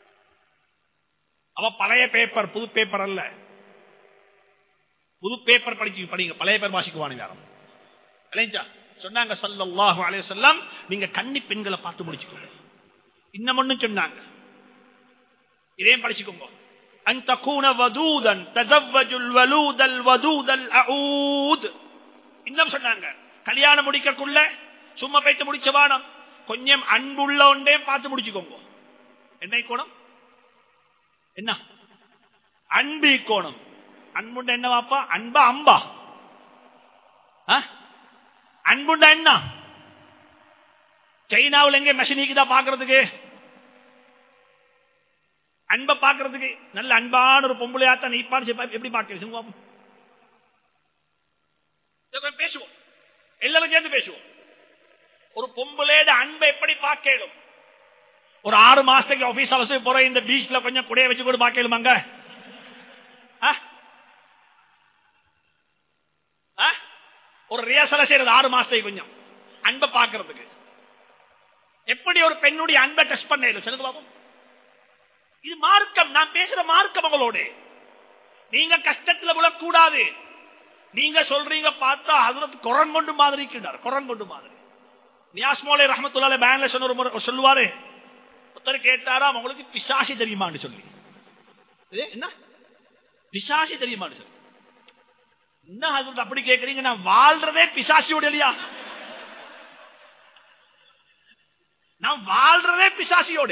அவ பழைய பேப்பர் புது பேப்பர் அல்ல புது பேப்பர் படிச்சு படிங்க பழைய பேர் வாசிக்குவானு யாரும் இல்லைங்களா சொன்னாங்க சல்லல்லாஹு அலைஹி வஸல்லம் நீங்க கன்னி பெண்களை பார்த்து முடிச்சுக்கோங்க இன்னும் ஒண்ணு சொன்னாங்க இதையும் படிச்சுக்கோங்க அன் தகூன வதூதன் தஸவ்வஜுல் வலூதல் வதூதல் அஊத் இன்னும் சொன்னாங்க கல்யாணம் முடிக்கக்குள்ள சும்மா போயிட்டு முடிச்ச வானம் கொஞ்சம் அன்புள்ள ஒன்றே பார்த்து முடிச்சுக்கோங்க என்ன கோணம் என்ன அன்பு கோணம் அன்புண்ட என்ன வாப்பா அன்பா அம்பா அன்புண்டா என்ன சைனாவில் எங்க மெஷினிக்கு தான் பாக்குறதுக்கு அன்பை பாக்குறதுக்கு நல்ல அன்பான ஒரு பொம்பளையாத்தான் நீப்பான்னு எப்படி பாக்கிறேன் பேசுவோம் எல்லாரும் சேர்ந்து பேசுவோம் ஒரு பொம்பளையோட அன்பை எப்படி பார்க்கலும் ஒரு ஆறு மாசத்துக்கு ஆபீஸ் அவசியம் போற இந்த பீச்ல கொஞ்சம் குடைய வச்சு கூட பார்க்கலுமாங்க ஒரு ரியாசல செய்யறது ஆறு மாசத்துக்கு கொஞ்சம் அன்பை பார்க்கறதுக்கு எப்படி ஒரு பெண்ணுடைய அன்பை டெஸ்ட் பண்ண சொல்லுங்க பாப்போம் இது மார்க்கம் நான் பேசுற மார்க்கம் உங்களோட நீங்க கஷ்டத்துல விழக்கூடாது நீங்க சொல்றீங்க பார்த்தா அதுல குரங்கொண்டு மாதிரி இருக்கின்றார் குரங்கொண்டு மாதிரி நியாஸ்மோலே ரஹமத்துல்லால பேன்ல சொன்ன ஒரு முறை சொல்லுவாரு ஒருத்தர் கேட்டாராம் உங்களுக்கு பிசாசி தெரியுமான்னு சொல்லி என்ன பிசாசி தெரியுமான்னு சொல்லி என்ன அது அப்படி கேட்கறீங்க நான் வாழ்றதே பிசாசியோட இல்லையா நான் வாழ்றதே பிசாசியோட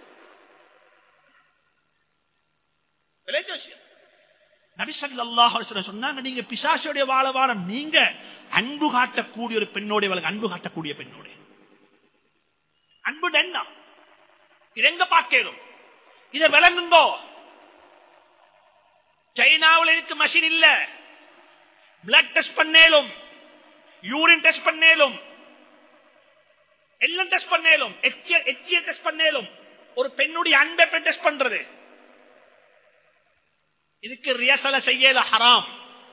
சொன்னாங்க நீங்க பிசாசியோடைய வாழவானம் நீங்க அன்பு காட்டக்கூடிய ஒரு பெண்ணோட அன்பு காட்டக்கூடிய பெண்ணோட அன்பு என்ன இது எங்க பார்க்கணும் இதை விளங்குங்கோ சைனாவில் இருக்கு மஷின் இல்ல பிளட் டெஸ்ட் பண்ணேலும் யூரின் டெஸ்ட் பண்ணேலும் எல்லாம் டெஸ்ட் பண்ணேலும் எச்சிய டெஸ்ட் பண்ணேலும் ஒரு பெண்ணுடைய அன்பை டெஸ்ட் பண்றது இதுக்கு ரியசல செய்யல ஹராம்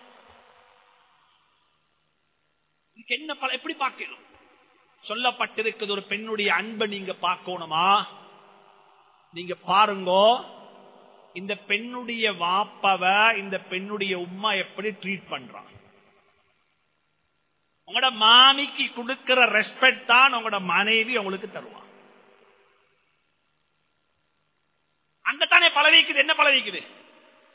இதுக்கு என்ன எப்படி பார்க்கணும் சொல்லப்பட்டிருக்கிறது ஒரு பெண்ணுடைய அன்பை நீங்க பார்க்கணுமா நீங்க பாருங்கோ இந்த பெண்ணுடைய வாப்பவ இந்த பெண்ணுடைய உமா எப்படி ட்ரீட் பண்றான் உங்களோட மாமிக்கு கொடுக்கிற ரெஸ்பெக்ட் தான் உங்களோட மனைவி உங்களுக்கு தருவான் அங்கத்தானே பழவிக்குது என்ன பழவிக்குது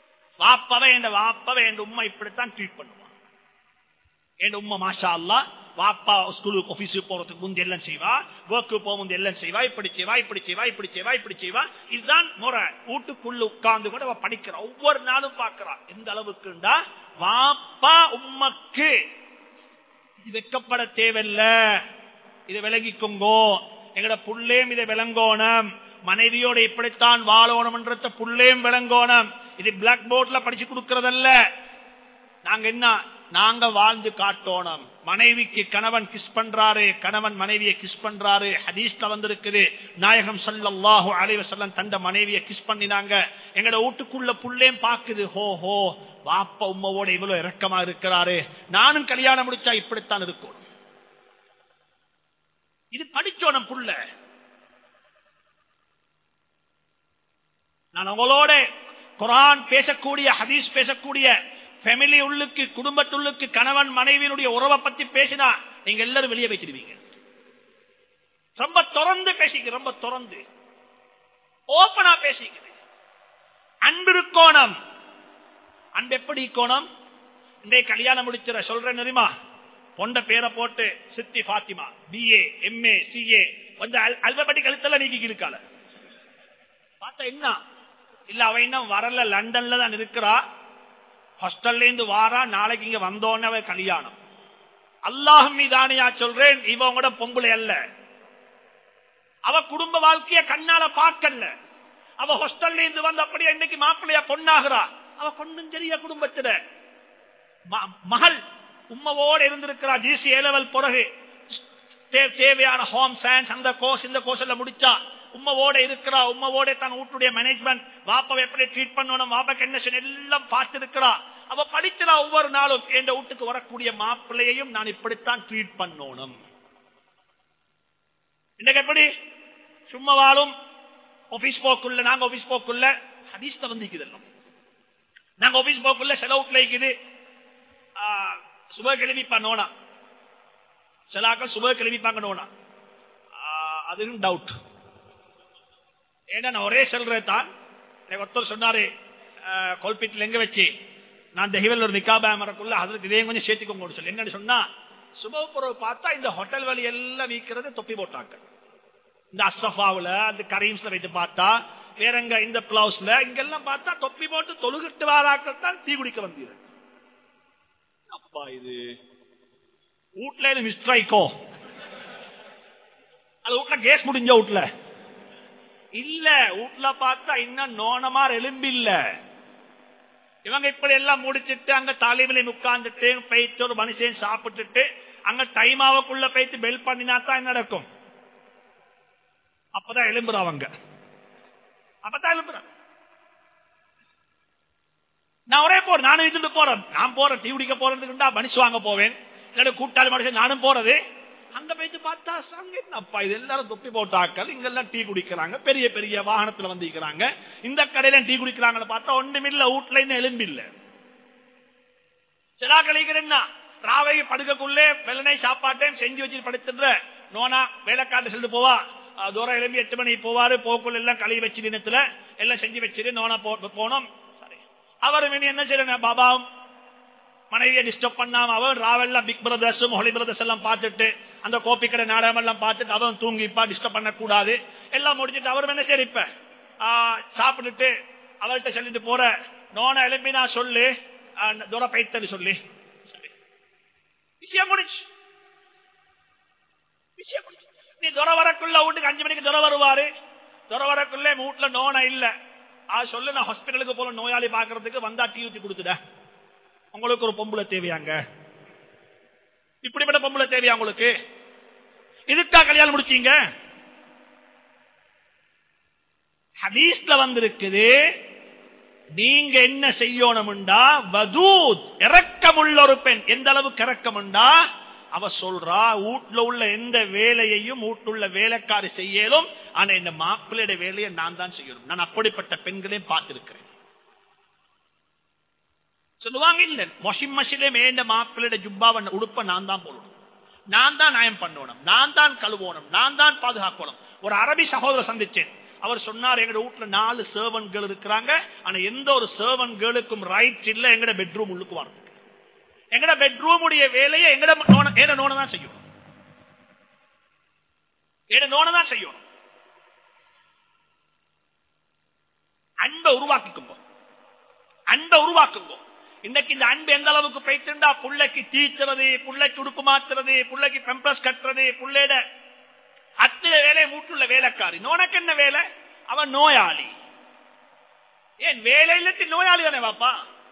வாப்பவ என் வாப்பவ என் உமா இப்படித்தான் ட்ரீட் பண்ணுவான் என் உமா மாஷா அல்லா வாப்பா ஸ்கூலுக்கு ஆபீஸுக்கு போறதுக்கு முந்தி எல்லாம் செய்வா ஒர்க்கு போக முந்தி எல்லாம் செய்வா இப்படி செய்வா இப்படி செய்வா இப்படி செய்வா இப்படி செய்வா இதுதான் முறை வீட்டுக்குள்ள உட்கார்ந்து கூட அவ படிக்கிறா ஒவ்வொரு நாளும் பாக்குறா எந்த அளவுக்குண்டா வாப்பா உம்மக்கு இது வெக்கப்பட தேவையில்ல இதை விலகிக்கோங்கோ எங்கட புள்ளேம் இதை விளங்கோணம் மனைவியோட இப்படித்தான் வாழணும்ன்றத புள்ளேம் விளங்கோணம் இது பிளாக் போர்ட்ல படிச்சு கொடுக்கறதல்ல நாங்க என்ன நாங்க வாழ்ந்து காட்டோணும் மனைவிக்கு கணவன் கிஸ் பண்றாரு கணவன் மனைவியை கிஸ் பண்றாரு ஹதீஸ்ல வந்திருக்குது நாயகம் சல்லாஹூ அலைவசல்லம் தந்த மனைவியை கிஸ் பண்ணினாங்க எங்கட வீட்டுக்குள்ள புள்ளேம் பாக்குது ஹோ ஹோ வாப்ப உம்மவோட இவ்வளவு இறக்கமா இருக்கிறாரு நானும் கல்யாணம் முடிச்சா இப்படித்தான் இருக்கும் இது படிச்சோனம் புள்ள நான் உங்களோட குரான் பேசக்கூடிய ஹதீஸ் பேசக்கூடிய ஃபேமிலி உள்ளுக்கு குடும்பத்துள்ளுக்கு கணவன் மனைவியினுடைய உறவை பத்தி பேசினா நீங்க எல்லாரும் வெளியே வச்சிருவீங்க ரொம்ப திறந்து பேசிக்க ரொம்ப திறந்து ஓப்பனா பேசிக்கிறது அன்பு இருக்கோணம் அன்பு எப்படி கோணம் இன்றைய கல்யாணம் முடிச்சிட சொல்றேன் தெரியுமா பொண்ட பேரை போட்டு சித்தி பாத்திமா பிஏ எம்ஏ சிஏ வந்து அல்பபடி கழுத்தல நீக்கி இருக்கால பார்த்தா என்ன இல்ல அவ இன்னும் வரல லண்டன்ல தான் இருக்கிறா ஹாஸ்டல்ல இருந்து வாரா நாளைக்கு இங்க வந்தோன்னு அவ கல்யாணம் அல்லாஹ் மீதானியா சொல்றேன் இவங்களோட பொம்பளை அல்ல அவ குடும்ப வாழ்க்கைய கண்ணால பார்க்கல அவ ஹாஸ்டல்ல இருந்து வந்து அப்படியே இன்னைக்கு மாப்பிள்ளையா பொண்ணாகிறா அவ கொண்டும் தெரிய குடும்பத்திட மகள் உம்மவோடு இருந்திருக்கிறா ஜிசி ஏலவல் பிறகு தேவையான ஹோம் சயின்ஸ் அந்த கோர்ஸ் இந்த கோர்ஸ் எல்லாம் முடிச்சா உம்மவோட இருக்கிறா உம்மவோட தன் வீட்டுடைய மேனேஜ்மெண்ட் வாப்பாவை எப்படி ட்ரீட் பண்ணணும் வாப்பா கண்டிஷன் எல்லாம் பார்த்திருக்கிறா அவ படிச்சா ஒவ்வொரு நாளும் என் வீட்டுக்கு வரக்கூடிய மாப்பிள்ளையையும் நான் இப்படித்தான் ட்ரீட் பண்ணணும் இன்னைக்கு எப்படி சும்மா வாழும் ஆபீஸ் போக்குள்ள நாங்க ஆபீஸ் போக்குள்ள ஹதீஸ்ல வந்து இதெல்லாம் நாங்க ஆபீஸ் போக்குள்ள செலவுட்ல இருக்குது சுப கிளம்பிப்பா நோனா சிலாக்கள் சுப கிளம்பிப்பாங்க நோனா அதுவும் டவுட் ஏன்னா நான் ஒரே சொல்றேன் தான் எனக்கு ஒருத்தர் சொன்னாரு கோல்பீட்டில் எங்க வச்சு நான் தெஹிவல் ஒரு நிக்காபா மரக்குள்ள அதுக்கு இதையும் கொஞ்சம் சேர்த்துக்கோங்க சொல்லி என்னன்னு சொன்னா சுபபுறவு பார்த்தா இந்த ஹோட்டல் வழி எல்லாம் வீக்கிறது தொப்பி போட்டாங்க இந்த அசஃபாவுல அந்த கரீம்ஸ்ல வைத்து பார்த்தா வேற எங்க இந்த பிளவுஸ்ல இங்கெல்லாம் பார்த்தா தொப்பி போட்டு தொழுகிட்டு வாராக்கள் தான் டீ குடிக்க வந்தீங்க அப்பா இது வீட்டுல மிஸ்ட்ரைக்கோ அது வீட்டுல கேஸ் முடிஞ்ச வீட்டுல இல்ல வீட்டுல பார்த்தா இன்னும் நோனமா எலும்பு இல்ல இவங்க இப்படி எல்லாம் முடிச்சிட்டு அங்க தலைவில உட்கார்ந்துட்டு போயிட்டு ஒரு மனுஷன் சாப்பிட்டுட்டு அங்க டைமாவுக்குள்ள போயிட்டு பெல் பண்ணினா தான் நடக்கும் அப்பதான் எலும்புற அவங்க அப்பதான் எலும்புற நான் ஒரே போறேன் நானும் இருந்து போறேன் நான் போறேன் டீ குடிக்க போறதுக்குண்டா மனுஷன் வாங்க போவேன் இல்லாட்டி கூட்டாளி மனுஷன் நானும் போறது அங்க போயிட்டு பார்த்தா சங்க என்னப்பா இது எல்லாரும் தொப்பி போட்டாக்கள் இங்கெல்லாம் டீ குடிக்கிறாங்க பெரிய பெரிய வாகனத்துல வந்திருக்கிறாங்க இந்த கடையில டீ குடிக்கிறாங்கன்னு பார்த்தா ஒன்றுமில்ல வீட்டுல இன்னும் எலும்பில்ல சிலா கழிக்கிறேன்னா ராவை படுக்கக்குள்ளே வெள்ளனை சாப்பாட்டையும் செஞ்சு வச்சு படுத்துன்ற நோனா வேலைக்காட்டு சென்று போவா தூரம் எழும்பி எட்டு மணிக்கு போவாரு போக்குள்ள எல்லாம் கழுவி வச்சு தினத்துல எல்லாம் செஞ்சு வச்சுட்டு நோனா போனோம் அவர் என்ன செய்யணும் பாபாவும் மனைவியை டிஸ்டர்ப் பண்ணாம அவன் ராவெல்லாம் பிக் பிரதர்ஸும் ஹோலி பிரதர்ஸ் எல்லாம் பார்த்துட்டு அந்த கோப்பி கடை நாடகம் எல்லாம் பார்த்துட்டு அவன் தூங்கிப்பா டிஸ்டர்ப் பண்ணக்கூடாது எல்லாம் முடிச்சுட்டு அவர் என்ன சரி இப்ப சாப்பிட்டுட்டு அவர்கிட்ட சொல்லிட்டு போற நோன எழுப்பி நான் சொல்லு துர பைத்தடி சொல்லி விஷயம் முடிச்சு விஷயம் முடிச்சு நீ துர வரக்குள்ள வீட்டுக்கு அஞ்சு மணிக்கு துர வருவாரு துர வரக்குள்ள வீட்டுல நோன இல்ல ஆ சொல்லு நான் ஹாஸ்பிட்டலுக்கு போல நோயாளி பாக்குறதுக்கு வந்தா டீ ஊத்தி கொடுத்துட உங்களுக்கு ஒரு பொம்பளை தேவையாங்க இப்படிப்பட்ட பொம்பளை தேவையா உங்களுக்கு இதுக்கா கல்யாணம் முடிச்சீங்க ஹதீஸ்ல வந்திருக்குது நீங்க என்ன செய்யணும்டா வதூத் இறக்கமுள்ள ஒரு பெண் எந்த அளவுக்கு இறக்கமுண்டா அவ சொல்றா வீட்டுல உள்ள எந்த வேலையையும் வீட்டுள்ள வேலைக்காரி செய்யலும் ஆனா இந்த மாப்பிள்ளையோட வேலையை நான் தான் செய்யணும் நான் அப்படிப்பட்ட பெண்களையும் பார்த்திருக்கிறேன் சொல்லுவாங்க இல்ல வாஷிங் மிஷினே மேண்ட மாப்பிள்ளையோட ஜுப்பாவை உடுப்ப நான் தான் போடணும் நான் தான் நியாயம் பண்ணணும் நான் தான் கழுவணும் நான் தான் பாதுகாக்கணும் ஒரு அரபி சகோதரர் சந்திச்சேன் அவர் சொன்னார் எங்க வீட்டுல நாலு சர்வன் கேர்ள் இருக்கிறாங்க ஆனா எந்த ஒரு சர்வன் கேர்ளுக்கும் ரைட் இல்ல எங்கட பெட்ரூம் உள்ளுக்கு வரும் எங்கட பெட்ரூம் உடைய வேலையை எங்கட நோன ஏட நோன தான் செய்யும் ஏட நோன தான் செய்யும் அன்பை உருவாக்கிக்குங்க அன்பை உருவாக்குங்க இன்னைக்கு இந்த அன்பு எந்த அளவுக்கு போயிட்டுண்டா புள்ளைக்கு தீத்துறது புள்ளைக்கு உடுப்பு மாத்துறது புள்ளைக்கு பெம்பஸ் கட்டுறது புள்ளைட அத்தனை வேலையை மூட்டுள்ள வேலைக்காரி உனக்கு என்ன வேலை அவன் நோயாளி ஏன் வேலை இல்லாட்டி நோயாளி தானே பாப்பா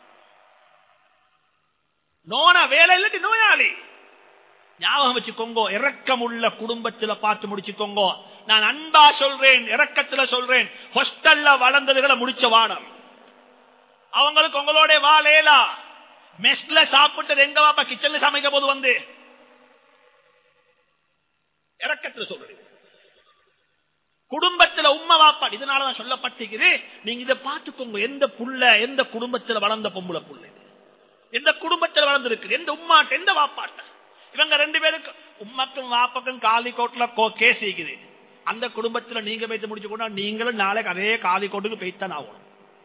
நோனா வேலை இல்லாட்டி நோயாளி ஞாபகம் வச்சுக்கோங்க இறக்கம் உள்ள குடும்பத்துல பார்த்து முடிச்சுக்கோங்க நான் அன்பா சொல்றேன் இறக்கத்துல சொல்றேன் ஹொஸ்டல்ல வளர்ந்ததுகளை முடிச்ச வானம் அவங்களுக்கு உங்களோட வாழேலா மெஸ்ல சாப்பிட்டது எங்க வாப்பா கிச்சன்ல சமைக்க போது வந்து இறக்கத்துல சொல்றேன் குடும்பத்துல உண்மை வாப்பாடு இதனாலதான் சொல்லப்பட்டிருக்குது நீங்க இதை பார்த்துக்கோங்க எந்த புள்ள எந்த குடும்பத்துல வளர்ந்த பொம்பளை புள்ள இது? எந்த குடும்பத்தில் வளர்ந்திருக்கு எந்த உம்மாட்ட எந்த வாப்பாட்ட இவங்க ரெண்டு பேருக்கு உம்மக்கும் வாப்பக்கும் காலி கோட்ல கேஸ் இருக்குது அந்த குடும்பத்துல நீங்க போய்த்து முடிச்சு கொண்டா நீங்களும் நாளைக்கு அதே காலி கோட்டுக்கு போய்த்தான் ஆகணும்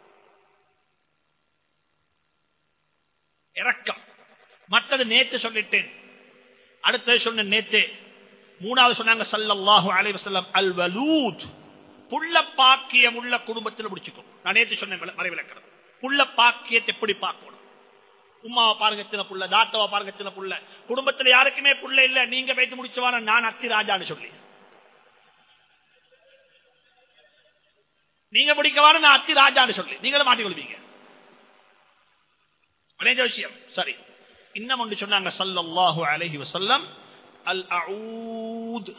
இறக்கம் மற்றது நேற்று சொல்லிட்டேன் அடுத்தது சொன்ன நேற்று மூணாவது சொன்னாங்க சல்லல்லாஹு அலைஹி வஸல்லம் அல் வலூத் புள்ள பாக்கியம் உள்ள குடும்பத்தில் முடிச்சுக்கோ நான் நேற்று சொன்னேன் மறைவிலக்கிறது புள்ள பாக்கியத்தை எப்படி பார்க்கணும் உமாவை பாருங்க எத்தனை புள்ள தாத்தாவை பாருங்க எத்தனை புள்ள குடும்பத்துல யாருக்குமே புள்ள இல்ல நீங்க வைத்து முடிச்சுவான நான் அத்தி ராஜான்னு சொல்லி நீங்க முடிக்கவான நான் அத்தி ராஜான்னு சொல்லி நீங்களும் மாட்டிக்கொள்வீங்க ஒரே விஷயம் சரி இன்னும் ஒன்று சொன்னாங்க சல்லல்லாஹு அலைஹி வஸல்லம் அல் அஊத்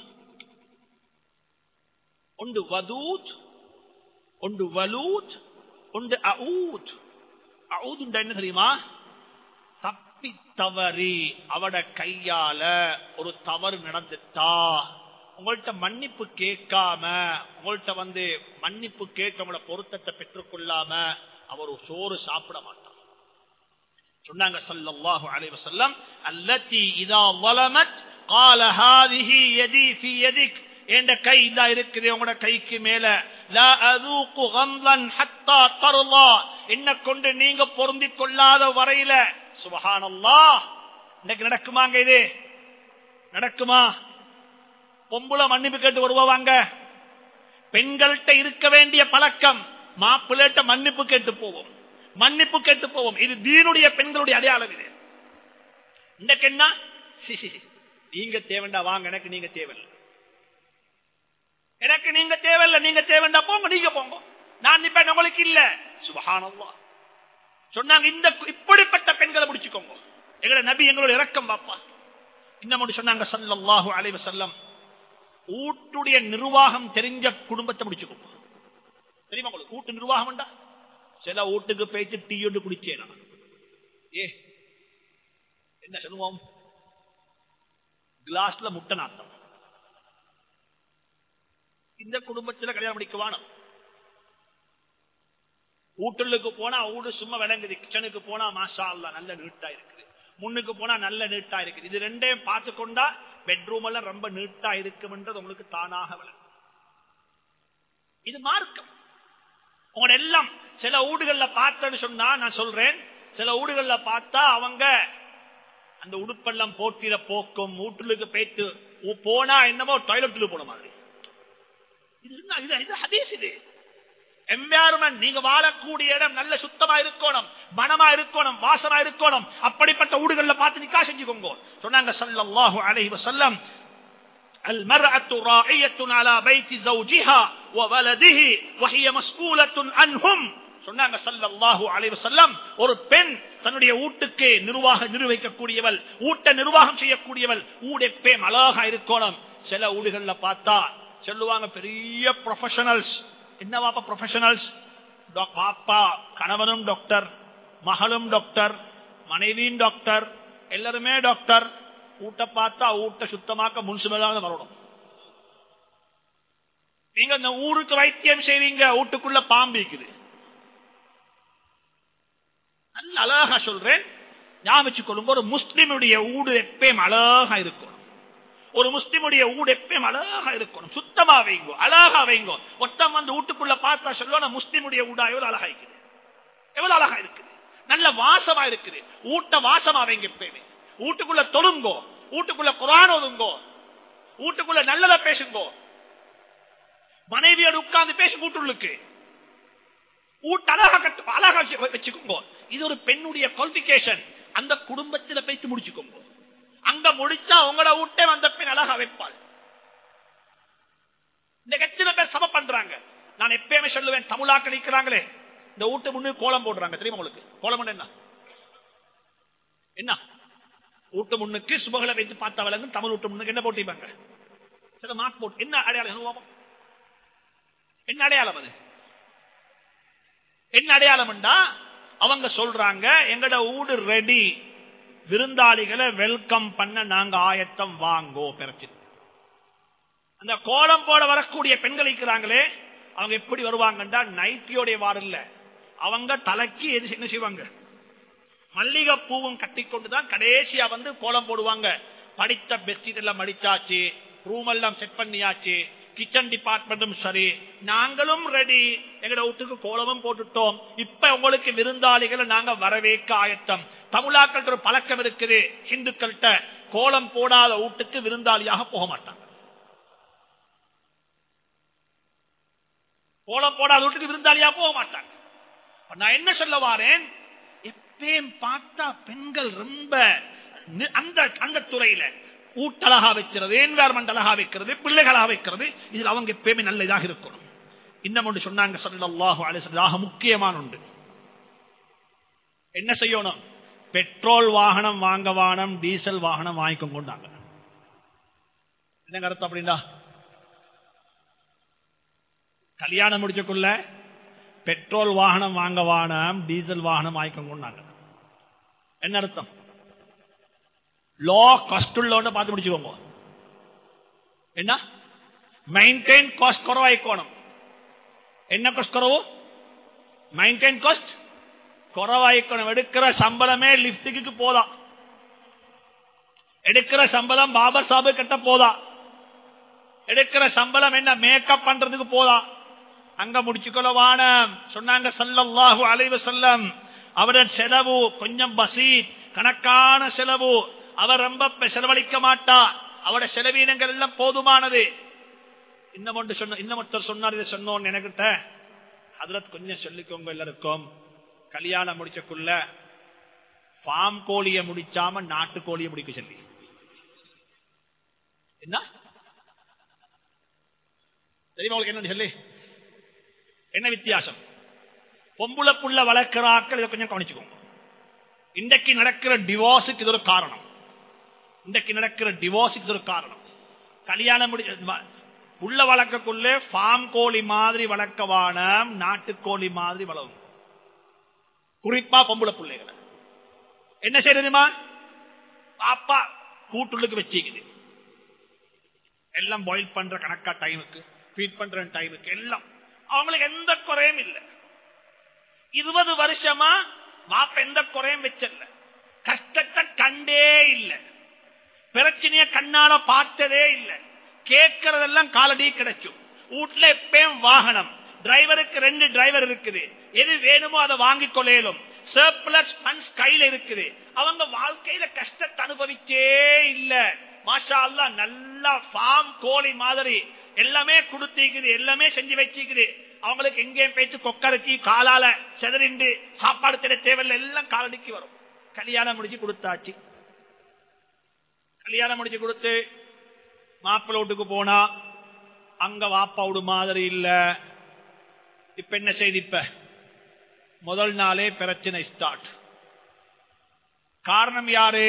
ஒன்று வதூத் ஒன்று வலூத் ஒன்று அஊத் அஊத் என்ன தெரியுமா தப்பி தவறி அவட கையால ஒரு தவறு நடந்துட்டா உங்கள்கிட்ட மன்னிப்பு கேட்காம உங்கள்கிட்ட வந்து மன்னிப்பு கேட்டு உங்களோட பொருத்தத்தை பெற்றுக்கொள்ளாம அவர் ஒரு சோறு சாப்பிட மாட்டார் சொன்னாங்க ஸல்லல்லாஹு அலைஹி வஸல்லம் அல்லதி இதா ظلمت قال هذه يدي في يدك என்ற கை இதா இருக்குது உங்களோட கைக்கு மேல லா அதுகு கம்லன் ஹத்தா தர்லா என்ன கொண்டு நீங்க பொருந்திக் கொள்ளாத வரையில சுபஹானல்லாஹ் இன்னைக்கு நடக்குமாங்க இது நடக்குமா பொம்புல மன்னிப்பு கேட்டு வருவாங்க பெண்கள்கிட்ட இருக்க வேண்டிய பழக்கம் மாப்பிள்ளைகிட்ட மன்னிப்பு கேட்டு போவோம் மன்னிப்பு கேட்டு போவோம் இது தீனுடைய பெண்களுடைய அடையாளம் இது இன்றைக்கு என்ன சி, சி, சி. நீங்க தேவண்டா வாங்க எனக்கு நீங்க தேவையில்லை எனக்கு நீங்க தேவையில்லை நீங்க தேவைண்டா போங்க நீங்க போங்க நான் இப்ப உங்களுக்கு இல்ல சுபஹானல்லாஹ் சொன்னாங்க இந்த இப்படிப்பட்ட பெண்களை முடிச்சுக்கோங்க எங்களோட நபி எங்களோட இறக்கம் பாப்பா இன்னும் சொன்னாங்க சல்லல்லாஹு அலைஹி வஸல்லம் ஊட்டுடைய நிர்வாகம் தெரிஞ்ச குடும்பத்தை முடிச்சுக்கோங்க தெரியுமா உங்களுக்கு ஊட்டு நிர்வாகம் உண்டா சில வீட்டுக்கு போயிட்டு டீ ஒன்று குடிச்சேனா ஏ என்ன சொல்லுவோம் கிளாஸ்ல முட்டை நாட்டம் இந்த குடும்பத்துல கல்யாணம் முடிக்க வேணும் வீட்டுக்கு போனா வீடு சும்மா விளங்குது கிச்சனுக்கு போனா மாஷா அல்லா நல்ல நீட்டா இருக்குது முன்னுக்கு போனா நல்ல நீட்டா இருக்குது இது ரெண்டையும் பார்த்து கொண்டா பெட்ரூம் எல்லாம் ரொம்ப நீட்டா இருக்கும்ன்றது உங்களுக்கு தானாக விளங்கும் இது மார்க்கம் உங்களோட எல்லாம் சில வீடுகள்ல பார்த்தேன்னு சொன்னா நான் சொல்றேன் சில வீடுகள்ல பார்த்தா அவங்க அந்த உடுப்பெல்லாம் போட்டிர போக்கும் வீட்டுக்கு போயிட்டு உ- போனா என்னமோ டாய்லெட்டுக்கு போன மாதிரி இது என்ன? இது இது ஹதீஸ் இது என்வாயர்மெண்ட் நீங்க வாழக்கூடிய இடம் நல்ல சுத்தமா இருக்கணும் மனமா இருக்கணும் வாசமா இருக்கணும் அப்படிப்பட்ட ஊடுகள்ல பார்த்து நிக்கா செஞ்சுக்கோங்க சொன்னாங்க ஸல்லல்லாஹு அலைஹி வஸல்லம் المرأة راعية على بيت زوجها وولده وهي مسؤولة عنهم சொன்னாங்க ஸல்லல்லாஹு அலைஹி வஸல்லம் ஒரு பெண் தன்னுடைய வீட்டுக்கு நிர்வாக நிர்வகிக்கக்கூடியவள் ஊட்ட நிர்வாகம் செய்யக்கூடியவள் ஊடு எப்பயும் அழகா இருக்கணும் சில ஊடுகள்ல பார்த்தா சொல்லுவாங்க பெரிய ப்ரொஃபஷனல்ஸ் என்ன வாப்பா ப்ரொஃபஷனல்ஸ் பாப்பா கணவனும் டாக்டர் மகளும் டாக்டர் மனைவியும் டாக்டர் எல்லாருமே டாக்டர் ஊட்ட பார்த்தா ஊட்ட சுத்தமாக்க முன்சிபலாக வரணும் நீங்க இந்த ஊருக்கு வைத்தியம் செய்வீங்க வீட்டுக்குள்ள பாம்பு இருக்குது நல்ல அழகா சொல்றேன் ஞாபகம் வச்சுக்கொள்ளுங்க ஒரு முஸ்லிமுடைய ஊடு எப்பயும் அழகா இருக்கும் ஒரு முஸ்லிமுடைய ஊடு எப்பயும் அழகா இருக்கணும் சுத்தமா வைங்கோ அழகா வைங்கோ ஒருத்தம் வந்து வீட்டுக்குள்ள பார்த்தா சொல்லுவாங்க முஸ்லிமுடைய ஊடா எவ்வளவு அழகா இருக்குது எவ்வளவு அழகா இருக்குது நல்ல வாசமா இருக்குது ஊட்ட வாசமா வைங்க எப்பயுமே வீட்டுக்குள்ள தொழுங்கோ வீட்டுக்குள்ள குரான் ஒதுங்கோ வீட்டுக்குள்ள நல்லத பேசுங்கோ மனைவியோட உட்கார்ந்து பேசு வீட்டுள்ளுக்கு வீட்டு அழகா கட்டு அழகா வச்சுக்கோங்க இது ஒரு பெண்ணுடைய குவாலிபிகேஷன் அந்த குடும்பத்தில் பேசி முடிச்சுக்கோங்க அங்க முடிச்சா உங்களோட வீட்டை வந்த பெண் அழகா வைப்பாள் இந்த எத்தனை பேர் சம பண்றாங்க நான் எப்பயுமே சொல்லுவேன் தமிழாக்க நிக்கிறாங்களே இந்த வீட்டு முன்னு கோலம் போடுறாங்க தெரியுமா உங்களுக்கு கோலம் என்ன என்ன வீட்டு முன்னுக்கு சுபகளை வைத்து பார்த்த வழங்கும் தமிழ் வீட்டு முன்னுக்கு என்ன போட்டிப்பாங்க சில மார்க் போட்டு என்ன அடையாளம் என்ன அடையாளம் அது என்ன அடையாளம் அவங்க சொல்றாங்க எங்கட ஊடு ரெடி விருந்தாளிகளை வெல்கம் பண்ண நாங்க ஆயத்தம் வாங்கோ பிறச்சு அந்த கோலம் போட வரக்கூடிய பெண்கள் இருக்கிறாங்களே அவங்க எப்படி வருவாங்கன்றா நைட்டியோடைய வாரில்ல அவங்க தலைக்கு எது என்ன செய்வாங்க மல்லிகை பூவும் கட்டிக்கொண்டுதான் கடைசியா வந்து கோலம் போடுவாங்க படித்த பெட்ஷீட் எல்லாம் மடிச்சாச்சு ரூம் எல்லாம் செட் பண்ணியாச்சு கிச்சன் டிபார்ட்மெண்ட்டும் சரி நாங்களும் ரெடி எங்கட வீட்டுக்கு கோலமும் போட்டுட்டோம் இப்ப உங்களுக்கு விருந்தாளிகளை நாங்க வரவேற்க ஆயத்தம் தமிழாக்கள் ஒரு பழக்கம் இருக்குது ஹிந்துக்கள்கிட்ட கோலம் போடாத வீட்டுக்கு விருந்தாளியாக போக மாட்டாங்க கோலம் போடாத வீட்டுக்கு விருந்தாளியாக போக மாட்டாங்க நான் என்ன சொல்ல வாரேன் எப்பயும் பார்த்தா பெண்கள் ரொம்ப அந்த அந்த துறையில ஊட்டழகா வைக்கிறது என்வாரன்மெண்ட் அழகா வைக்கிறது பிள்ளைகளா வைக்கிறது இதுல அவங்க எப்பயுமே நல்ல இதாக இருக்கணும் இன்னும் ஒன்று சொன்னாங்க சல்லாஹு அலிசல்லாக முக்கியமான உண்டு என்ன செய்யணும் பெட்ரோல் வாகனம் வாங்க வானம் டீசல் வாகனம் வாங்கிக்கொண்டு கொண்டாங்க என்ன கருத்து அப்படின்னா கல்யாணம் முடிச்சக்குள்ள பெட்ரோல் வாகனம் வாங்க வானம் டீசல் வாகனம் வாங்கிக்கொண்டு கொண்டாங்க என்ன அர்த்தம் லோ காஸ்ட் உள்ளோட பார்த்து முடிச்சுக்கோங்க என்ன மெயின்டைன் காஸ்ட் குறவாய்க்கோணும் என்ன காஸ்ட் குறவு மெயின்டைன் காஸ்ட் குறவாய்க்கணும் எடுக்கிற சம்பளமே லிப்டுக்கு போதான் எடுக்கிற சம்பளம் பாபா சாபு கட்ட போதா எடுக்கிற சம்பளம் என்ன மேக்கப் பண்றதுக்கு போதா அங்க முடிச்சுக்கொள்ளவான சொன்னாங்க சல்லல்லாஹு அலைவ செல்லம் அவரோட செலவு கொஞ்சம் பசி கணக்கான செலவு அவர் ரொம்ப செலவழிக்க மாட்டா அவட செலவீனங்கள் எல்லாம் போதுமானது இன்னும் ஒன்று சொன்ன இன்னும் ஒருத்தர் சொன்னார் இதை சொன்னோம் எனக்கிட்ட அதுல கொஞ்சம் சொல்லிக்கோங்க எல்லாருக்கும் கல்யாணம் முடிச்சக்குள்ள ஃபார்ம் கோழிய முடிச்சாம நாட்டு கோழிய முடிக்க சொல்லி என்ன தெரியுமா உங்களுக்கு என்ன சொல்லி என்ன வித்தியாசம் பொம்புல புள்ள வளர்க்கிறாக்கள் இதை கொஞ்சம் கவனிச்சுக்கோங்க இன்றைக்கு நடக்கிற டிவோர்ஸுக்கு இது ஒரு காரணம் இன்றைக்கு நடக்கிற டிவோர்ஸுக்கு இது ஒரு காரணம் கல்யாணம் முடி உள்ள வளர்க்கக்குள்ளே ஃபார்ம் கோழி மாதிரி வளர்க்கவான நாட்டுக்கோழி மாதிரி வளரும் குறிப்பா பொம்புல பிள்ளைகளை என்ன செய்யறதுமா பாப்பா கூட்டுள்ளுக்கு வச்சுக்குது எல்லாம் பாயில் பண்ற கணக்கா டைமுக்கு ஃபீட் பண்ற டைமுக்கு எல்லாம் அவங்களுக்கு எந்த குறையும் இல்லை இருபது வருஷமா மாப்ப எந்த குறையும் வச்சல கஷ்டத்தை கண்டே இல்லை பிரச்சனைய கண்ணால பார்த்ததே இல்லை கேட்கறதெல்லாம் காலடி கிடைக்கும் வீட்டுல எப்பயும் வாகனம் டிரைவருக்கு ரெண்டு டிரைவர் இருக்குது எது வேணுமோ அதை வாங்கிக் கொள்ளையிலும் சர்பிளஸ் பண்ட்ஸ் கையில இருக்குது அவங்க வாழ்க்கையில கஷ்டத்தை அனுபவிச்சே இல்ல மாஷா அல்லா நல்லா ஃபார்ம் கோழி மாதிரி எல்லாமே கொடுத்திக்குது எல்லாமே செஞ்சு வச்சுக்குது அவங்களுக்கு எங்கேயும் போயிட்டு கொக்கரைச்சி காலால செதறிண்டு சாப்பாடு தேட தேவையில்லை எல்லாம் காலடிக்கு வரும் கல்யாணம் முடிச்சு கொடுத்தாச்சு கல்யாணம் முடிச்சு கொடுத்து மாப்பிள்ள வீட்டுக்கு போனா அங்க வாப்பா விடு மாதிரி இல்ல இப்ப என்ன செய்தி இப்ப முதல் நாளே பிரச்சனை ஸ்டார்ட் காரணம் யாரு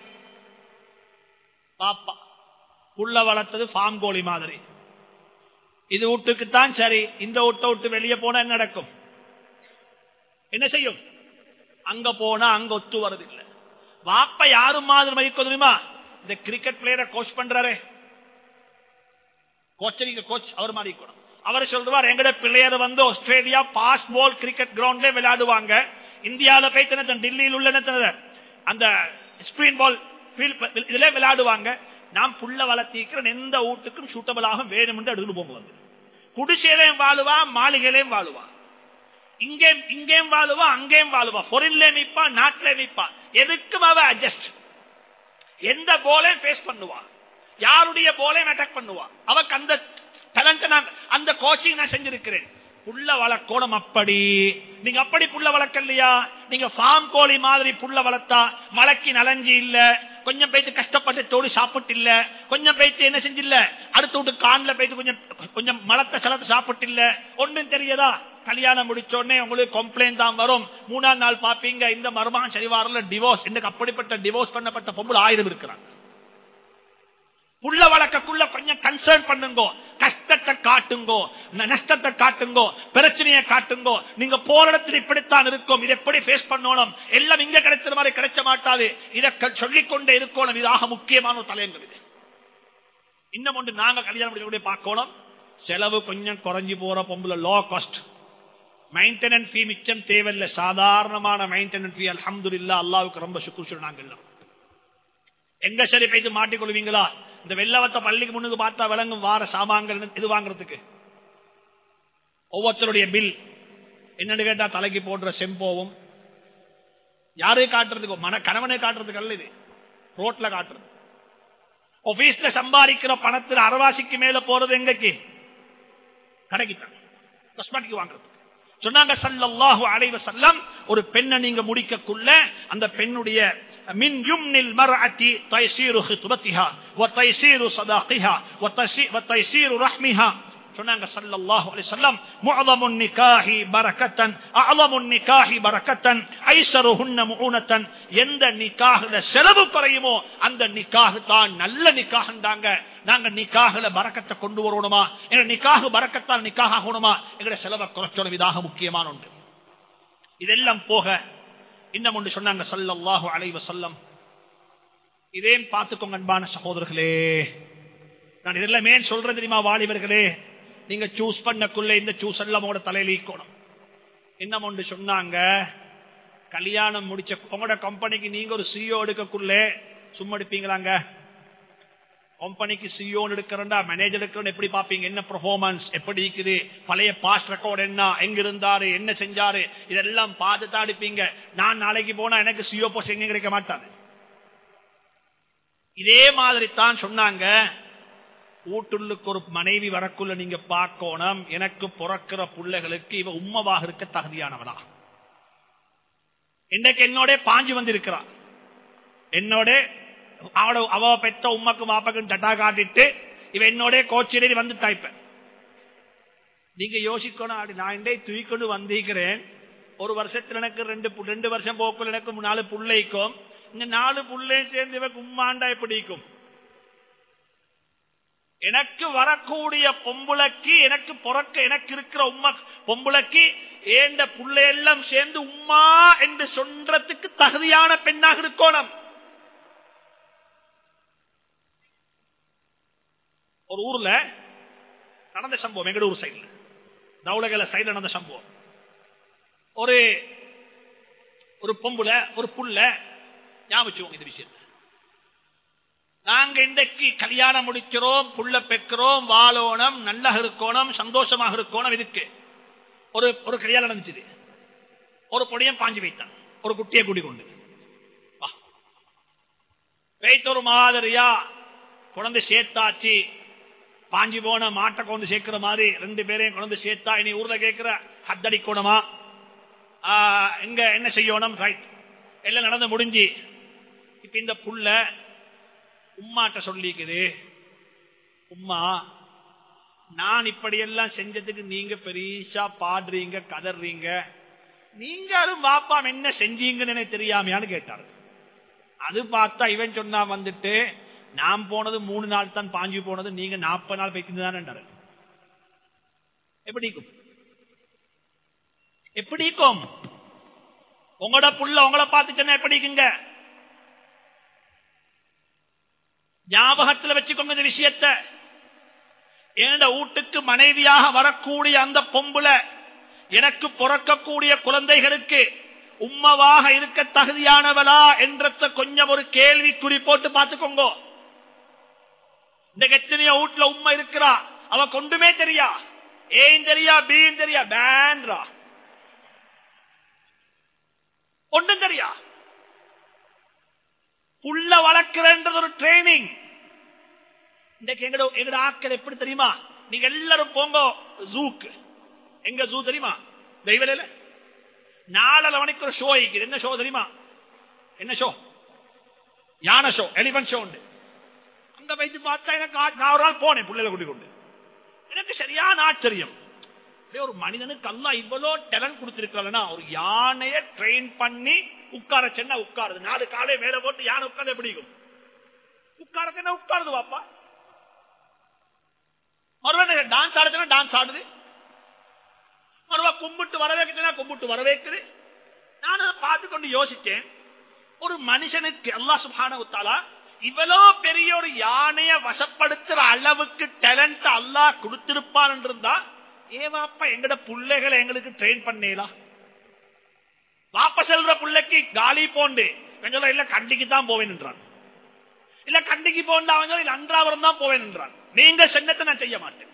பாப்பா உள்ள வளர்த்தது ஃபார்ம் கோழி மாதிரி இது வீட்டுக்குத்தான் சரி இந்த வீட்டை விட்டு வெளியே போனா என்ன நடக்கும் என்ன செய்யும் அங்க போனா அங்க ஒத்து வரதில்லை வாப்ப யாரும் மாதிரி மதிக்க தெரியுமா இந்த கிரிக்கெட் பிளேயரை கோச் பண்றாரு கோச்சரிங்க கோச் அவர் மாதிரி இருக்கணும் அவர் சொல்றார் எங்கட பிள்ளையர் வந்து ஆஸ்திரேலியா பாஸ்ட் பால் கிரிக்கெட் கிரவுண்ட்ல விளையாடுவாங்க இந்தியாவில போய் டெல்லியில் உள்ள அந்த ஸ்கிரீன் பால் இதுல விளையாடுவாங்க நாம் புள்ள வளர்த்திக்கிற எந்த வீட்டுக்கும் சூட்டபிளாக வேணும் என்று எடுத்துட்டு போகும்போது குடிசையிலையும் வாழுவா மாளிகையிலையும் வாழுவா இங்கே இங்கேயும் வாழுவா அங்கேயும் வாழுவா பொருள்ல மீப்பா நாட்டில மீப்பா எதுக்கும் அவ அட்ஜஸ்ட் எந்த போலையும் ஃபேஸ் பண்ணுவா யாருடைய போலையும் அட்டாக் பண்ணுவா அவக்கு அந்த டேலண்ட் நான் அந்த கோச்சிங் நான் செஞ்சிருக்கிறேன் புள்ள வளர்க்கோணம் அப்படி நீங்க அப்படி புள்ள வளர்க்கலையா நீங்க ஃபார்ம் கோழி மாதிரி புள்ள வளர்த்தா மலைக்கு நலஞ்சி இல்ல கொஞ்சம் போயிட்டு கஷ்டப்பட்டு தோடு சாப்பிட்டு இல்ல கொஞ்சம் போயிட்டு என்ன செஞ்சில்ல அடுத்து விட்டு கான்ல போயிட்டு கொஞ்சம் கொஞ்சம் மலத்தை செலத்து சாப்பிட்டு இல்ல ஒன்றும் தெரியாதா கல்யாணம் முடிச்ச உடனே உங்களுக்கு கம்ப்ளைண்ட் தான் வரும் மூணாம் நாள் பாப்பீங்க இந்த மருமகன் சரிவாரில் டிவோர்ஸ் இன்னைக்கு அப்படிப்பட்ட டிவோர்ஸ் பண்ணப்பட்ட பொம்பளை ஆயுதம் இருக்கிறாங்க புள்ள வழக்கக்குள்ள கொஞ்சம் கன்சர்ன் பண்ணுங்கோ கஷ்டத்தை காட்டுங்கோ ந- நஷ்டத்தை காட்டுங்கோ பிரச்சனையை காட்டுங்கோ நீங்க போற இடத்துல இப்படித்தான் இருக்கும் இதை எப்படி ஃபேஸ் பண்ணணும் எல்லாம் இங்க கிடைக்கிற மாதிரி கிடைச்ச மாட்டாது இதை க- சொல்லிக்கொண்டே இருக்கணும் இதாக முக்கியமான ஒரு தலையங்கள் இது இன்னும் ஒன்று நாங்க கல்யாணம் முடிக்கக்கூடிய பார்க்கணும் செலவு கொஞ்சம் குறைஞ்சு போற பொம்புல லோ காஸ்ட் மெயின்டெனன்ஸ் ஃபீ மிச்சம் தேவையில்லை சாதாரணமான மெயின்டெனன்ஸ் ஃபீ அல்ஹம்துலில்லாஹ் அல்லாஹ்வுக்கு ரொம்ப சுக்குர் சொல்லி நாங்கள் எல்லாம் எங்க சரி போயிட்டு மாட்டிக்கொள்வீங்களா இந்த வெள்ளவத்த பள்ளிக்கு முன்னுக்கு பார்த்தா விளங்கும் வார சாமான்கள் இது வாங்குறதுக்கு ஒவ்வொருத்தருடைய பில் என்னன்னு கேட்டா தலைக்கு போடுற செம்போவும் யாரையும் காட்டுறதுக்கு மன கணவனை காட்டுறதுக்கு அல்ல இது ரோட்ல காட்டுறது ஆபீஸ்ல சம்பாதிக்கிற பணத்துல அரவாசிக்கு மேல போறது எங்கக்கு கடைக்குத்தான் காஸ்மெட்டிக் வாங்குறது சொன்னாங்க சல்லல்லாஹு அலைஹி வஸல்லம் ஒரு பெண்ணை நீங்க முடிக்கக்குள்ள அந்த பெண்ணுடைய மின் யும்னில் மர்அத்தி தைசீரு ஹித்பத்திஹா வ தைசீரு சதாகிஹா வ தைசி- வ தைசீரு ரஹ்மிஹா சொன்னாங்க சல்லல்லாஹு அலைஹி வஸல்லம் முஅதமுன் நிகாஹி பரக்கத்தன் அஅலமுன் நிகாஹி பரக்கத்தன் ஐஸருஹுன்ன முஊனத்தன் எந்த நிக்காஹ்ல செலவு குறையுமோ அந்த நிக்காஹ் தான் நல்ல நிக்காஹ்ன்றாங்க நாங்க நிக்காஹ்ல பரக்கத்தை கொண்டு வரணுமா எங்க நிக்காஹ் பரக்கத்தால் நிக்காஹ் ஆகணுமா எங்கட செலவை குறைச்சணும் இதாக முக்கியமான ஒன்று இதெல்லாம் போக இன்னும் ஒன்று சொன்னாங்க சல்லல்லாஹு அலைஹி வஸல்லம் இதையும் பார்த்துக்கோங்க அன்பான சகோதரர்களே நான் இதெல்லாம் ஏன் சொல்றேன் தெரியுமா வாலிபர்களே நீங்க சூஸ் பண்ணக்குள்ள இந்த சூஸ் எல்லாம் உங்களோட தலையில ஈக்கணும் இன்னும் ஒன்று சொன்னாங்க கல்யாணம் முடிச்ச உங்களோட கம்பெனிக்கு நீங்க ஒரு சிஓ எடுக்கக்குள்ளே சும்மா எடுப்பீங்களாங்க கம்பெனிக்கு சிஓ எடுக்கிறா மேனேஜர் எடுக்கிறோம் எப்படி பாப்பீங்க என்ன பெர்ஃபார்மன்ஸ் எப்படி இருக்குது பழைய பாஸ்ட் ரெக்கார்ட் என்ன எங்க இருந்தாரு என்ன செஞ்சாரு இதெல்லாம் பார்த்து தான் எடுப்பீங்க நான் நாளைக்கு போனா எனக்கு சிஓ போஸ்ட் எங்க கிடைக்க மாட்டாது இதே மாதிரி தான் சொன்னாங்க வீட்டுள்ளுக்கு ஒரு மனைவி வரக்குள்ள நீங்க பார்க்கணும் எனக்கு பிறக்கிற பிள்ளைகளுக்கு இவ உம்மவாக இருக்க தகுதியானவனா இன்றைக்கு என்னோட பாஞ்சு வந்திருக்கிறா என்னோட அவட அவ பெத்த உம்மக்கு மாப்பக்கு தட்டா காட்டிட்டு இவ என்னோட கோச்சிலே வந்து தாய்ப்ப நீங்க யோசிக்கணும் அப்படி நான் இன்றைய தூக்கிக்கொண்டு வந்திருக்கிறேன் ஒரு வருஷத்துல எனக்கு ரெண்டு பு- ரெண்டு வருஷம் போக்குள்ள எனக்கு நாலு புள்ளைக்கும் இந்த நாலு புள்ளையும் சேர்ந்து இவ கும்மாண்டா எப்படிக்கும் எனக்கு வரக்கூடிய பொம்புளைக்கு எனக்கு பிறக்க எனக்கு இருக்கிற உம்மா பொம்புளைக்கு ஏண்ட புள்ளையெல்லாம் சேர்ந்து உம்மா என்று சொல்றதுக்கு தகுதியான பெண்ணாக இருக்கணும் ஒரு ஊர்ல நடந்த சம்பவம் எங்கட ஊர் சைடுல தவுலகல சைடு நடந்த சம்பவம் ஒரு ஒரு பொம்புல ஒரு புள்ள ஞாபகம் இந்த விஷயத்தை நாங்க இன்றைக்கு கல்யாணம் முடிக்கிறோம் புள்ள பெக்கிறோம் வாழோணம் நல்லா இருக்கணும் சந்தோஷமாக இருக்கணும் இதுக்கு ஒரு ஒரு கல்யாணம் நடந்துச்சு ஒரு பொடியம் பாஞ்சு வைத்தான் ஒரு குட்டியை கூட்டி கொண்டு வா. வைத்த ஒரு மாதிரியா குழந்தை சேர்த்தாச்சு பாஞ்சு போன மாட்டை கொண்டு சேர்க்கிற மாதிரி ரெண்டு பேரையும் குழந்தை சேர்த்தா இனி ஊர்ல கேட்கிற ஹத்தடிக்கணுமா ஆஹ், எங்க என்ன செய்யணும் ரைட் எல்லாம் நடந்து முடிஞ்சு இப்ப இந்த புள்ள உம்மாட்ட சொல்லிக்குது உம்மா நான் இப்படியெல்லாம் செஞ்சதுக்கு நீங்க பெரிசா பாடுறீங்க கதறீங்க நீங்களும் வாப்பாம் என்ன செஞ்சீங்கன்னு எனக்கு தெரியாமையான்னு கேட்டாரு அது பார்த்தா இவன் சொன்னா வந்துட்டு நான் போனது மூணு நாள் தான் பாஞ்சு போனது நீங்க நாற்பது நாள் வைக்கிறதுதான் எப்படிக்கும் எப்படிக்கும் உங்களோட புள்ள உங்களை பார்த்து சொன்னா எப்படிக்குங்க ஞாபகத்தில் வச்சுக்கோங்க இந்த விஷயத்தை என்னோட வீட்டுக்கு மனைவியாக வரக்கூடிய அந்த பொம்புல எனக்கு பிறக்கக்கூடிய குழந்தைகளுக்கு உம்மவாக இருக்க தகுதியானவளா என்றத கொஞ்சம் ஒரு கேள்விக்குறி போட்டு பார்த்துக்கோங்க இந்த எத்தனையோ வீட்டுல உண்மை இருக்கிறா அவ கொண்டுமே தெரியா ஏன் தெரியா பீன் தெரியா பேன்றா ஒன்றும் தெரியா புள்ள வளர்க்கிறன்றது ஒரு ட்ரைனிங் இன்றைக்கு எங்கட எங்கட ஆட்கள் எப்படி தெரியுமா நீங்க எல்லாரும் போங்க ஜூக்கு எங்க ஜூ தெரியுமா தெய்வலையில நாலரை மணிக்கு ஒரு ஷோ இருக்குது என்ன ஷோ தெரியுமா என்ன ஷோ யானை ஷோ எலிபன் ஷோ உண்டு அங்க வைத்து பார்த்தா எனக்கு ஆ- நான் ஒரு நாள் போனேன் பிள்ளைகளை கூட்டிக் கொண்டு எனக்கு சரியான ஆச்சரியம் அப்படியே ஒரு மனிதனுக்கு அல்லா இவ்வளோ டேலண்ட் கொடுத்திருக்கலன்னா ஒரு யானைய ட்ரெயின் பண்ணி உட்கார சென்னா உட்காருது நாலு காலை மேல போட்டு யானை உட்கார்ந்து எப்படி இருக்கும் உட்கார சென்னா உட்காருது பாப்பா மறுபடியும் டான்ஸ் ஆடுச்சுன்னா டான்ஸ் ஆடுது மறுவா கும்பிட்டு வரவேற்குதுன்னா கும்பிட்டு வரவேற்குது நான் அதை பார்த்து கொண்டு யோசிச்சேன் ஒரு மனுஷனுக்கு அல்லாஹ் சுப்ஹானஹு வ தஆலா இவ்வளோ பெரிய ஒரு யானைய வசப்படுத்துற அளவுக்கு டேலண்ட் அல்லாஹ் கொடுத்திருப்பான் இருந்தா ஏவாப்பா எங்கட புள்ளைகளை எங்களுக்கு ட்ரெயின் பண்ணலாம் வாப்ப செல்ற புள்ளைக்கு காலி போண்டு கொஞ்சம் இல்ல கண்டிக்கு தான் போவேன் என்றான் இல்ல கண்டிக்கு போண்டா அவன் சொல்ல, இல்ல அன்றாவரம் தான் போவேன் என்றான் நீங்க சென்னத்தை நான் செய்ய மாட்டேன்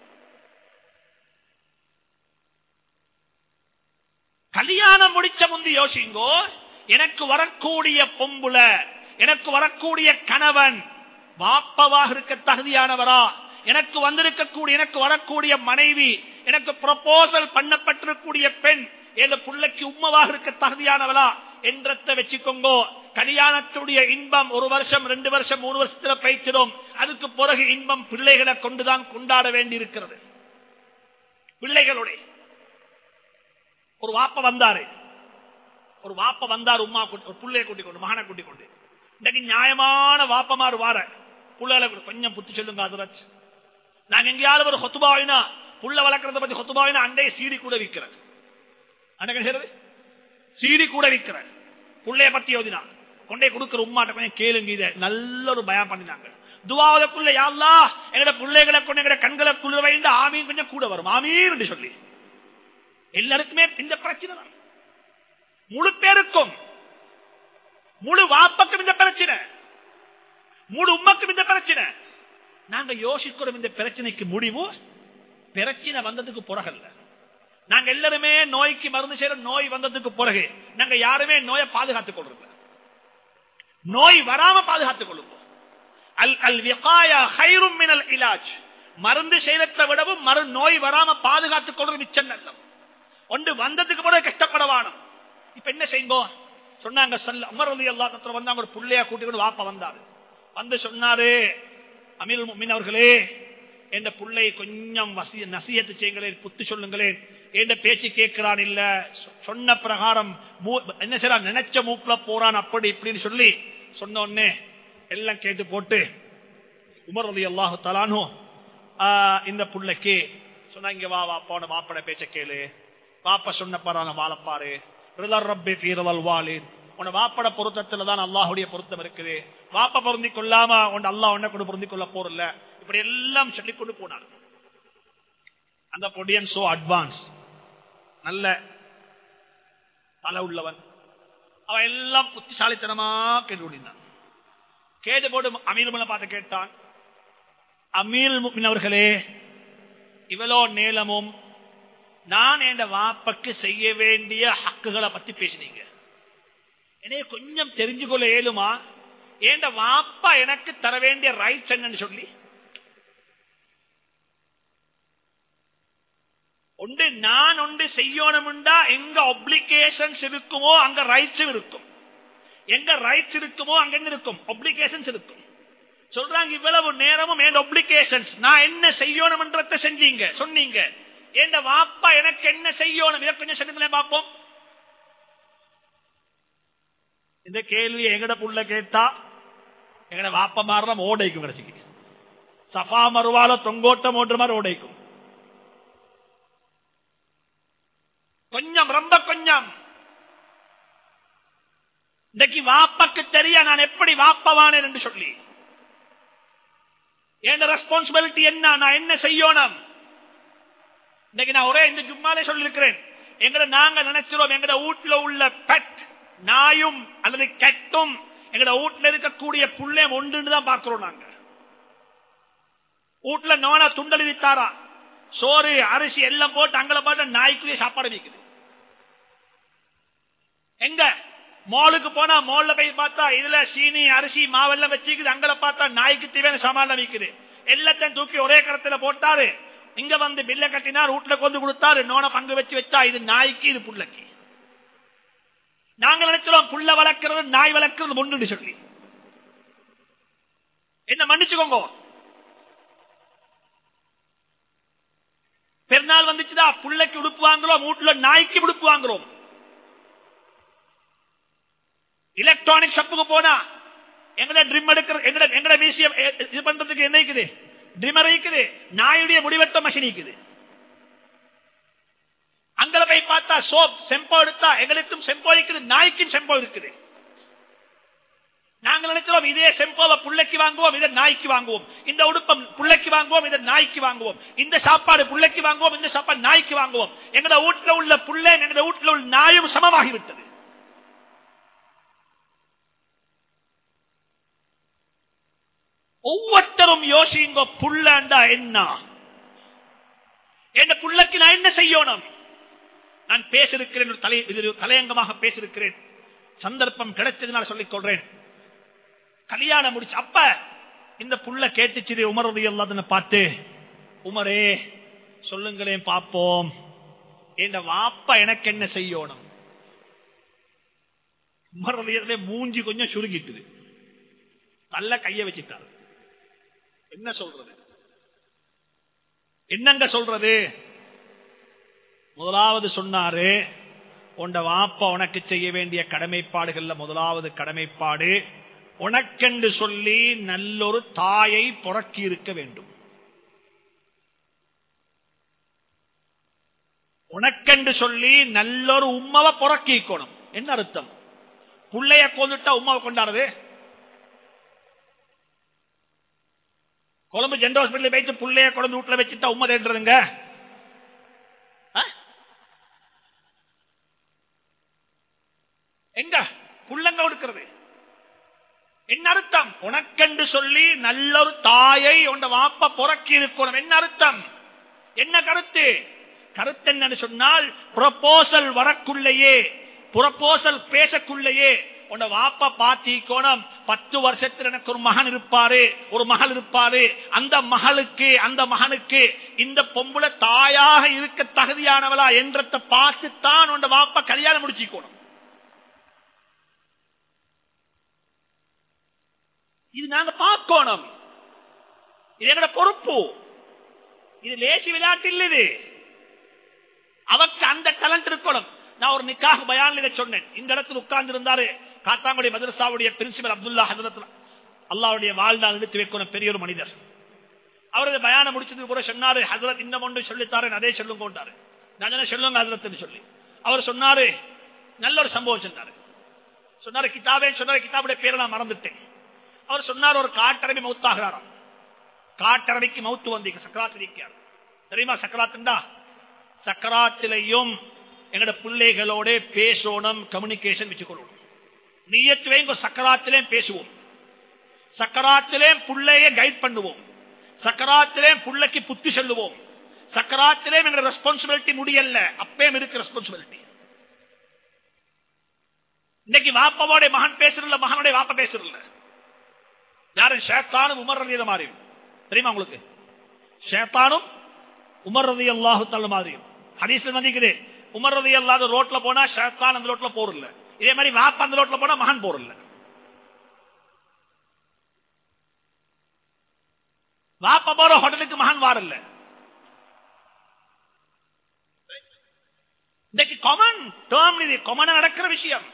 கல்யாணம் முடிச்ச முந்தி யோசிங்கோ எனக்கு வரக்கூடிய பொம்புல எனக்கு வரக்கூடிய கணவன் வாப்பவாக இருக்க தகுதியானவரா எனக்கு வந்திருக்கக்கூடிய எனக்கு வரக்கூடிய மனைவி எனக்கு ப்ரொபோசல் பண்ணப்பட்டிருக்கக்கூடிய பெண் என் பிள்ளைக்கு உம்மவாக இருக்க தகுதியானவளா என்றத்தை வச்சுக்கோங்கோ கல்யாணத்துடைய இன்பம் ஒரு வருஷம் ரெண்டு வருஷம் மூணு வருஷத்துல பயிற்சிடும் அதுக்கு பிறகு இன்பம் பிள்ளைகளை கொண்டுதான் கொண்டாட வேண்டி இருக்கிறது பிள்ளைகளுடைய ஒரு வாப்ப வந்தாரு ஒரு வாப்ப வந்தார் உமா கூட்டி- ஒரு புள்ளைய கூட்டிக் கொண்டு மகனை கூட்டிக் கொண்டு இன்னைக்கு நியாயமான வாப்பமாறு வார புள்ளைகளை கூட கொஞ்சம் புத்தி சொல்லுங்க அதுராஜ் நாங்க எங்கேயாவது ஒரு ஹொத்துபாவினா புள்ள வளர்க்கறத பத்தி ஹொத்துபாவினா அண்டைய சீடி கூட விற்கிறேன் அன்னைக்கு சீடி கூட விற்கிறேன் புள்ளைய பத்தி யோதினா கொண்டே கொடுக்கிற உம்மாட்ட கொஞ்சம் கேளுங்க இதை நல்ல ஒரு பயம் பண்ணினாங்க துவாவதற்குள்ள யாழ்லா எங்கட பிள்ளைகளை கொண்டு எங்கட கண்களை குளிர வைந்து ஆமீன் கொஞ்சம் கூட வரும் ஆமீன் என்று சொல்லி எல்லாருக்குமே இந்த பிரச்சனை தான் முழு பேருக்கும் முழு வாப்பக்கும் இந்த பிரச்சனை முழு உம்மக்கும் இந்த பிரச்சனை நாங்க யோசிக்கிறோம் இந்த பிரச்சனைக்கு முடிவு பிரச்சனை வந்ததுக்கு பிறகல்ல நாங்க எல்லாருமே நோய்க்கு மருந்து செய்யற நோய் வந்ததுக்கு பிறகு நாங்க யாருமே நோயை பாதுகாத்துக் கொள்றது நோய் வராம பாதுகாத்துக் கொள்ளுவோம் அல் அல் விகாயா ஹைரும் மினல் இலாஜ் மருந்து செய்யறதை விடவும் மறு நோய் வராம பாதுகாத்துக் கொள்றது மிச்சம் நல்லம் ஒன்று வந்ததுக்கு பிறகு கஷ்டப்படவானும் இப்ப என்ன செய்யுங்கோ சொன்னாங்க சல்ல அமர் அலி அல்லா வந்தாங்க ஒரு புள்ளையா கூட்டிக்கொண்டு வாப்ப வந்தாரு வந்து சொன்னாரு அமீர் முமின் அவர்களே என்ற புள்ளை கொஞ்சம் வசிய நசியத்து செய்யுங்களேன் புத்து சொல்லுங்களேன் என்ற பேச்சு கேட்கிறான் இல்ல சொ- சொன்ன பிரகாரம் மூ- என்ன செய்யறான் நினைச்ச மூப்புல போறான் அப்படி இப்படின்னு சொல்லி சொன்ன உடனே எல்லாம் கேட்டு போட்டு உமர் ரதி அல்லாஹு தலானோ இந்த புள்ளைக்கு சொன்னா இங்க வா வா போன மாப்பட பேச்ச கேளு வாப்ப சொன்ன பரான வாழப்பாரு ரிதர் ரப்பி பீரவல் வாலின் உன வாப்பட பொருத்தத்துல தான் அல்லாஹுடைய பொருத்தம் இருக்குது வாப்ப பொருந்தி கொள்ளாம உன் அல்லாஹ் உன்னை கூட பொருந்தி கொள்ள போறல இப்படி எல்லாம் சொல்லிக் கொண்டு போனார் அந்த பொடியன் சோ அட்வான்ஸ் நல்ல தலை உள்ளவன் அவன் எல்லாம் புத்திசாலித்தனமா கேட்டு கொண்டிருந்தான் கேட்டு போட்டு அமீர் முன்ன பார்த்து கேட்டான் அமீர் முக்மின் அவர்களே இவ்வளோ நீளமும் நான் என் வாப்பக்கு செய்ய வேண்டிய ஹக்குகளை பத்தி பேசினீங்க என்னைய கொஞ்சம் தெரிஞ்சு கொள்ள ஏழுமா ஏண்ட வாப்பா எனக்கு தர வேண்டிய ரைட்ஸ் என்னன்னு சொல்லி ஒன்று நான் ஒன்று செய்யணும்டா எங்க ஒப்ளிகேஷன்ஸ் இருக்குமோ அங்க ரைட்ஸ் இருக்கும் எங்க ரைட்ஸ் இருக்குமோ அங்க என்ன இருக்கும் ஒப்ளிகேஷன்ஸ் இருக்கும் சொல்றாங்க இவ்வளவு நேரமும் என் ஒப்ளிகேஷன்ஸ் நான் என்ன செய்யணும்ன்றத செஞ்சீங்க சொன்னீங்க என் வாப்பா எனக்கு என்ன செய்யணும் இதை கொஞ்சம் சொல்லுங்களேன் பார்ப்போம் இந்த கேள்வி எங்கட புள்ள கேட்டா எங்கட வாப்ப மாறலாம் ஓடைக்கும் கிடைச்சிக்கு சஃபா மறுவால தொங்கோட்டம் ஓட்டுற மாதிரி ஓடைக்கும் கொஞ்சம் ரொம்ப கொஞ்சம் இன்னைக்கு வாப்பக்கு தெரிய நான் எப்படி வாப்பவானேன் என்று சொல்லி என் ரெஸ்பான்சிபிலிட்டி என்ன நான் என்ன செய்யணும் இன்னைக்கு நான் ஒரே இந்த ஜும்மாலே சொல்லிருக்கிறேன் எங்கட நாங்க நினைச்சிரோம் எங்கட வீட்டுல உள்ள பெட் நாயும் அல்லது கெட்டும் எங்கட வீட்டுல இருக்கக்கூடிய புள்ளை ஒன்றுன்னு தான் பார்க்கிறோம் நாங்க வீட்டுல நோனா துண்டல் வித்தாரா சோறு அரிசி எல்லாம் போட்டு அங்கல போட்டு நாய்க்குள்ளே சாப்பாடு வைக்குது எங்க மாலுக்கு போனா மால்ல போய் பார்த்தா இதுல சீனி அரிசி மாவெல்லாம் வச்சுக்குது அங்கல பார்த்தா நாய்க்கு தேவையான சாமான விக்குது எல்லாத்தையும் தூக்கி ஒரே கரத்துல போட்டாரு இங்க வந்து பில்ல கட்டினார் வீட்டுல கொண்டு கொடுத்தாரு நோன பங்கு வச்சு வச்சா இது நாய்க்கு இது புள்ளக்கு நாங்க நினைக்கிறோம் புள்ள வளர்க்கிறது நாய் வளர்க்கிறது ஒன்று சொல்லி என்ன மன்னிச்சுக்கோங்க பெருநாள் வந்துச்சுதா புள்ளைக்கு உடுப்பு வாங்குறோம் வீட்டுல நாய்க்கு உடுப்பு வாங்குறோம் எலக்ட்ரானிக் ஷாப்புக்கு போனா எங்கட ட்ரிம் எடுக்கிற எங்கட எங்கட மியூசியம் இது பண்றதுக்கு என்ன இருக்குது ட்ரிமர் இருக்குது நாயுடைய முடிவெட்ட மஷின் இருக்குது அங்கல போய் பார்த்தா சோப் செம்போ எடுத்தா எங்களுக்கும் செம்போ இருக்குது நாய்க்கும் செம்போ இருக்குது நாங்கள் நினைக்கிறோம் இதே செம்போவை புள்ளைக்கு வாங்குவோம் இதை நாய்க்கு வாங்குவோம் இந்த உடுப்பம் புள்ளைக்கு வாங்குவோம் இதை நாய்க்கு வாங்குவோம் இந்த சாப்பாடு புள்ளைக்கு வாங்குவோம் இந்த சாப்பாடு நாய்க்கு வாங்குவோம் எங்கட வீட்டுல உள்ள புள்ளை எங்கட வீட்டுல உள்ள நாயும் சமமாகிவிட்டது ஒவ்வொருத்தரும் யோசிங்க புள்ளண்டா என்ன என் புள்ளக்கு நான் என்ன செய்யணும் நான் பேசிருக்கிறேன் தலை தலையங்கமாக பேசிருக்கிறேன் சந்தர்ப்பம் கிடைச்சதுனால சொல்லிக் கொள்றேன் கல்யாணம் முடிச்சு அப்ப இந்த புள்ள கேட்டுச்சு உமரது எல்லாதுன்னு பார்த்து உமரே சொல்லுங்களேன் பார்ப்போம் என் வாப்பா எனக்கு என்ன செய்யணும் உமரது மூஞ்சி கொஞ்சம் சுருங்கிட்டுது நல்ல கைய வச்சுட்டாரு என்ன சொல்றது என்னங்க சொல்றது முதலாவது சொன்னாரு உண்ட வாப்பா உனக்கு செய்ய வேண்டிய கடமைப்பாடுகள்ல முதலாவது கடமைப்பாடு உனக்கென்று சொல்லி நல்லொரு தாயை புறக்கி இருக்க வேண்டும் உனக்கென்று சொல்லி நல்லொரு உம்மவை புறக்கிக்கணும் என்ன அர்த்தம் புள்ளைய கொண்டுட்டா உமாவை கொண்டாடுது கொழம்பு ஜென்ரல் ஹாஸ்பிட்டல் வைத்து புள்ளைய கொண்டு வீட்டுல வச்சுட்டா உண்மை தேடுறதுங்க எங்க புள்ளங்க கொடுக்கிறது என்ன அர்த்தம் உனக்கென்று சொல்லி நல்லொரு தாயை உண்ட வாப்ப புறக்கி இருக்கணும் என்ன அர்த்தம் என்ன கருத்து கருத்து என்னன்னு சொன்னால் ப்ரொபோசல் வரக்குள்ளேயே ப்ரொபோசல் பேசக்குள்ளேயே உன்னை வாப்பா பாத்திக்கோணம் பத்து வருஷத்தில் எனக்கு ஒரு மகன் இருப்பாரு ஒரு மகள் இருப்பாரு அந்த மகளுக்கு அந்த மகனுக்கு இந்த பொம்புல தாயாக இருக்க தகுதியானவளா என்றத்தை பார்த்துத்தான் உன் வாப்பா கல்யாணம் முடிச்சுக்கணும் இது நாங்க பார்க்கணும் இது எங்கட பொறுப்பு இது லேசி விளையாட்டு இல்லை இது அவருக்கு அந்த டேலண்ட் இருக்கணும் நான் ஒரு நிக்காக பயான் இதை சொன்னேன் இந்த இடத்துல உட்கார்ந்து இருந்தாரு காத்தாங்குடி மதரசாவுடைய பிரின்சிபல் அப்துல்லா ஹசரத் அல்லாவுடைய வாழ்நாள் எடுத்து வைக்கணும் பெரிய ஒரு மனிதர் அவரது பயானம் முடிச்சது கூட சொன்னாரு ஹசரத் இன்னும் ஒன்று சொல்லித்தாரு அதே சொல்லுங்க கொண்டாரு நான் சொல்லுங்க ஹசரத் சொல்லி அவர் சொன்னாரு நல்ல ஒரு சம்பவம் சொன்னாரு சொன்னாரு கிதாபே சொன்னாரு கிதாபுடைய பேரை நான் மறந்துட்டேன் அவர் சொன்னார் ஒரு காட்டரபி மௌத்தாகிறாராம் காட்டரபிக்கு மௌத்து வந்தீங்க சக்கராத் இருக்கிறார் தெரியுமா சக்கராத்துண்டா சக்கராத்திலையும் எங்கட பிள்ளைகளோட பேசணும் கம்யூனிகேஷன் வச்சுக்கொள்ளணும் நீயத்துவே சக்கராத்திலே பேசுவோம் சக்கராத்திலே புள்ளைய கைட் பண்ணுவோம் சக்கராத்திலே புள்ளைக்கு புத்தி சொல்லுவோம் சக்கராத்திலே எங்க ரெஸ்பான்சிபிலிட்டி முடியல அப்பயும் இருக்கு ரெஸ்பான்சிபிலிட்டி இன்னைக்கு வாப்பாவோட மகன் பேசுறல மகனுடைய வாப்ப பேசுறல யாரும் ஷேத்தானும் உமர் ரதியில மாறியும் தெரியுமா உங்களுக்கு ஷேத்தானும் உமர் ரதி அல்லாஹு தள்ள மாறியும் ஹதீஸ்ல மதிக்குது உமர் ரதி அல்லாத ரோட்ல போனா ஷேத்தான் அந்த ரோட்ல போறல இதே மாதிரி வாப்பா அந்த ரோட்ல போனா மகன் போறல வாப்பா போற ஹோட்டலுக்கு மகன் வாரல்ல இன்னைக்கு காமன் டேர்ம் இது காமனா நடக்கிற விஷயம்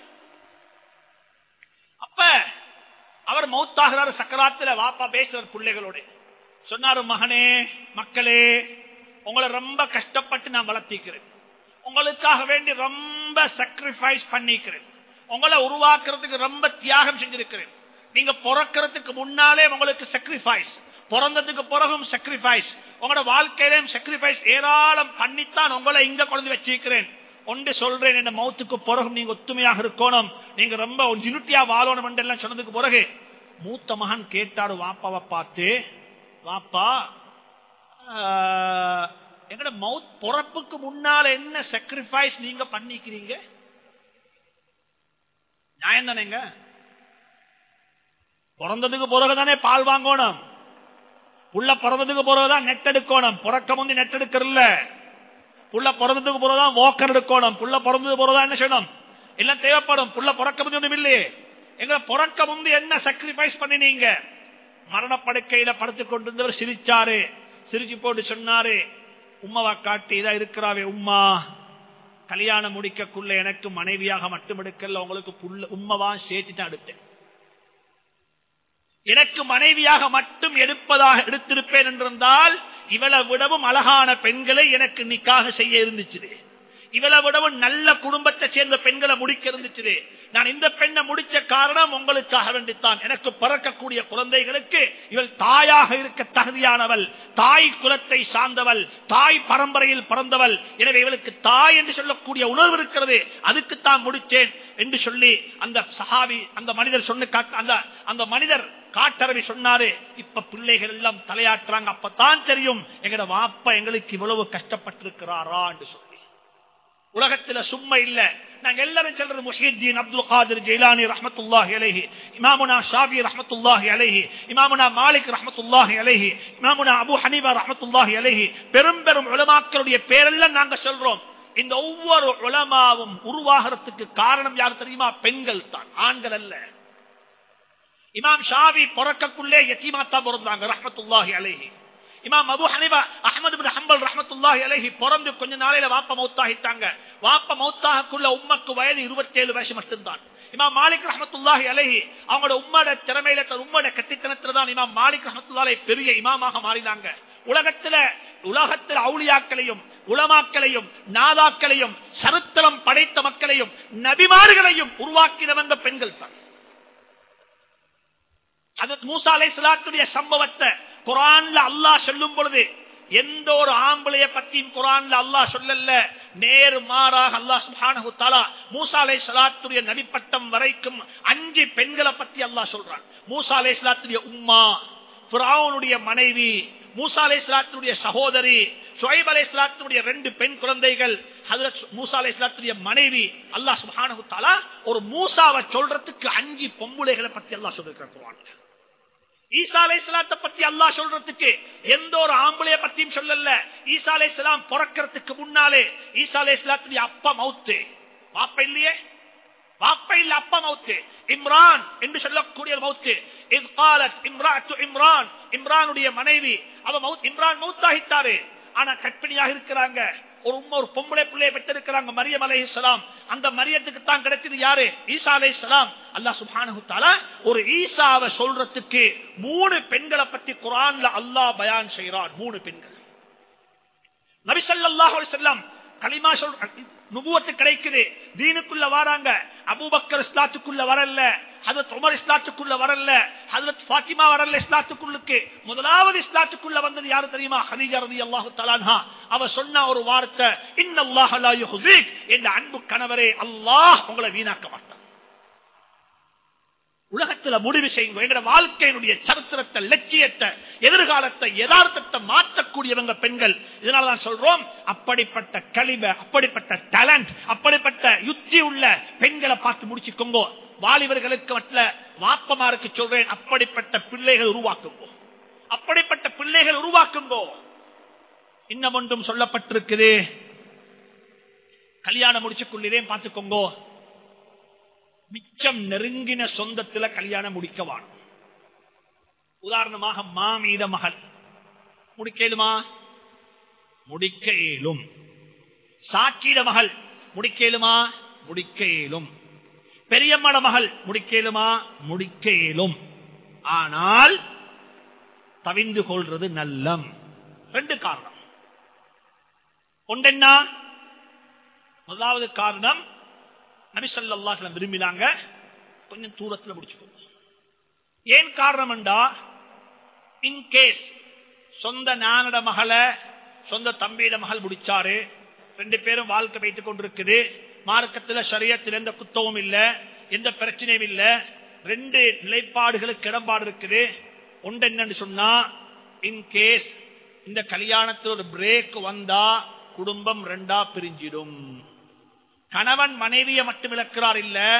அப்ப அவர் மௌத்தாகிறார் சக்கராத்துல வாப்பா பேசுறார் பிள்ளைகளோட சொன்னாரு மகனே மக்களே உங்களை ரொம்ப கஷ்டப்பட்டு நான் வளர்த்திக்கிறேன் உங்களுக்காக வேண்டி ரொம்ப சாக்ரிஃபைஸ் பண்ணிக்கிறேன் உங்களை உருவாக்குறதுக்கு ரொம்ப தியாகம் செஞ்சிருக்கிறேன் நீங்க பிறக்கிறதுக்கு முன்னாலே உங்களுக்கு சாக்ரிஃபைஸ் பிறந்ததுக்கு பிறகும் சாக்ரிஃபைஸ் உங்களோட வாழ்க்கையிலும் சாக்ரிஃபைஸ் ஏராளம் பண்ணித்தான் உங்களை இங்க கொண்டு வச்சிருக்கிறேன் ஒன்று சொல்றேன் என்ன மௌத்துக்கு பிறகும் நீங்க ஒத்துமையாக இருக்கணும் நீங்க ரொம்ப யூனிட்டியா வாழணும் எல்லாம் சொன்னதுக்கு பிறகு மூத்த மகன் கேட்டாரு வாப்பாவை பார்த்து வாப்பா எங்கட மவுத் பிறப்புக்கு முன்னால என்ன சாக்ரிஃபைஸ் நீங்க பண்ணிக்கிறீங்க நியாயம் தானேங்க பிறந்ததுக்கு பிறகுதானே பால் வாங்கணும் புள்ள பிறந்ததுக்கு பிறகுதான் நெட் எடுக்கணும் பிறக்க முந்தி நெட் எடுக்கிறல்ல புள்ள பிறந்ததுக்கு பிறகுதான் வாக்கர் எடுக்கணும் புள்ள பிறந்தது பிறகுதான் என்ன செய்யணும் எல்லாம் தேவைப்படும் புள்ள பிறக்க முந்தி ஒன்றும் இல்லையே எங்க பிறக்க முந்தி என்ன சாக்ரிஃபைஸ் பண்ணினீங்க மரணப்படுக்கையில படுத்துக் கொண்டிருந்தவர் சிரிச்சாரு சிரிச்சு போட்டு சொன்னாரு உம்மாவா காட்டி இதா இருக்கிறாவே உம்மா கல்யாணம் முடிக்கக்குள்ள எனக்கு மனைவியாக மட்டும் எடுக்கல உங்களுக்கு புள்ள உம்மவா சேர்த்துட்டு எடுத்தேன் எனக்கு மனைவியாக மட்டும் எடுப்பதாக எடுத்திருப்பேன் என்றிருந்தால் இவளை விடவும் அழகான பெண்களை எனக்கு நிக்காக செய்ய இருந்துச்சு இவளை விடவும் நல்ல குடும்பத்தை சேர்ந்த பெண்களை முடிக்க இருந்துச்சு நான் இந்த பெண்ணை முடிச்ச காரணம் உங்களுக்காக வேண்டித்தான் எனக்கு பிறக்கக்கூடிய குழந்தைகளுக்கு இவள் தாயாக இருக்க தகுதியானவள் தாய் குலத்தை சார்ந்தவள் தாய் பரம்பரையில் பிறந்தவள் எனவே இவளுக்கு தாய் என்று சொல்லக்கூடிய உணர்வு இருக்கிறது அதுக்குத்தான் முடிச்சேன் என்று சொல்லி அந்த சஹாபி அந்த மனிதர் சொன்ன அந்த அந்த மனிதர் காட்டரவி சொன்னாரு இப்ப பிள்ளைகள் எல்லாம் தலையாட்டுறாங்க அப்பதான் தெரியும் எங்கட வாப்பா எங்களுக்கு இவ்வளவு கஷ்டப்பட்டிருக்கிறாரா என்று சொல்லி உலகத்துல சும்மா இல்ல நாங்க எல்லாரும் சொல்றது முஹிதீன் அப்துல் காதிர் ஜெயிலானி ரஹமத்துல்லாஹி அலைஹி இமாமுனா ஷாபி ரஹமத்துல்லாஹி அலைஹி இமாமுனா மாலிக் ரஹமத்துல்லாஹி அலைஹி இமாமுனா அபு ஹனீபா ரஹமத்துல்லாஹி அலைஹி பெரும் பெரும் உலமாக்களுடைய பேரெல்லாம் நாங்க சொல்றோம் இந்த ஒவ்வொரு உலமாவும் உருவாகிறதுக்கு காரணம் யார் தெரியுமா பெண்கள் தான் ஆண்கள் அல்ல இமாம் ஷாவி பிறக்கக்குள்ளே யத்தீமாத்தா பிறந்தாங்க ரஹமத்துல்லாஹி அலைஹி இமாம் அபு ஹனிபா அஹமது பின் ஹம்பல் ரஹமத்துல்லாஹி அலைஹி பிறந்து கொஞ்ச நாளையில வாப்ப மௌத்தாகிட்டாங்க வாப்ப மௌத்தாகக்குள்ள உம்மக்கு வயது இருபத்தி ஏழு வயசு மட்டும்தான் இமாம் மாலிக் ரஹமத்துல்லாஹி அலைஹி அவங்களோட உம்மோட திறமையில உம்மோட கட்டித்தனத்துல தான் இமாம் மாலிக் ரஹமத்துல்லாஹி பெரிய இமாமாக மாறினாங்க உலகத்துல உலகத்தில் அவுளியாக்களையும் உலமாக்களையும் நாதாக்களையும் சரித்திரம் படைத்த மக்களையும் நபிமார்களையும் உருவாக்கினவங்க பெண்கள் தான் மூசா அலை சலாத்துடைய சம்பவத்தை குரான்ல அல்லாஹ் சொல்லும் பொழுது எந்த ஒரு ஆம்பளைய பத்தியும் குரான்ல அல்லாஹ் சொல்லல நேரு மாறாக அல்லாஹ் சுப்ஹானஹு தஆலா மூசா அலை சலாத்துடைய நபிப்பட்டம் வரைக்கும் அஞ்சு பெண்களை பத்தி அல்லாஹ் சொல்றான் மூசா அலை சலாத்துடைய உம்மா ஃபிரௌனுடைய மனைவி மூசா அலை சலாத்துடைய சகோதரி ஷுவைப் அலை சலாத்துடைய ரெண்டு பெண் குழந்தைகள் ஹதரத் மூசா அலை சலாத்துடைய மனைவி அல்லாஹ் சுப்ஹானஹு தஆலா ஒரு மூசாவை சொல்றதுக்கு அஞ்சு பொம்புளைகளை பத்தி அல்லாஹ் சொல்லிருக்கிறார் குரான்ல ஈசா அலை சலாத்தை பத்தி அல்லாஹ் சொல்றதுக்கு எந்த ஒரு ஆம்பளைய பத்தியும் சொல்லல ஈசா அலை சலாம் பிறக்கிறதுக்கு முன்னாலே ஈசா அலை சலாத்துடைய அப்பா மவுத்து பாப்ப இல்லையே பாப்ப இல்ல அப்பா மவுத்து இம்ரான் என்று சொல்லக்கூடிய மவுத்து இம்ரான் இம்ரானுடைய மனைவி அவ மவுத் இம்ரான் மவுத்தாகித்தாரு ஆனா கற்பிணியாக இருக்கிறாங்க ஒரு உண்மை ஒரு பொம்பளை பிள்ளையை பெற்றிருக்கிறாங்க மரியம் அலை இஸ்லாம் அந்த மரியத்துக்கு தான் கிடைச்சது யாரு ஈசா அலை இஸ்லாம் அல்லா சுபானு ஒரு ஈசாவை சொல்றதுக்கு மூணு பெண்களை பத்தி குரான்ல அல்லாஹ் பயான் செய்யறான் மூணு பெண்கள் நபிசல்லாஹ் செல்லம் களிமா சொல் நுபுவத்து கிடைக்குது தீனுக்குள்ள வராங்க அபூபக்கர் இஸ்லாத்துக்குள்ள வரல ஹதரத் உமர் இஸ்லாத்துக்குள்ள வரல ஹதரத் பாத்திமா வரல இஸ்லாத்துக்குள்ளுக்கு முதலாவது இஸ்லாத்துக்குள்ள வந்தது யாரு தெரியுமா ஹதீஜா ரதி அல்லாஹு தலான்ஹா அவ சொன்ன ஒரு வார்த்தை இன்னல்லாஹ் லா யுஹ்ஸிக் என்ற அன்பு கணவரே அல்லாஹ் உங்களை வீணாக்க மாட்டான் உலகத்துல முடிவு செய்யுங்க எங்க வாழ்க்கையினுடைய சரித்திரத்தை லட்சியத்தை எதிர்காலத்தை யதார்த்தத்தை மாற்றக்கூடியவங்க பெண்கள் இதனாலதான் சொல்றோம் அப்படிப்பட்ட கழிவ அப்படிப்பட்ட டேலண்ட் அப்படிப்பட்ட யுத்தி உள்ள பெண்களை பார்த்து முடிச்சுக்கோங்க வாலிபர்களுக்கு மற்ற வாப்பமாருக்கு சொல்றேன் அப்படிப்பட்ட பிள்ளைகள் உருவாக்குங்கோ அப்படிப்பட்ட பிள்ளைகள் உருவாக்குங்கோ இன்னும் ஒன்றும் சொல்லப்பட்டிருக்குது கல்யாணம் முடிச்சுக்கொள்ளிதே பார்த்துக்கோங்கோ மிச்சம் நெருங்கின சொந்தத்துல கல்யாணம் முடிக்கவான் உதாரணமாக மாமீத மகள் முடிக்கலுமா முடிக்க இயலும் சாட்சியிட மகள் முடிக்கலுமா முடிக்க இயலும் பெரியம்மட மகள் முடிக்கலுமா முடிக்க இயலும் ஆனால் தவிந்து கொள்றது நல்லம் ரெண்டு காரணம் ஒன்றென்னா முதலாவது காரணம் நபிசல்லா விரும்பினாங்க கொஞ்சம் தூரத்தில் முடிச்சுக்கோங்க ஏன் காரணம் என்றா இன்கேஸ் சொந்த நானட மகளை சொந்த தம்பியிட மகள் முடிச்சாரு ரெண்டு பேரும் வாழ்க்கை வைத்துக் கொண்டிருக்குது மார்க்கத்தில் சரியத்தில் எந்த குத்தவும் இல்லை எந்த பிரச்சனையும் இல்லை ரெண்டு நிலைப்பாடுகளுக்கு இடம்பாடு இருக்குது ஒன்று என்னன்னு சொன்னா இன்கேஸ் இந்த கல்யாணத்தில் ஒரு பிரேக் வந்தா குடும்பம் ரெண்டா பிரிஞ்சிடும் கணவன் மனைவியை மட்டும் இழக்கிறார் இல்ல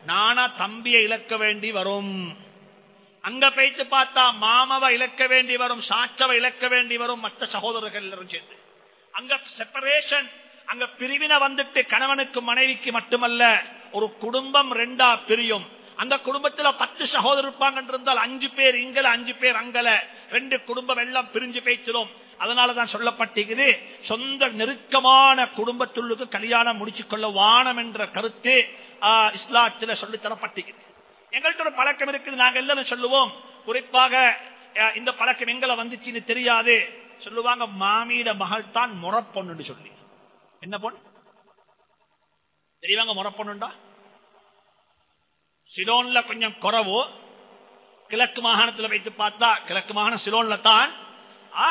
நானா தம்பியை இழக்க வேண்டி வரும் அங்க போயிட்டு பார்த்தா மாமாவை இழக்க வேண்டி வரும் சாச்சவை இழக்க வேண்டி வரும் மற்ற சகோதரர்கள் எல்லாரும் சேர்ந்து அங்க செப்பரேஷன் அங்க பிரிவினை வந்துட்டு கணவனுக்கு மனைவிக்கு மட்டுமல்ல ஒரு குடும்பம் ரெண்டா பிரியும் அந்த குடும்பத்துல பத்து சகோதரர் இருப்பாங்க இருந்தால் அஞ்சு பேர் இங்கல அஞ்சு பேர் அங்கல ரெண்டு குடும்பம் எல்லாம் பிரிஞ்சு பேச்சிடும் அதனாலதான் சொல்லப்பட்டிருக்குது சொந்த நெருக்கமான குடும்பத்துள்ளுக்கு கல்யாணம் முடிச்சு கொள்ள வானம் என்ற கருத்து ஆஹ், இஸ்லாத்துல சொல்லி தரப்பட்டிருக்குது எங்கள்கிட்ட ஒரு பழக்கம் இருக்குது நாங்க எல்லாரும் சொல்லுவோம் குறிப்பாக அஹ், இந்த பழக்கம் எங்களை வந்துச்சுன்னு தெரியாது சொல்லுவாங்க மாமியிட மகள் தான் முறப்பொண்ணு சொல்லி என்ன பொண்ணு தெரியுவாங்க முறப்பொண்ணுண்டா சிலோன்ல கொஞ்சம் குறவு கிழக்கு மாகாணத்துல வைத்து பார்த்தா கிழக்கு மாகாணம் சிலோன்ல தான் ஆ?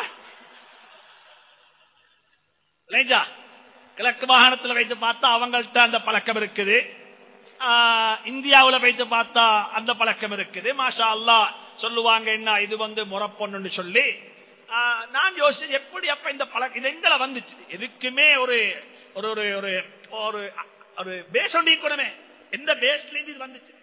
லேஜா கிழக்கு மாகாணத்துல வைத்து பார்த்தா அவங்கள்ட்ட அந்த பழக்கம் இருக்குது ஆஹ், இந்தியாவுல வைத்து பார்த்தா அந்த பழக்கம் இருக்குது மாஷா அல்லாஹ் சொல்லுவாங்க என்ன இது வந்து முறப்பொண்ணுன்னு சொல்லி ஆஹ், நான் யோசிச்சு எப்படி அப்ப இந்த பழக்கம் இது எங்களை வந்துச்சு எதுக்குமே ஒரு ஒரு ஒரு ஒரு ஒரு ஒரு பேஸ் ஒண்டி கூடமே எந்த பேஸ்ல இருந்து இது வந்துச்சு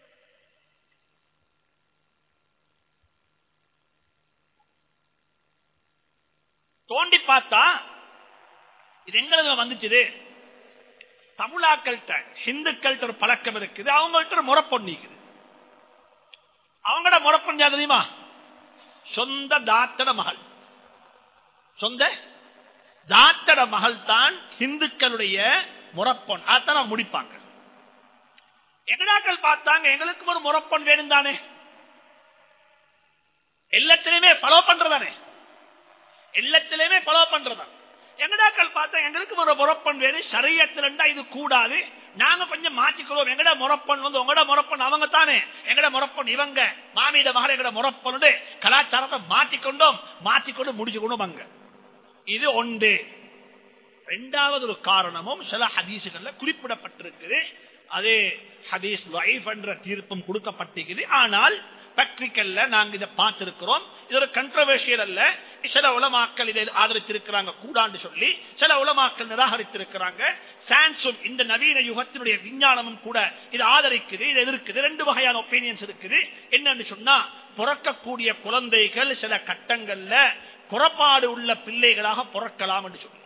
தோண்டி பார்த்தா இது எங்களுக்கு வந்துச்சு தமிழாக்கள்கிட்ட ஹிந்துக்கள்கிட்ட ஒரு பழக்கம் இருக்குது அவங்கள்ட்ட ஒரு முறப்பொண்ணு இருக்குது அவங்களோட முறப்பொண்ணு யார் தெரியுமா சொந்த தாத்தட மகள் சொந்த தாத்தட மகள் தான் ஹிந்துக்களுடைய முறப்பொன் அதான் முடிப்பாங்க எங்கடாக்கள் பார்த்தாங்க எங்களுக்கும் ஒரு முறப்பொன் வேணும் தானே எல்லாத்திலுமே ஃபாலோ பண்றதானே எல்லாத்திலுமே ஃபாலோ பண்றதா எங்கடாக்கள் பார்த்தா எங்களுக்கு ஒரு முறப்பன் வேறு சரியத்திலண்டா இது கூடாது நாங்க கொஞ்சம் மாற்றிக்கிறோம் எங்கட முறப்பன் வந்து உங்களோட முறப்பன் அவங்க தானே எங்கட முறப்பன் இவங்க மாமியிட மகள் எங்கட முறப்பன் கலாச்சாரத்தை மாற்றிக்கொண்டோம் மாற்றிக்கொண்டு முடிச்சு கொண்டும் அங்க இது ஒன்று இரண்டாவது ஒரு காரணமும் சில ஹதீசுகள்ல குறிப்பிடப்பட்டிருக்குது அது ஹதீஸ் லைஃப் என்ற தீர்ப்பும் கொடுக்கப்பட்டிருக்குது ஆனால் பிராக்டிக்கல்ல நாங்க இதை பார்த்திருக்கிறோம் இது ஒரு கண்ட்ரவர்ஷியல் அல்ல சில உலமாக்கள் இதை ஆதரித்திருக்கிறாங்க கூடாண்டு சொல்லி சில உலமாக்கள் நிராகரித்திருக்கிறாங்க சான்ஸும் இந்த நவீன யுகத்தினுடைய விஞ்ஞானமும் கூட இது ஆதரிக்குது இது எதிர்க்குது ரெண்டு வகையான ஒப்பீனியன்ஸ் இருக்குது என்னன்னு சொன்னா பிறக்கக்கூடிய குழந்தைகள் சில கட்டங்கள்ல குறப்பாடு உள்ள பிள்ளைகளாக பிறக்கலாம் என்று சொல்லி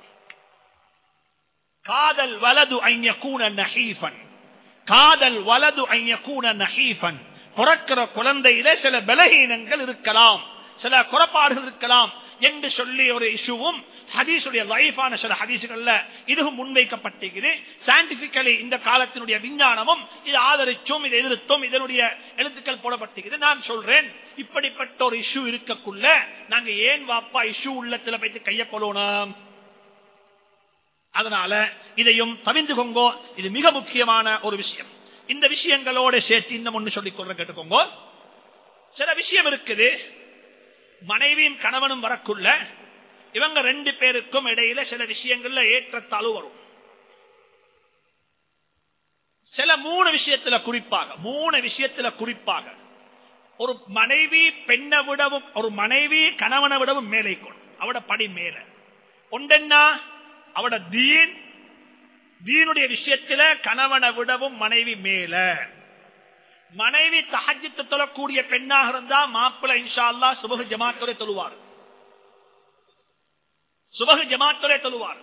காதல் வலது ஐயக்கூன நஹீஃபன் காதல் வலது ஐயக்கூன நஹீஃபன் பிறக்கிற குழந்தையில சில பலகீனங்கள் இருக்கலாம் சில குறப்பாடுகள் இருக்கலாம் என்று சொல்லி ஒரு இஷ்யூவும் ஹதீசுடைய லைஃபான சில ஹதீசுகள்ல இதுவும் முன்வைக்கப்பட்டிருக்குது சயின்டிபிக்கலி இந்த காலத்தினுடைய விஞ்ஞானமும் இது ஆதரிச்சும் இதை எதிர்த்தும் இதனுடைய எழுத்துக்கள் போடப்பட்டிருக்குது நான் சொல்றேன் இப்படிப்பட்ட ஒரு இஷ்யூ இருக்கக்குள்ள நாங்க ஏன் வாப்பா இஷ்யூ உள்ளத்துல வைத்து கைய போலணும் அதனால இதையும் தவிந்து கொங்கோ இது மிக முக்கியமான ஒரு விஷயம் இந்த விஷயங்களோட சேர்த்து இன்னும் ஒன்று சொல்லிக் கொள்ள கேட்டுக்கோங்க சில விஷயம் இருக்குது மனைவியும் கணவனும் வரக்குள்ள இவங்க ரெண்டு பேருக்கும் இடையில சில விஷயங்கள்ல ஏற்றத்தாழ்வு வரும் சில மூணு விஷயத்துல குறிப்பாக மூணு விஷயத்துல குறிப்பாக ஒரு மனைவி பெண்ணை விடவும் ஒரு மனைவி கணவனை விடவும் மேலே கொள்ளும் அவட படி மேல ஒன்றென்னா அவட தீன் தீனுடைய விஷயத்துல கணவனை விடவும் மனைவி மேல மனைவி தஹஜித்து தொழக்கூடிய பெண்ணாக இருந்தா மாப்பிள்ள இன்ஷா அல்லா சுபகு ஜமாத்துறை தொழுவார் சுபகு ஜமாத்துறை தொழுவார்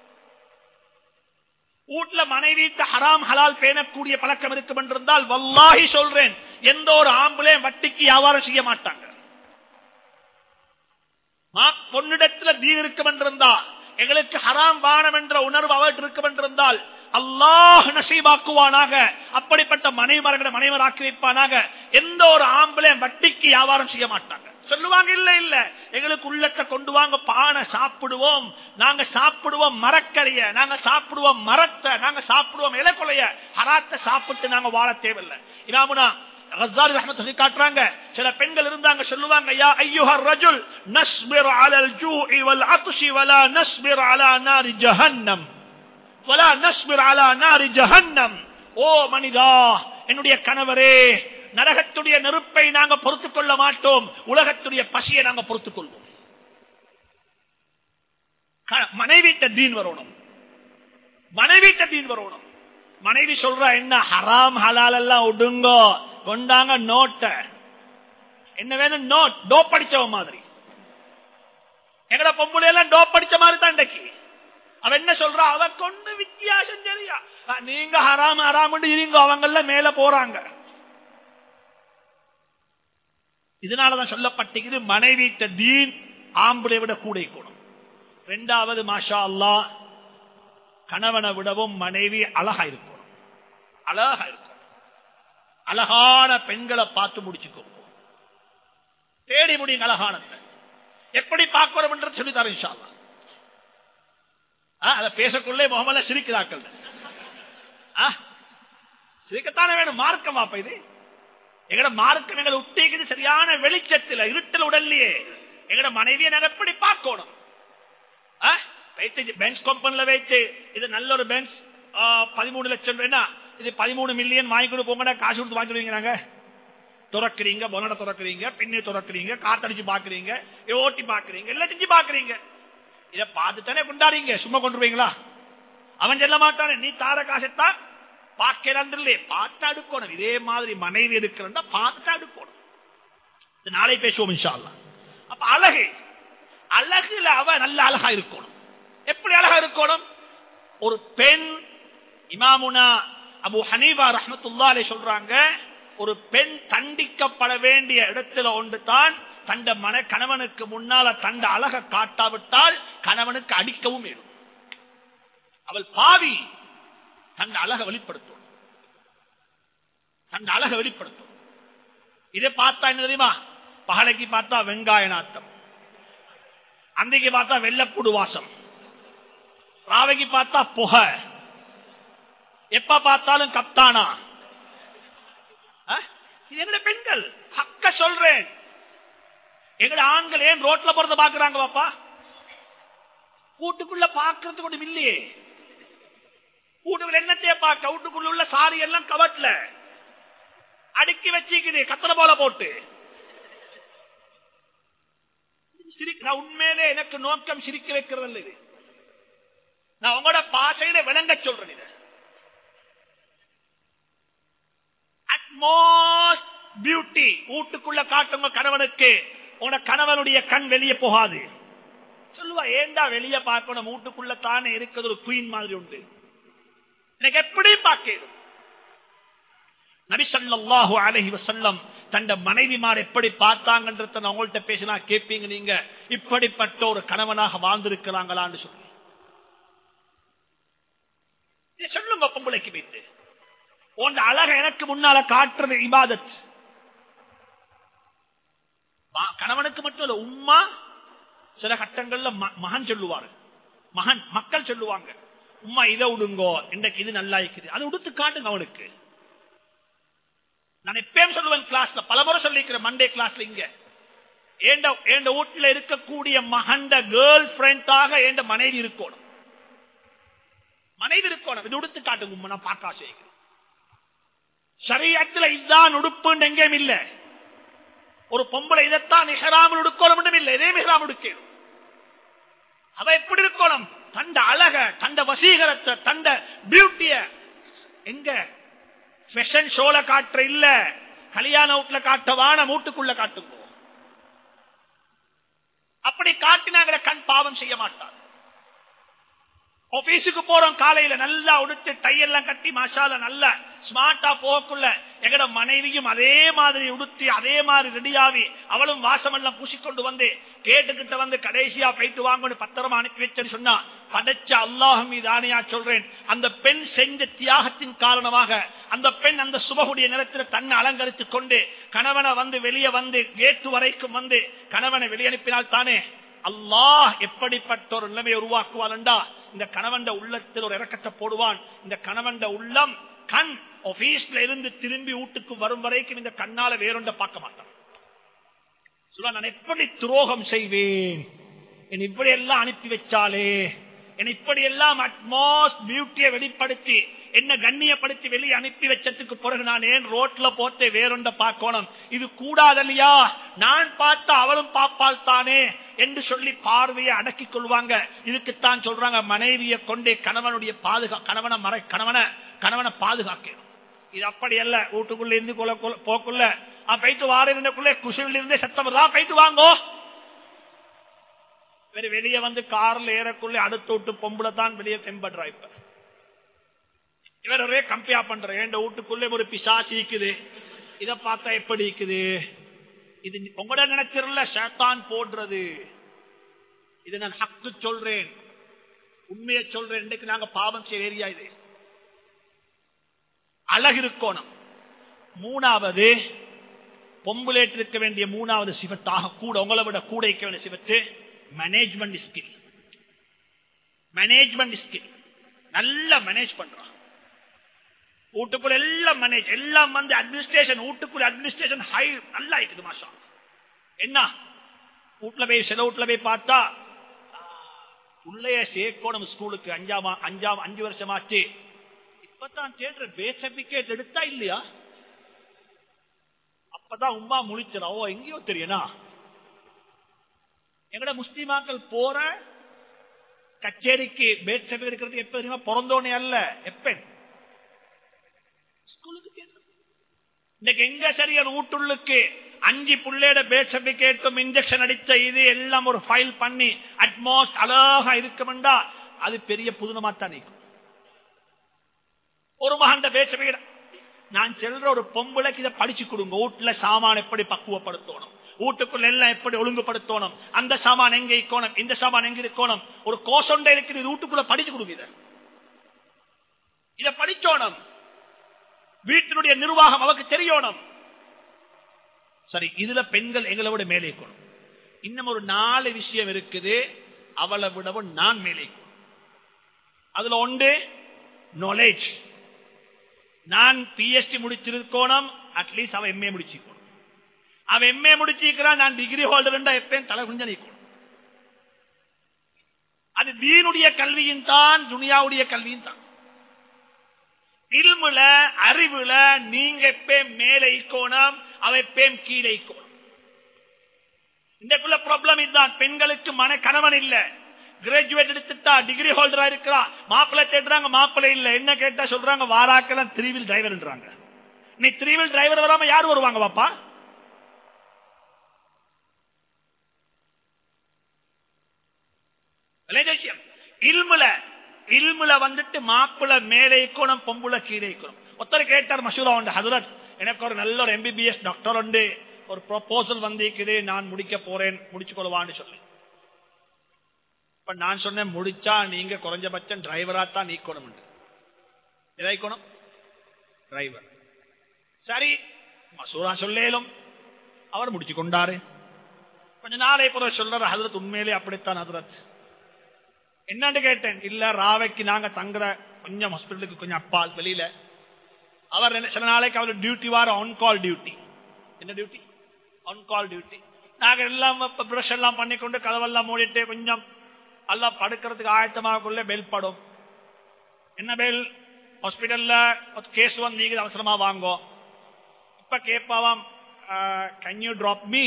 வீட்டுல மனைவி ஹராம் ஹலால் பேணக்கூடிய பழக்கம் இருக்கும் என்றிருந்தால் வல்லாஹி சொல்றேன் எந்த ஒரு ஆம்பளை வட்டிக்கு வியாபாரம் செய்ய மாட்டாங்க பொன்னிடத்துல தீன் இருக்கும் என்றிருந்தால் எங்களுக்கு ஹராம் வானம் என்ற உணர்வு அவர்கிட்ட இருக்கும் என்றிருந்தால் அல்லாஹ் நசீபாக்குவானாக அப்படிப்பட்ட மனைவர்களை மனைவர் ஆக்கி வைப்பானாக எந்த ஒரு ஆம்பளையும் வட்டிக்கு வியாபாரம் செய்ய மாட்டாங்க சொல்லுவாங்க இல்ல இல்ல எங்களுக்கு உள்ளத்தை கொண்டு வாங்க பானை சாப்பிடுவோம் நாங்க சாப்பிடுவோம் மரக்கறிய நாங்க சாப்பிடுவோம் மரத்தை நாங்க சாப்பிடுவோம் இலக்கொலைய ஹராத்தை சாப்பிட்டு நாங்க வாழ தேவையில்லை இமாமுனா ரஸாலி ரஹ்மத் சொல்லி காட்டுறாங்க சில பெண்கள் இருந்தாங்க சொல்லுவாங்க யா ஐயுஹர் ரஜுல் நஸ்பிர் அலல் ஜூஇ வல் அத்ஷி வலா நஸ்பிர் அலா நாரி ஜஹன்னம் வலா நஸ்பிர் அலா நாரி ஜஹன்னம் ஓ மனிதா என்னுடைய கணவரே நரகத்துடைய நெருப்பை நாங்க பொறுத்துக் கொள்ள மாட்டோம் உலகத்துடைய பசியை நாங்க பொறுத்துக் கொள்வோம் மனைவிட்ட தீன் வரணும் மனைவிட்ட தீன் வரணும் மனைவி சொல்ற என்ன ஹராம் ஹலால் எல்லாம் விடுங்கோ கொண்டாங்க நோட்ட என்ன வேணும் நோட் டோ படிச்சவ மாதிரி எங்கட பொம்பளை எல்லாம் டோ படிச்ச மாதிரி தான் இன்றைக்கு அவ என்ன சொல்றா அவ கொண்டு வித்தியாசம் தெரியா அஹ், நீங்க ஹராம் ஹராம் இருங்க அவங்க எல்லாம் மேல போறாங்க இதனாலதான் சொல்லப்பட்டிருக்குது மனைவிட்ட தீன் ஆம்பளை விட கூட இருக்கணும் ரெண்டாவது மாஷா அல்லா கணவனை விடவும் மனைவி அழகா இருக்கணும் அழகா இருக்கும் அழகான பெண்களை பார்த்து முடிச்சுக்கோ தேடி முடியுங்க அழகானத்தை எப்படி பார்க்கணும் என்று சொல்லித்தாரு இன்ஷா அல்லாஹ். ஆ, அதை பேசக்குள்ளே முகமல்ல சிரிக்கிறாக்கள் ஆ, சிரிக்கத்தானே வேணும் மார்க்கம் அப்ப இது எங்கட மார்க்கம் எங்களை உத்தேகிது சரியான வெளிச்சத்துல இருட்டல் உடல்லையே எங்கட மனைவியை நாங்க எப்படி பார்க்கணும் ஆ? வைத்து பென்ஸ் கம்பெனில வைத்து இது நல்ல ஒரு பென்ஸ் பதிமூணு லட்சம் என்ன இது பதிமூணு மில்லியன் வாங்கி கொடு போங்க காசு கொடுத்து வாங்கிடுவீங்க நாங்க துறக்குறீங்க பொனட துறக்குறீங்க பின்னே துறக்குறீங்க காத்தடிச்சு பாக்குறீங்க ஓட்டி பாக்குறீங்க எல்லாம் செஞ்சு பாக்குறீங்க இத பார்த்துத்தானே கொண்டாடுறீங்க சும்மா கொண்டுருவீங்களா அவன் சொல்ல மாட்டானே நீ தார காசத்தான் பார்க்கலான்றே பார்த்து அடுக்கணும் இதே மாதிரி மனைவி இருக்கிறா பார்த்துட்டு அடுக்கணும் இது நாளை பேசுவோம் இன்ஷா அல்லாஹ். அப்ப அழகு அழகுல அவ நல்ல அழகா இருக்கணும் எப்படி அழகா இருக்கணும் ஒரு பெண் இமாமுனா அபு ஹனீபா ரஹமத்துல்லா அலைஹி சொல்றாங்க ஒரு பெண் தண்டிக்கப்பட வேண்டிய இடத்துல ஒன்று தான் தண்ட மன கணவனுக்கு முன்னால தண்ட அழக காட்டாவிட்டால் கணவனுக்கு அடிக்கவும் வேணும் அவள் பாவி தன் அழக வெளிப்படுத்தும் தன் அழக வெளிப்படுத்தும் இதை பார்த்தா என்ன தெரியுமா பகலைக்கு பார்த்தா வெங்காய நாட்டம் அன்றைக்கு பார்த்தா வெள்ளப்புடு வாசம் ராவைக்கு பார்த்தா புகை எப்ப பார்த்தாலும் கப்தானா ஆ? இது எங்கட பெண்கள் ஹக்க சொல்றேன் எங்கட ஆண்கள் ஏன் ரோட்ல போறத பாக்குறாங்க பாப்பா வீட்டுக்குள்ள பாக்குறதுக்கு ஒண்ணும் இல்லையே வீட்டுக்குள்ள என்னத்தையே பார்க்க வீட்டுக்குள்ள உள்ள சாரி எல்லாம் கவட்ல அடுக்கி வச்சிக்குது கத்தனை போல போட்டு சிரிக்க- நான் உண்மையிலே எனக்கு நோக்கம் சிரிக்க வைக்கிறது இல்லை இது நான் உங்களோட பாசையில விளங்க சொல்றேன் இது அட்மோஸ்ட் பியூட்டி வீட்டுக்குள்ள காட்டுங்க கணவனுக்கு உன கணவனுடைய கண் வெளியே போகாது சொல்லுவா ஏண்டா வெளியே பார்க்கணும் வீட்டுக்குள்ள தானே இருக்கிறது ஒரு குயின் மாதிரி உண்டு எனக்கு எப்படி பார்க்கணும் நபி ஸல்லல்லாஹு அலைஹி வஸல்லம் தண்ட மனைவிமார் எப்படி பார்த்தாங்கன்றத நான் உங்கள்ட்ட பேசினா கேட்பீங்க நீங்க இப்படிப்பட்ட ஒரு கணவனாக வாழ்ந்திருக்கிறாங்களான்னு சொல்லி இதை சொல்லுங்க பொம்பளைக்கு வைத்து உன் அழக எனக்கு முன்னால காட்டுறது இபாதத் மா- கணவனுக்கு மட்டும் இல்ல உம்மா சில கட்டங்கள்ல ம- மகன் சொல்லுவாரு மகன் மக்கள் சொல்லுவாங்க உம்மா இதை விடுங்கோ இன்றைக்கு இது நல்லா இருக்குது அதை உடுத்து காட்டுங்க அவனுக்கு நான் எப்பயும் சொல்லுவேன் கிளாஸ்ல பலமுறை சொல்லிக்கிறேன் மண்டே கிளாஸ்ல இங்க ஏண்ட ஏண்ட வீட்டுல இருக்கக்கூடிய மகண்ட கேர்ள் ஃபிரெண்டாக ஏண்ட மனைவி இருக்கணும் மனைவி இருக்கணும் இது உடுத்து காட்டுங்க உம்மா, நான் பார்க்க ஆசைக்கிறேன் சரியத்துல இதுதான் உடுப்புன்னு எங்கேயும் இல்ல ஒரு பொம்பளை இதைத்தான் நிகராமல் உடுக்கணும் மட்டும் இல்லை இதே மிகராம் உடுக்கணும் அவ எப்படி இருக்கணும் தண்ட அழக தண்ட வசீகரத்தை தண்ட பியூட்டிய எங்க ஃபேஷன் ஷோல காட்டுற இல்ல கல்யாண வீட்டுல காட்டவான மூட்டுக்குள்ள காட்டுங்க அப்படி காட்டினாங்கிற கண் பாவம் செய்ய மாட்டார் ஆபீஸுக்கு போறோம் காலையில நல்லா உடுத்து டையெல்லாம் கட்டி மசாலா நல்லா ஸ்மார்ட்டா போகக்குள்ள எங்கட மனைவியும் அதே மாதிரி உடுத்தி அதே மாதிரி ரெடியாவி அவளும் வாசமெல்லாம் பூசிக்கொண்டு வந்து கேட்டுக்கிட்ட வந்து கடைசியா போயிட்டு வாங்கன்னு பத்திரமா அனுப்பி வச்சேன்னு சொன்னா படைச்ச அல்லாஹ் மீது ஆணையா சொல்றேன் அந்த பெண் செஞ்ச தியாகத்தின் காரணமாக அந்த பெண் அந்த சுபகுடைய நிலத்தில் தன்னை அலங்கரித்துக் கொண்டு கணவனை வந்து வெளியே வந்து கேட்டு வரைக்கும் வந்து கணவனை வெளியனுப்பினால் தானே அல்லாஹ் எப்படிப்பட்ட ஒரு நிலைமையை உருவாக்குவான்டா இந்த கணவன் உள்ளத்தில் ஒரு இறக்கத்தை போடுவான் இந்த கணவன் உள்ளம் கண் ஆபீஸ்ல இருந்து திரும்பி வீட்டுக்கு வரும் வரைக்கும் இந்த கண்ணால வேறொண்ட பார்க்க மாட்டான் சொல்ல நான் எப்படி துரோகம் செய்வேன் என் இப்படி எல்லாம் அனுப்பி வச்சாலே என்னை இப்படி எல்லாம் அட்மோஸ்ட் பியூட்டியை வெளிப்படுத்தி என்ன கண்ணியப்படுத்தி வெளியே அனுப்பி வச்சதுக்கு பிறகு நான் ஏன் ரோட்ல போட்டு வேறொண்ட பார்க்கணும் இது கூடாதல்லையா நான் பார்த்த அவளும் பாப்பாள் தானே என்று சொல்லி பார்வையை அடக்கிக் கொள்வாங்க இதுக்குத்தான் சொல்றாங்க மனைவியை கொண்டே கணவனுடைய பாதுகா கணவனை மறை கணவனை கணவனை பாதுகாக்கணும் இது அப்படி அல்ல வீட்டுக்குள்ள இருந்து கொள்ள கொள்ள- போக்குள்ள ஆ, போயிட்டு வாரக்குள்ளே குசிவில் இருந்தே சத்தம் வருதா போயிட்டு வாங்கோ இவரு வெளியே வந்து கார்ல ஏறக்குள்ளே அடுத்து விட்டு பொம்பளை தான் வெளியே தெம்படுறா இப்ப இவர் ஒரே கம்பியா பண்ற என் வீட்டுக்குள்ளே ஒரு பிசாசி இருக்குது இத பார்த்தா எப்படி இருக்குது இது உங்களோட நினைச்சிருல சேத்தான் போடுறது இது நான் ஹக்கு சொல்றேன் உண்மையை சொல்றேன் இன்னைக்கு நாங்க பாவம் செய்ய ஏரியா இது அழகு இருக்கோணும் மூணாவது பொம்புலேட் இருக்க வேண்டிய மூணாவது சிவத்தாக கூட உங்களை விட கூட இருக்க வேண்டிய சிவத்து மேனேஜ்மெண்ட் ஸ்கில் மேனேஜ்மெண்ட் ஸ்கில் நல்லா மேனேஜ் பண்றான் வீட்டுக்குள்ள எல்லாம் மேனேஜ் எல்லாம் வந்து அட்மினிஸ்ட்ரேஷன் வீட்டுக்குள்ள அட்மினிஸ்ட்ரேஷன் ஹை நல்லா இருக்குது மாஷா என்ன வீட்டுல போய் சில வீட்டுல போய் பார்த்தா உள்ளே சேர்க்கணும் ஸ்கூலுக்கு அஞ்சாம் அஞ்சாம் அஞ்சு வருஷமாச்சு இப்பதான் தேடுற பே சர்டிபிகேட் எடுத்தா இல்லையா அப்பதான் உமா முழிச்சிட ஓ எங்கேயோ தெரியனா எங்கட முஸ்லிமாக்கள் போற கச்சேரிக்கு பேட் சர்டிபிகேட் எடுக்கிறது எப்ப தெரியுமா பிறந்தோனே அல்ல எப்ப ஸ்கூலுக்கு கேட்கணும். இன்னைக்கு எங்க சரியா வீட்டுள்ளுக்கு அஞ்சு புள்ளையோட பேட் சர்டிபிகேட்டும் இன்ஜெக்ஷன் அடிச்ச இது எல்லாம் ஒரு ஃபைல் பண்ணி அட்மோஸ்ட் அழகா இருக்குமெண்டா அது பெரிய புதுனமா தான் நிற்கும் ஒரு மகண்ட பேட் சர்டிபிகேட் நான் செல்ற ஒரு பொம்பளைக்கு இதை படிச்சு கொடுங்க வீட்டுல சாமான் எப்படி பக்குவப்படுத்தணும் வீட்டுக்குள்ள எல்லாம் எப்படி ஒழுங்குபடுத்தணும் அந்த சாமான் எங்க இருக்கணும் இந்த சாமான் எங்க இருக்கணும் ஒரு கோசொண்டை இருக்குது இது வீட்டுக்குள்ள படிச்சு கொடுங்க இதை இதை படிச்சோணும் வீட்டினுடைய நிர்வாகம் அவருக்கு தெரியணும் சரி இதுல பெண்கள் எங்களை விட மேலே இருக்கணும் இன்னும் ஒரு நாலு விஷயம் இருக்குது அவளை விடவும் நான் மேலே இருக்கணும். அதுல ஒன்று நாலேஜ் நான் பிஎஸ்டி முடிச்சிருக்கோணும் அட்லீஸ்ட் அவன் எம்ஏ முடிச்சிருக்கணும் அவன் எம்ஏ முடிச்சிருக்கிறான் நான் டிகிரி ஹோல்டர் எப்பயும் தலை குஞ்ச நிற்கணும் அது தீனுடைய கல்வியின் தான் துனியாவுடைய கல்வியின் தான் இல்முல அறிவுல நீங்க எப்பயும் மேலே இக்கோணும் அவ எப்பயும் கீழே இக்கோணும் இந்தக்குள்ள ப்ராப்ளம் இதுதான் பெண்களுக்கு மன கணவன் இல்ல கிராஜுவேட் எடுத்துட்டா டிகிரி ஹோல்டரா இருக்கிறா மாப்பிள்ளை தேடுறாங்க மாப்பிள்ளை இல்ல என்ன கேட்டா சொல்றாங்க வாராக்கெல்லாம் த்ரீவில் டிரைவர்ன்றாங்க நீ த்ரீவில் டிரைவர் வராம யார் வருவாங்க பாப்பா விஷயம் இல்முல இல்முல வந்துட்டு மாப்பிள மேலே இக்கணும் பொம்புல கீழே இக்கணும் ஒருத்தர் கேட்டார் மசூரா உண்டு ஹதரத் எனக்கு ஒரு நல்ல ஒரு எம்பிபிஎஸ் டாக்டர் உண்டு ஒரு ப்ரொபோசல் வந்திருக்குது நான் முடிக்க போறேன் முடிச்சு கொள்வான்னு சொல்லி இப்ப நான் சொன்னேன் முடிச்சா நீங்க குறைஞ்சபட்சம் டிரைவரா தான் நீக்கணும் எதாய்க்கணும் டிரைவர் சரி மசூரா சொல்லேலும் அவர் முடிச்சு கொண்டாரு கொஞ்ச நாளை பிற சொல்ற ஹதரத் உண்மையிலே அப்படித்தான் ஹதரத் என்னன்னு கேட்டேன் இல்ல ராவைக்கு நாங்க தங்குற கொஞ்சம் ஹாஸ்பிட்டலுக்கு கொஞ்சம் அப்பால் வெளியில அவர் என்ன- சில நாளைக்கு அவர் டியூட்டி வார ஆன் கால் டியூட்டி என்ன டியூட்டி ஆன் கால் டியூட்டி நாங்க எல்லாம் பிரஷ் எல்லாம் பண்ணிக்கொண்டு கதவெல்லாம் மூடிட்டு கொஞ்சம் எல்லாம் படுக்கிறதுக்கு ஆயத்தமாகக்குள்ள பெல் படும் என்ன பெல் ஹாஸ்பிட்டல்ல கேஸ் வந்து அவசரமா வாங்கோ இப்ப கேட்பாவாம் can you drop me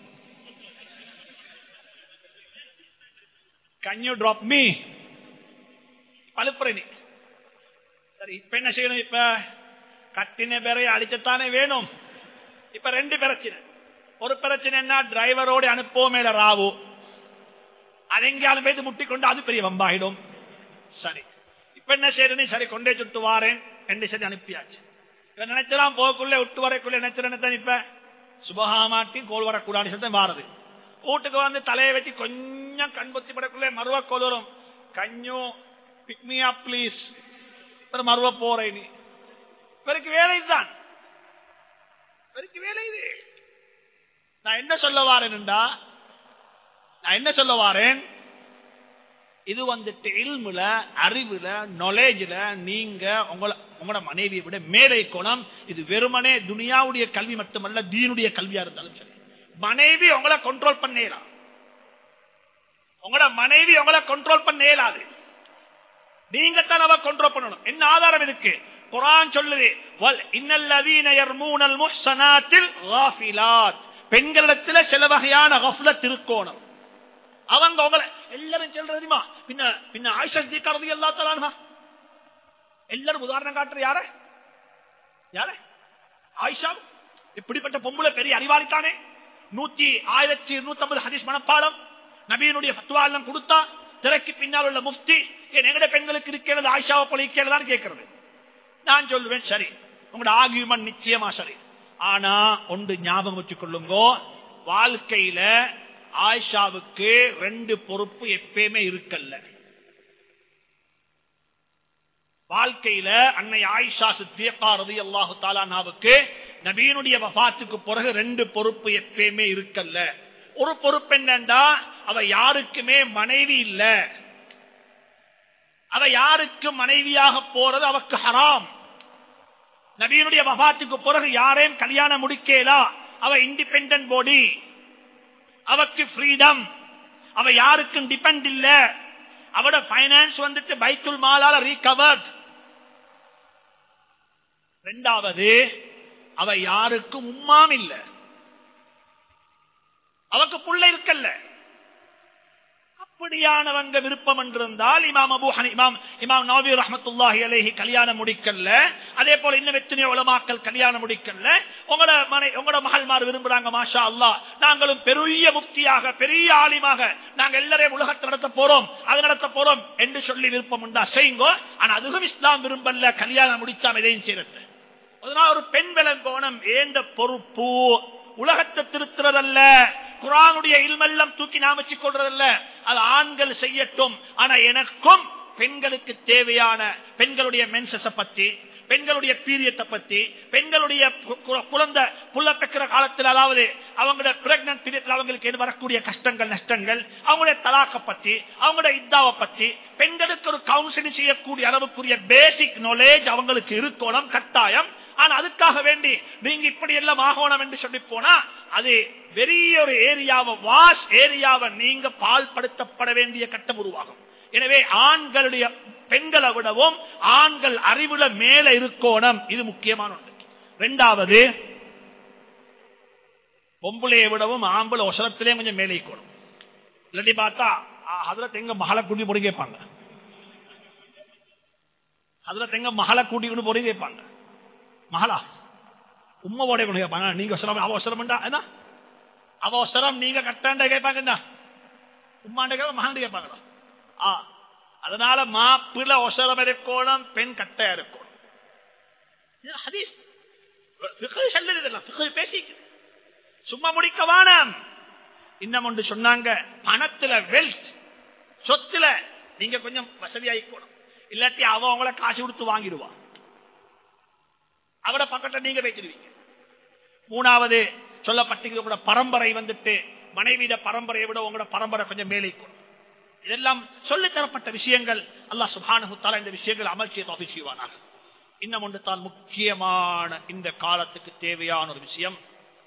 can you drop me பழுப்புறேன் சரி இப்ப என்ன செய்யணும் இப்ப கட்டின பேரைய அடிக்கத்தானே வேணும் இப்ப ரெண்டு பிரச்சனை ஒரு பிரச்சனை என்ன டிரைவரோட அனுப்பவும் மேல ராவு அது எங்கேயாலும் போய் முட்டி கொண்டு அது பெரிய வம்பாயிடும் சரி இப்ப என்ன செய்யறேன்னு சரி கொண்டே சுட்டு வாரேன் ரெண்டு சரி அனுப்பியாச்சு இப்ப நினைச்சலாம் போக்குள்ள விட்டு வரக்குள்ள நினைச்சிருந்தேன் இப்ப சுபகாமாட்டி கோல் வரக்கூடாது சொல்லி வாரது வீட்டுக்கு வந்து தலையை வச்சு கொஞ்சம் கண்பொத்தி படக்குள்ள மருவ கோல் வரும் கஞ்சோ பிக்மியா பிளீஸ் மருவ போறேன் நீ இவருக்கு வேலை இதுதான் இவருக்கு வேலை இது நான் என்ன சொல்ல வாரேன்டா நான் என்ன சொல்ல வாரேன் இது வந்துட்டு இல்முல அறிவுல நாலேஜ்ல நீங்க உங்களை உங்களோட மனைவியை விட மேலே கோணம் இது வெறுமனே துனியாவுடைய கல்வி மட்டுமல்ல தீனுடைய கல்வியா இருந்தாலும் சரி மனைவி உங்களை கண்ட்ரோல் பண்ணலாம் உங்களோட மனைவி உங்களை கண்ட்ரோல் பண்ண இயலாது நீங்க தான் அவ கண்ட்ரோல் பண்ணணும் என்ன ஆதாரம் இருக்கு குரான் சொல்லுது வல் இன்னல்லதீன யர்மூனல் முஹ்ஸனாத்தில் காஃபிலாத் பெண்களிடத்துல சில வகையான கஃப்லத் இருக்கோணும் அவங்க உங்களை எல்லாரும் சொல்றது தெரியுமா பின்ன பின்ன ஆயிஷா சித்திகா ரலியல்லாஹு தஆலா அன்ஹா எல்லாரும் உதாரணம் காட்டுற யார யார ஆயிஷா இப்படிப்பட்ட பொம்பளை பெரிய அறிவாளித்தானே நூத்தி ஆயிரத்தி இருநூத்தி ஐம்பது ஹதீஸ் மனப்பாடம் நபியினுடைய பத்துவா எல்லாம் கொடுத்தா திரைக்கு பின்னால் உள்ள முஃப்தி என் எங்கட பெண்களுக்கு இருக்கிறது ஆயிஷாவை போல இருக்கிறதான்னு கேட்கறது நான் சொல்லுவேன் சரி உங்களோட ஆகியுமன் நிச்சயமா சரி ஆனா ஒன்று ஞாபகம் வச்சுக்கொள்ளுங்கோ வாழ்க்கையில ஆயிஷாவுக்கு ரெண்டு பொறுப்பு எப்பயுமே இருக்கல்ல வாழ்க்கையில அன்னை ஆயிஷா சித்தியக்கா ரதி அல்லாஹு தாலானாவுக்கு நபீனுடைய வபாத்துக்கு பிறகு ரெண்டு பொறுப்பு எப்பயுமே இருக்கல்ல ஒரு பொறுப்பு என்னண்டா அவ யாருக்குமே மனைவி இல்ல அவ யாருக்கு மனைவியாக போறது அவக்கு ஹராம் நபீனுடைய வபாத்துக்கு பிறகு யாரையும் கல்யாணம் முடிக்கலா அவ இண்டிபெண்டன்ட் பாடி அவக்கு ஃப்ரீடம் அவ யாருக்கும் டிபெண்ட் இல்ல அவட பைனான்ஸ் வந்துட்டு பைத்துல் மாலால ரீகவர்ட் ரெண்டாவது அவ யாருக்கும் உம்மாம் இல்ல அவக்கு புள்ள இருக்கல்ல அப்படியானவங்க விருப்பம் என்றிருந்தால் இமாம் அபு ஹனி இமாம் இமாம் நவபி ரஹமத்துல்லாஹி அலைஹி கல்யாணம் முடிக்கல அதே போல இன்னும் எத்தனையோ உலமாக்கள் கல்யாணம் முடிக்கல உங்களோட மனை உங்களோட மகள்மார் விரும்புறாங்க மாஷா அல்லா நாங்களும் பெரிய முக்தியாக பெரிய ஆலிமாக நாங்க எல்லாரையும் உலகத்தை நடத்த போறோம் அது நடத்த போறோம் என்று சொல்லி விருப்பம் உண்டா செய்யுங்கோ ஆனா அதுவும் இஸ்லாம் விரும்பல கல்யாணம் முடிச்சாம எதையும் செய்யறது அதனால ஒரு பெண் விளங்கோணம் ஏந்த பொறுப்பு உலகத்தை திருத்துறதல்ல குரானுடைய இல்மெல்லாம் தூக்கி நாம் வச்சுக் கொள்றதல்ல அது ஆண்கள் செய்யட்டும் ஆனா எனக்கும் பெண்களுக்கு தேவையான பெண்களுடைய மென்சஸ பத்தி பெண்களுடைய பீரியத்தை பத்தி பெண்களுடைய குழந்தை புள்ள பெக்கிற காலத்தில் அதாவது அவங்களுடைய பிரெக்னன்ட் பீரியட்ல அவங்களுக்கு வரக்கூடிய கஷ்டங்கள் நஷ்டங்கள் அவங்களுடைய தலாக்க பத்தி அவங்களுடைய இத்தாவை பத்தி பெண்களுக்கு ஒரு கவுன்சிலிங் செய்யக்கூடிய அளவுக்குரிய பேசிக் நாலேஜ் அவங்களுக்கு இருக்கணும் கட்டாயம் ஆனா அதுக்காக வேண்டி நீங்க இப்படி எல்லாம் ஆகணும் என்று சொல்லி போனா அது பெரிய ஒரு ஏரியாவை வாஷ் ஏரியாவை நீங்க பால்படுத்தப்பட வேண்டிய கட்டம் உருவாகும் எனவே ஆண்களுடைய பெண்களை விடவும் ஆண்கள் அறிவுல மேல இருக்கோணம் இது முக்கியமான ஒன்று ரெண்டாவது பொம்பளையை விடவும் ஆம்பளை ஒசரத்திலே கொஞ்சம் மேலே இருக்கணும் இல்லாட்டி பார்த்தா அதுல தெங்க மகளை கூட்டி போய் கேட்பாங்க அதுல தெங்க மகளை கூட்டிக்கொண்டு போய் கேட்பாங்க மகளா உம்மோட கொண்டு கேட்பாங்க நீங்க அவசரம் அவசரம் என்ன அவசரம் நீங்க கட்டாண்ட கேட்பாங்க என்ன உம்மாண்ட கேட்பா மகாண்ட கேட்பாங்களா ஆ அதனால மாப்பிள்ள ஒசரம் இருக்கணும் பெண் கட்டையா இருக்கணும் பேசிக்கு சும்மா முடிக்க வானம் இன்னும் ஒன்று சொன்னாங்க பணத்துல வெல்த் சொத்துல நீங்க கொஞ்சம் வசதியாயிக்கணும் இல்லாட்டி அவ அவங்கள காசு கொடுத்து வாங்கிடுவான் அவட பக்கத்தை நீங்க வைக்கிறீங்க மூணாவது சொல்லப்பட்டிருக்கிற பரம்பரை வந்துட்டு மனைவியிட பரம்பரையை விட உங்களோட பரம்பரை கொஞ்சம் மேலே இதெல்லாம் சொல்லித்தரப்பட்ட விஷயங்கள் அல்லா சுபானுத்தால இந்த விஷயங்கள் அமர்ச்சியை தொகை செய்வானாக இன்னும் ஒன்று தான் முக்கியமான இந்த காலத்துக்கு தேவையான ஒரு விஷயம்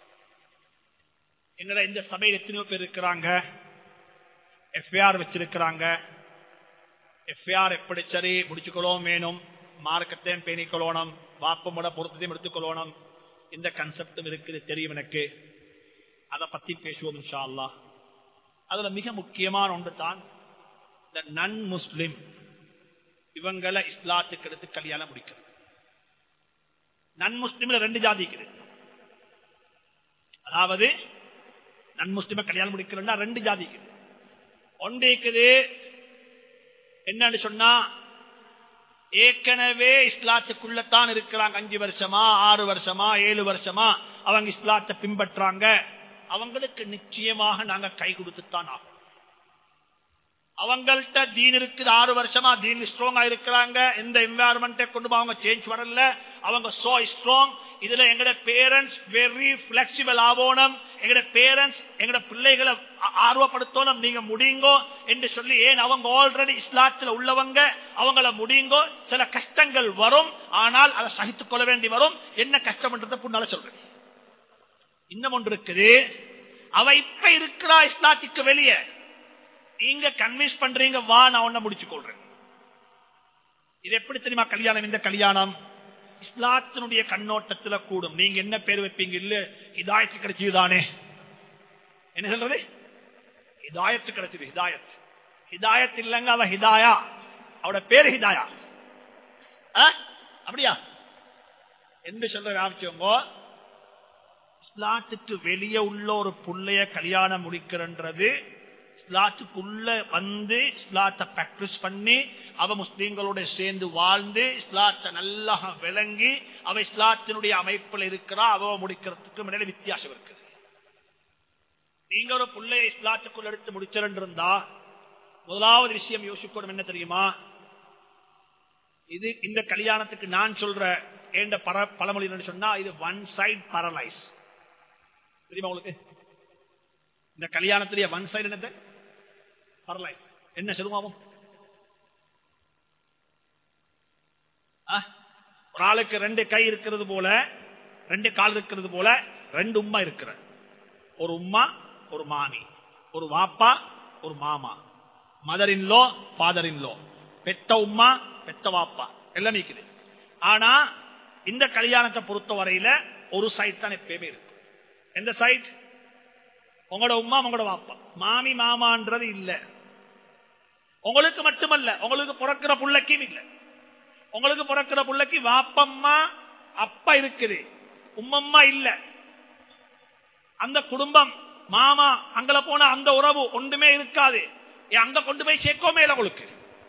எங்களை இந்த சபையில் எத்தனையோ பேர் இருக்கிறாங்க எஃப்ஐஆர் வச்சிருக்கிறாங்க எஃப்ஐஆர் எப்படி சரி முடிச்சுக்கொள்ளவும் வேணும் மார்க்கத்தையும் பேணிக்கொள்ளணும் வாப்பமோட பொருத்தத்தையும் எடுத்துக்கொள்ளணும் இந்த கன்செப்டும் இருக்குது தெரியும் எனக்கு அதை பத்தி பேசுவோம் இன்ஷா அல்லா அதுல மிக முக்கியமான ஒன்று தான் இந்த நன் முஸ்லிம் இவங்களை இஸ்லாத்துக்கு எடுத்து கல்யாணம் முடிக்கிறது நன் முஸ்லிம்ல ரெண்டு ஜாதி இருக்குது அதாவது நன் முஸ்லிம கல்யாணம் முடிக்கிறா ரெண்டு ஜாதி இருக்குது ஒன்று இருக்குது என்னன்னு சொன்னா ஏற்கனவே இஸ்லாத்துக்குள்ளத்தான் இருக்கிறாங்க அஞ்சு வருஷமா ஆறு வருஷமா ஏழு வருஷமா அவங்க இஸ்லாத்தை பின்பற்றாங்க அவங்களுக்கு நிச்சயமாக நாங்க கை கொடுத்துத்தான் ஆகும் அவங்கள்ட்ட தீன் இருக்குது ஆறு வருஷமா தீன் ஸ்ட்ராங்கா இருக்கிறாங்க எந்த என்வாரன்மெண்ட்டை கொண்டு அவங்க சேஞ்ச் வரல அவங்க சோ ஸ்ட்ராங் இதுல எங்கட பேரண்ட்ஸ் வெரி பிளெக்சிபிள் ஆகணும் எங்கட பேரண்ட்ஸ் எங்கட பிள்ளைகளை ஆர்வப்படுத்தணும் நீங்க முடியுங்கோ என்று சொல்லி ஏன் அவங்க ஆல்ரெடி இஸ்லாத்துல உள்ளவங்க அவங்கள முடியுங்கோ சில கஷ்டங்கள் வரும் ஆனால் அதை சகித்துக் கொள்ள வேண்டி வரும் என்ன கஷ்டம்ன்றத புண்ணால சொல்றேன் இன்னும் ஒன்று இருக்குது அவ இப்ப இருக்கிறா இஸ்லாத்துக்கு வெளியே நீங்க கன்வின்ஸ் பண்றீங்க வா நான் ஒன்ன முடிச்சு கொள்றேன் இது எப்படி தெரியுமா கல்யாணம் இந்த கல்யாணம் இஸ்லாத்தினுடைய கண்ணோட்டத்துல கூடும் நீங்க என்ன பேர் வைப்பீங்க இல்ல ஹிதாயத்து கிடைச்சதுதானே என்ன சொல்றது ஹிதாயத்து கிடைச்சது ஹிதாயத் ஹிதாயத் இல்லங்க அவ ஹிதாயா அவட பேரு ஹிதாயா ஆ? அப்படியா என்று சொல்ற ஆரம்பிச்சவங்க இஸ்லாத்துக்கு வெளியே உள்ள ஒரு புள்ளைய கல்யாணம் முடிக்கிறன்றது இஸ்லாத்துக்குள்ள வந்து இஸ்லாத்தை பிராக்டிஸ் பண்ணி அவ முஸ்லீம்களோட சேர்ந்து வாழ்ந்து இஸ்லாத்தை நல்லா விளங்கி அவ இஸ்லாத்தினுடைய அமைப்புல இருக்கிறா அவ முடிக்கிறதுக்கு முன்னாடி வித்தியாசம் இருக்குது நீங்க ஒரு புள்ளைய இஸ்லாத்துக்குள்ள எடுத்து முடிச்சிருந்தா முதலாவது விஷயம் யோசிக்கணும் என்ன தெரியுமா இது இந்த கல்யாணத்துக்கு நான் சொல்ற ஏண்ட பர பழமொழி என்னன்னு சொன்னா இது ஒன் சைட் பரலைஸ் தெரியுமா உங்களுக்கு இந்த கல்யாணத்திலேயே ஒன் சைடு என்னது பரலைஸ் என்ன சொல்லுவாவும் ஒரு ஆளுக்கு ரெண்டு கை இருக்கிறது போல ரெண்டு கால் இருக்கிறது போல ரெண்டு உம்மா இருக்கிற ஒரு உம்மா ஒரு மாமி ஒரு வாப்பா ஒரு மாமா mother in law father in law பெத்த உம்மா பெத்த வாப்பா எல்லாம் இருக்குது ஆனா இந்த கல்யாணத்தை பொறுத்த வரையில ஒரு சைட் தான் எப்பயுமே இருக்கு எந்த சைட் உங்களோட உம்மா உங்களோட வாப்பா மாமி மாமான்றது இல்ல உங்களுக்கு மட்டுமல்ல உங்களுக்கு பிறக்கிற புள்ளைக்கும் இல்ல உங்களுக்கு பிறக்கிற புள்ளைக்கு வாப்பம்மா அப்பா இருக்குது உம்மம்மா இல்ல அந்த குடும்பம் மாமா அங்கல போன அந்த உறவு ஒன்றுமே இருக்காது ஏன் அங்க கொண்டு போய் சேர்க்கோமே இல்லை உங்களுக்கு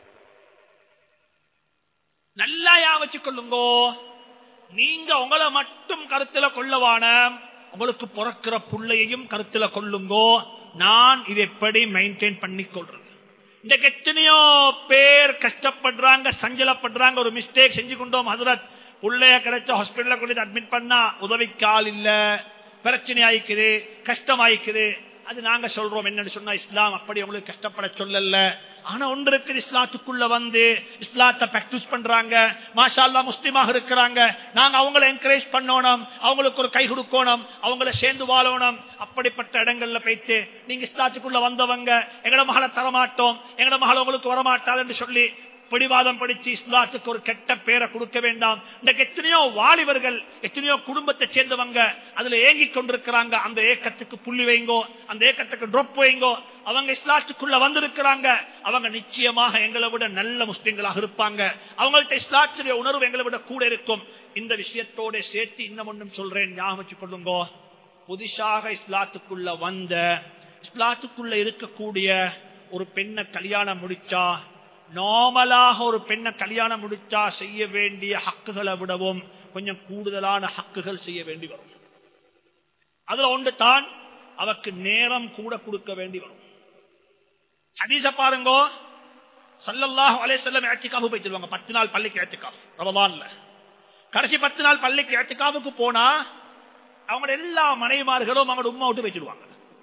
நல்லா யா வச்சு கொள்ளுங்கோ நீங்க உங்களை மட்டும் கருத்துல கொள்ளவான உங்களுக்கு பிறக்கிற புள்ளையையும் கருத்துல கொள்ளுங்கோ நான் இது எப்படி மெயின்டைன் பண்ணி கொள்றது இந்த எத்தனையோ பேர் கஷ்டப்படுறாங்க சஞ்சலப்படுறாங்க ஒரு மிஸ்டேக் செஞ்சு கொண்டோம் ஹசரத் புள்ளைய கிடைச்ச ஹாஸ்பிட்டல கொண்டு அட்மிட் பண்ணா உதவிக்கு ஆள் இல்ல பிரச்சனை ஆயிக்குது கஷ்டம் ஆயிக்குது அது நாங்க சொல்றோம் என்னன்னு சொன்னா இஸ்லாம் அப்படி உங்களுக்கு கஷ்டப்பட சொல்லல ஆனா ஒன்று இருக்குது இஸ்லாத்துக்குள்ள வந்து இஸ்லாத்தை பிராக்டிஸ் பண்றாங்க மாஷா அல்லா முஸ்லீமாக இருக்கிறாங்க நாங்க அவங்கள என்கரேஜ் பண்ணணும் அவங்களுக்கு ஒரு கை கொடுக்கணும் அவங்கள சேர்ந்து வாழணும் அப்படிப்பட்ட இடங்கள்ல போயிட்டு நீங்க இஸ்லாத்துக்குள்ள வந்தவங்க எங்கட மகளை தரமாட்டோம் எங்கட மகள் உங்களுக்கு வரமாட்டாது என்று சொல்லி பிடிவாதம் படிச்சு இஸ்லாத்துக்கு ஒரு கெட்ட பேரை கொடுக்க வேண்டாம் இன்றைக்கு எத்தனையோ வாலிபர்கள் எத்தனையோ குடும்பத்தை சேர்ந்தவங்க அதுல ஏங்கி கொண்டிருக்கிறாங்க அந்த ஏக்கத்துக்கு புள்ளி வைங்கோ அந்த ஏக்கத்துக்கு ட்ரொப் வைங்கோ அவங்க இஸ்லாத்துக்குள்ள வந்திருக்கிறாங்க அவங்க நிச்சயமாக எங்களை விட நல்ல முஸ்லிம்களாக இருப்பாங்க அவங்கள்ட்ட இஸ்லாத்துடைய உணர்வு எங்களை விட கூட இருக்கும் இந்த விஷயத்தோட சேர்த்து இன்னும் ஒன்றும் சொல்றேன் ஞாபகம் வச்சுக் கொள்ளுங்கோ புதுசாக இஸ்லாத்துக்குள்ள வந்த இஸ்லாத்துக்குள்ள இருக்கக்கூடிய ஒரு பெண்ணை கல்யாணம் முடிச்சா நார்மலாக ஒரு பெண்ணை கல்யாணம் முடிச்சா செய்ய வேண்டிய ஹக்குகளை விடவும் கொஞ்சம் கூடுதலான ஹக்குகள் செய்ய வேண்டி வரும் அதுல ஒன்று தான் அவக்கு நேரம் கூட கொடுக்க வேண்டி வரும் ஹதீச பாருங்கோ சல்லல்லாஹு அலைஹி வஸல்லம் இஅ்திகாஃப் போயிடுவாங்க 10 நாள் பள்ளிக்கு இஅ்திகாஃப் ரமலான்ல கடைசி 10 நாள் பள்ளிக்கு இஅ்திகாஃபுக்கு போனா அவங்க எல்லா மனைவிமார்களும் அவங்க உம்மா விட்டு போயிடுவாங்க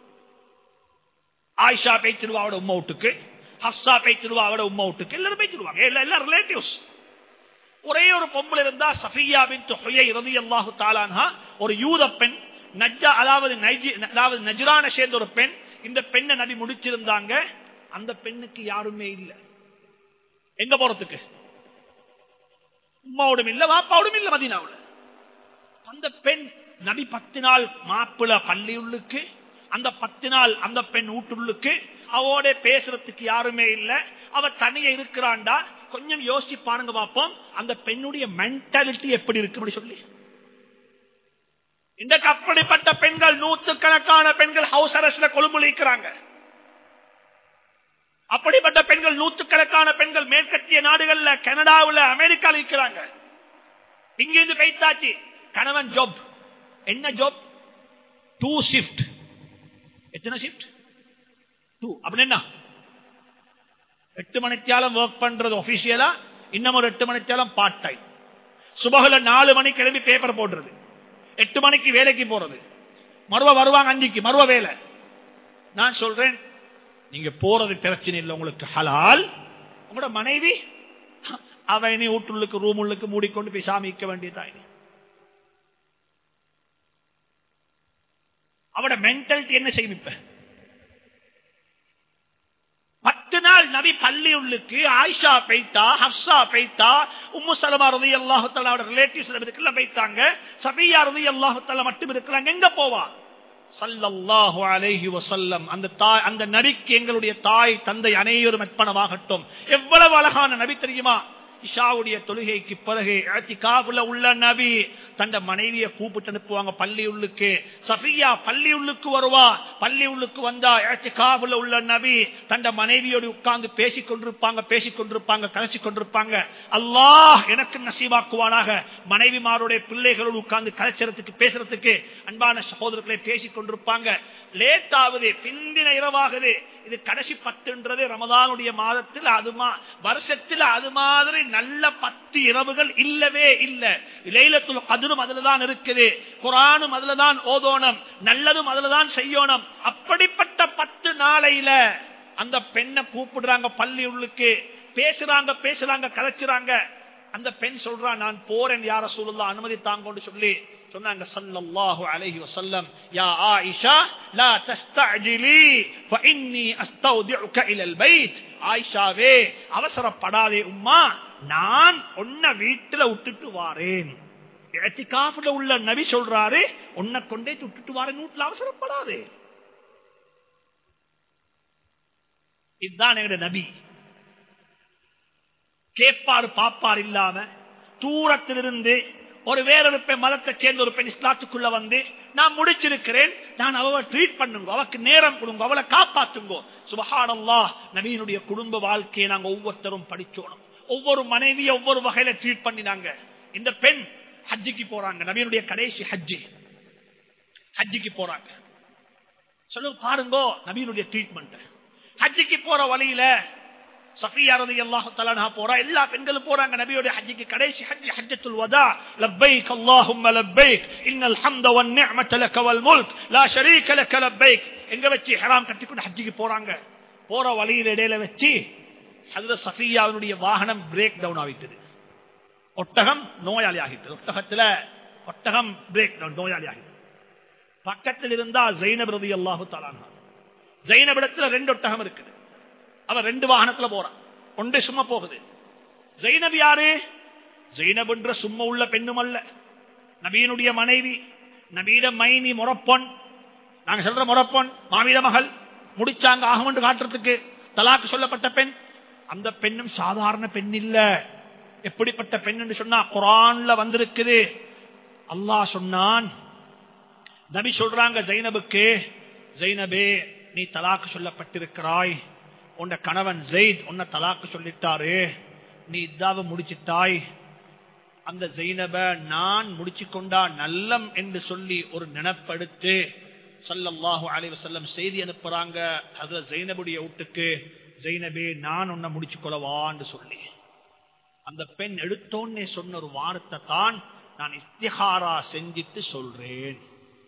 ஆயிஷா பேச்சிருவா அவட உம்மா வீட்டுக்கு ஹப்சா பேச்சிருவா அவட உம்மா வீட்டுக்கு எல்லாரும் பேச்சிருவாங்க எல்லாம் ரிலேட்டிவ்ஸ் ஒரே ஒரு பொம்பளை இருந்தா சஃபியா பின் ஹுயை ரலியல்லாஹு தஆலாஹா ஒரு யூத பெண் நஜ்ஜா அதாவது நைஜி அதாவது நஜ்ரான சேர்ந்த ஒரு பெண் இந்த பெண்ணை நபி முடிச்சிருந்தாங்க அந்த பெண்ணுக்கு யாருமே இல்ல எங்க போறதுக்கு உம்மாவோடும் இல்ல வாப்பாவோடும் இல்ல மதீனாவுல அந்த பெண் நபி பத்து நாள் மாப்பிள பள்ளியுள்ளுக்கு அந்த பத்து நாள் அந்த பெண் வீட்டுள்ளுக்கு அவோட பேசுறதுக்கு யாருமே இல்ல அவ தனிய இருக்கிறாண்டா கொஞ்சம் யோசிச்சு பாருங்க பார்ப்போம் அந்த பெண்ணுடைய மென்டாலிட்டி எப்படி இருக்கு சொல்லி இன்றைக்கு அப்படிப்பட்ட பெண்கள் நூத்துக்கணக்கான பெண்கள் ஹவுஸ் அரஸ்ட்ல கொழும்புலிக்கிறாங்க அப்படிப்பட்ட பெண்கள் நூத்துக்கணக்கான பெண்கள் மேற்கத்திய நாடுகள்ல கனடாவில் அமெரிக்காவில் இருக்கிறாங்க இங்கிருந்து பெய்தாச்சு கணவன் ஜாப் என்ன ஜாப் டூ ஷிஃப்ட் எத்தனை ஷிஃப்ட் டூ அப்படின்னு என்ன எட்டு மணித்தியாலம் ஒர்க் பண்றது ஒபிஷியலா இன்னும் ஒரு எட்டு மணித்தியாலம் பார்ட் டைம் சுபகுல நாலு மணி கிளம்பி பேப்பர் போடுறது எட்டு மணிக்கு வேலைக்கு போறது மறுவ வருவாங்க அஞ்சுக்கு மறுவ வேலை நான் சொல்றேன் நீங்க போறது பிரச்சனை இல்லை உங்களுக்கு ஹலால் உங்களோட மனைவி அவ இனி வீட்டுள்ளுக்கு ரூம் உள்ளுக்கு மூடிக்கொண்டு போய் சாமிக்க வேண்டியதா இனி அவட மென்டாலிட்டி என்ன செய்யும் இப்ப பத்து நாள் நபி பள்ளி உள்ளுக்கு ஆயிஷா பெய்தா ஹப்சா பெய்தா உம்மு சலமா ரதி அல்லாஹு ரிலேட்டிவ்ஸ் இருக்குல்ல பெய்தாங்க சபியா ரதி அல்லாஹு மட்டும் இருக்கிறாங்க எங்க போவா சல்லல்லாஹு அலைஹி வசல்லம் அந்த தாய் அந்த நபிக்கு எங்களுடைய தாய் தந்தை அனைவரும் அர்ப்பணமாகட்டும் எவ்வளவு அழகான நபி தெரியுமா இஷாவுடைய தொழுகைக்கு பிறகு காபுல உள்ள நபி தந்த மனைவியை கூப்பிட்டு அனுப்புவாங்க பள்ளி உள்ளுக்கு சஃபியா பள்ளி உள்ளுக்கு வருவா பள்ளி உள்ளுக்கு வந்தா காபுல உள்ள நபி தந்த மனைவியோடு உட்கார்ந்து பேசிக் கொண்டிருப்பாங்க பேசிக் கொண்டிருப்பாங்க கலைச்சு கொண்டிருப்பாங்க அல்லாஹ் எனக்கு நசீவாக்குவானாக மனைவிமாருடைய பிள்ளைகளோடு உட்கார்ந்து கலைச்சறதுக்கு பேசுறதுக்கு அன்பான சகோதரர்களை பேசிக் கொண்டிருப்பாங்க லேட் ஆகுது பிந்தின இரவாகுது இது கடைசி பத்துன்றது ரமதானுடைய மாதத்தில் அது வருஷத்தில் அது மாதிரி நல்ல பத்து இரவுகள் இல்லவே இல்லை இலையிலத்துல கதிரும் அதுலதான் இருக்குது குரானும் அதுலதான் ஓதோனம் நல்லதும் அதுலதான் செய்யணும் அப்படிப்பட்ட பத்து நாளையில அந்த பெண்ணை கூப்பிடுறாங்க பள்ளி உள்ளுக்கு பேசுறாங்க பேசுறாங்க கலைச்சுறாங்க அந்த பெண் சொல்றா நான் போறேன் யார சூழல்லா அனுமதி தாங்கன்னு சொல்லி சொன்னாங்க சல்லல்லாஹு அலைஹி வஸல்லம் யா ஆயிஷா லா தஸ்தஅஜிலி ஃபஇன்னி அஸ்தௌதிஉக இலல் பைத் ஆயிஷாவே அவசரப்படாதே உம்மா நான் உன்னை வீட்டுல விட்டுட்டு வாரேன் இஅ்திகாஃப்ல உள்ள நபி சொல்றாரு உன்னை கொண்டே விட்டுட்டு வாரேன் வீட்டுல அவசரப்படாதே இதுதான் எங்க நபி கேட்பாரு பாப்பார் இல்லாம தூரத்திலிருந்து ஒரு வேறொரு பெண் மதத்தை சேர்ந்த ஒரு பெண் இஸ்லாத்துக்குள்ள வந்து நான் முடிச்சிருக்கிறேன் நான் அவ ட்ரீட் பண்ணுங்க அவக்கு நேரம் கொடுங்க அவளை காப்பாத்துங்க சுபஹானல்லா நவீனுடைய குடும்ப வாழ்க்கையை நாங்க ஒவ்வொருத்தரும் படிச்சோணும் ஒவ்வொரு மனைவியை ஒவ்வொரு வகையில ட்ரீட் பண்ணினாங்க இந்த பெண் ஹஜ்ஜிக்கு போறாங்க நவீனுடைய கடைசி ஹஜ்ஜி ஹஜ்ஜிக்கு போறாங்க சொல்லுங்க பாருங்க நவீனுடைய ட்ரீட்மெண்ட் ஹஜ்ஜிக்கு போற வழியில சஃபியாரதி அல்லாஹு தலானா போறா எல்லா பெண்களும் போறாங்க நபியோட ஹஜ்ஜிக்கு கடைசி ஹஜ்ஜி ஹஜ்ஜத்துல் வதா லப்பைக் அல்லாஹும்ம லப்பைக் இன்னல் ஹம்த வன் நிஅமத லக வல் முல்க் லா ஷரீக லக லப்பைக் எங்க வச்சு ஹராம் கட்டிக்கொண்டு ஹஜ்ஜிக்கு போறாங்க போற வழியில இடையில வச்சு ஹஜ்ரத் சஃபியாவினுடைய வாகனம் பிரேக் டவுன் ஆகிட்டது ஒட்டகம் நோயாளி ஆகிட்டது ஒட்டகத்துல ஒட்டகம் பிரேக் டவுன் நோயாளி ஆகிட்டது பக்கத்தில் இருந்தா ஜெயினப் ரதி அல்லாஹு தலானா ஜெயினபிடத்துல ரெண்டு ஒட்டகம் இருக்குது அவன் ரெண்டு வாகனத்துல போறான் ஒன்று சும்மா போகுது ஜெயினப் யாரு ஜெயினப்ன்ற சும்மா உள்ள பெண்ணும் அல்ல நபீனுடைய மனைவி நபீட மைனி முறப்பொன் நாங்க சொல்ற முறப்பொன் மாவீர மகள் முடிச்சாங்க ஆகும் காட்டுறதுக்கு தலாக்கு சொல்லப்பட்ட பெண் அந்த பெண்ணும் சாதாரண பெண் இல்ல எப்படிப்பட்ட பெண் என்று சொன்னா குரான்ல வந்திருக்குது அல்லாஹ் சொன்னான் நபி சொல்றாங்க ஜெயினபுக்கு ஜெயினபே நீ தலாக்கு சொல்லப்பட்டிருக்கிறாய் உன்ன கணவன் ஜெயித் உன்னை தலாக்கு சொல்லிட்டாரு நீ இதாவ முடிச்சிட்டாய் அந்த ஜெயினப நான் முடிச்சு கொண்டா நல்லம் என்று சொல்லி ஒரு நினப்படுத்து சல்லல்லாஹு அலைவ செல்லம் செய்தி அனுப்புறாங்க அதுல ஜெயினபுடைய வீட்டுக்கு ஜெயினபே நான் உன்னை முடிச்சு கொள்ளவான்னு சொல்லி அந்த பெண் எடுத்தோன்னே சொன்ன ஒரு வார்த்தை தான் நான் இஸ்திஹாரா செஞ்சிட்டு சொல்றேன்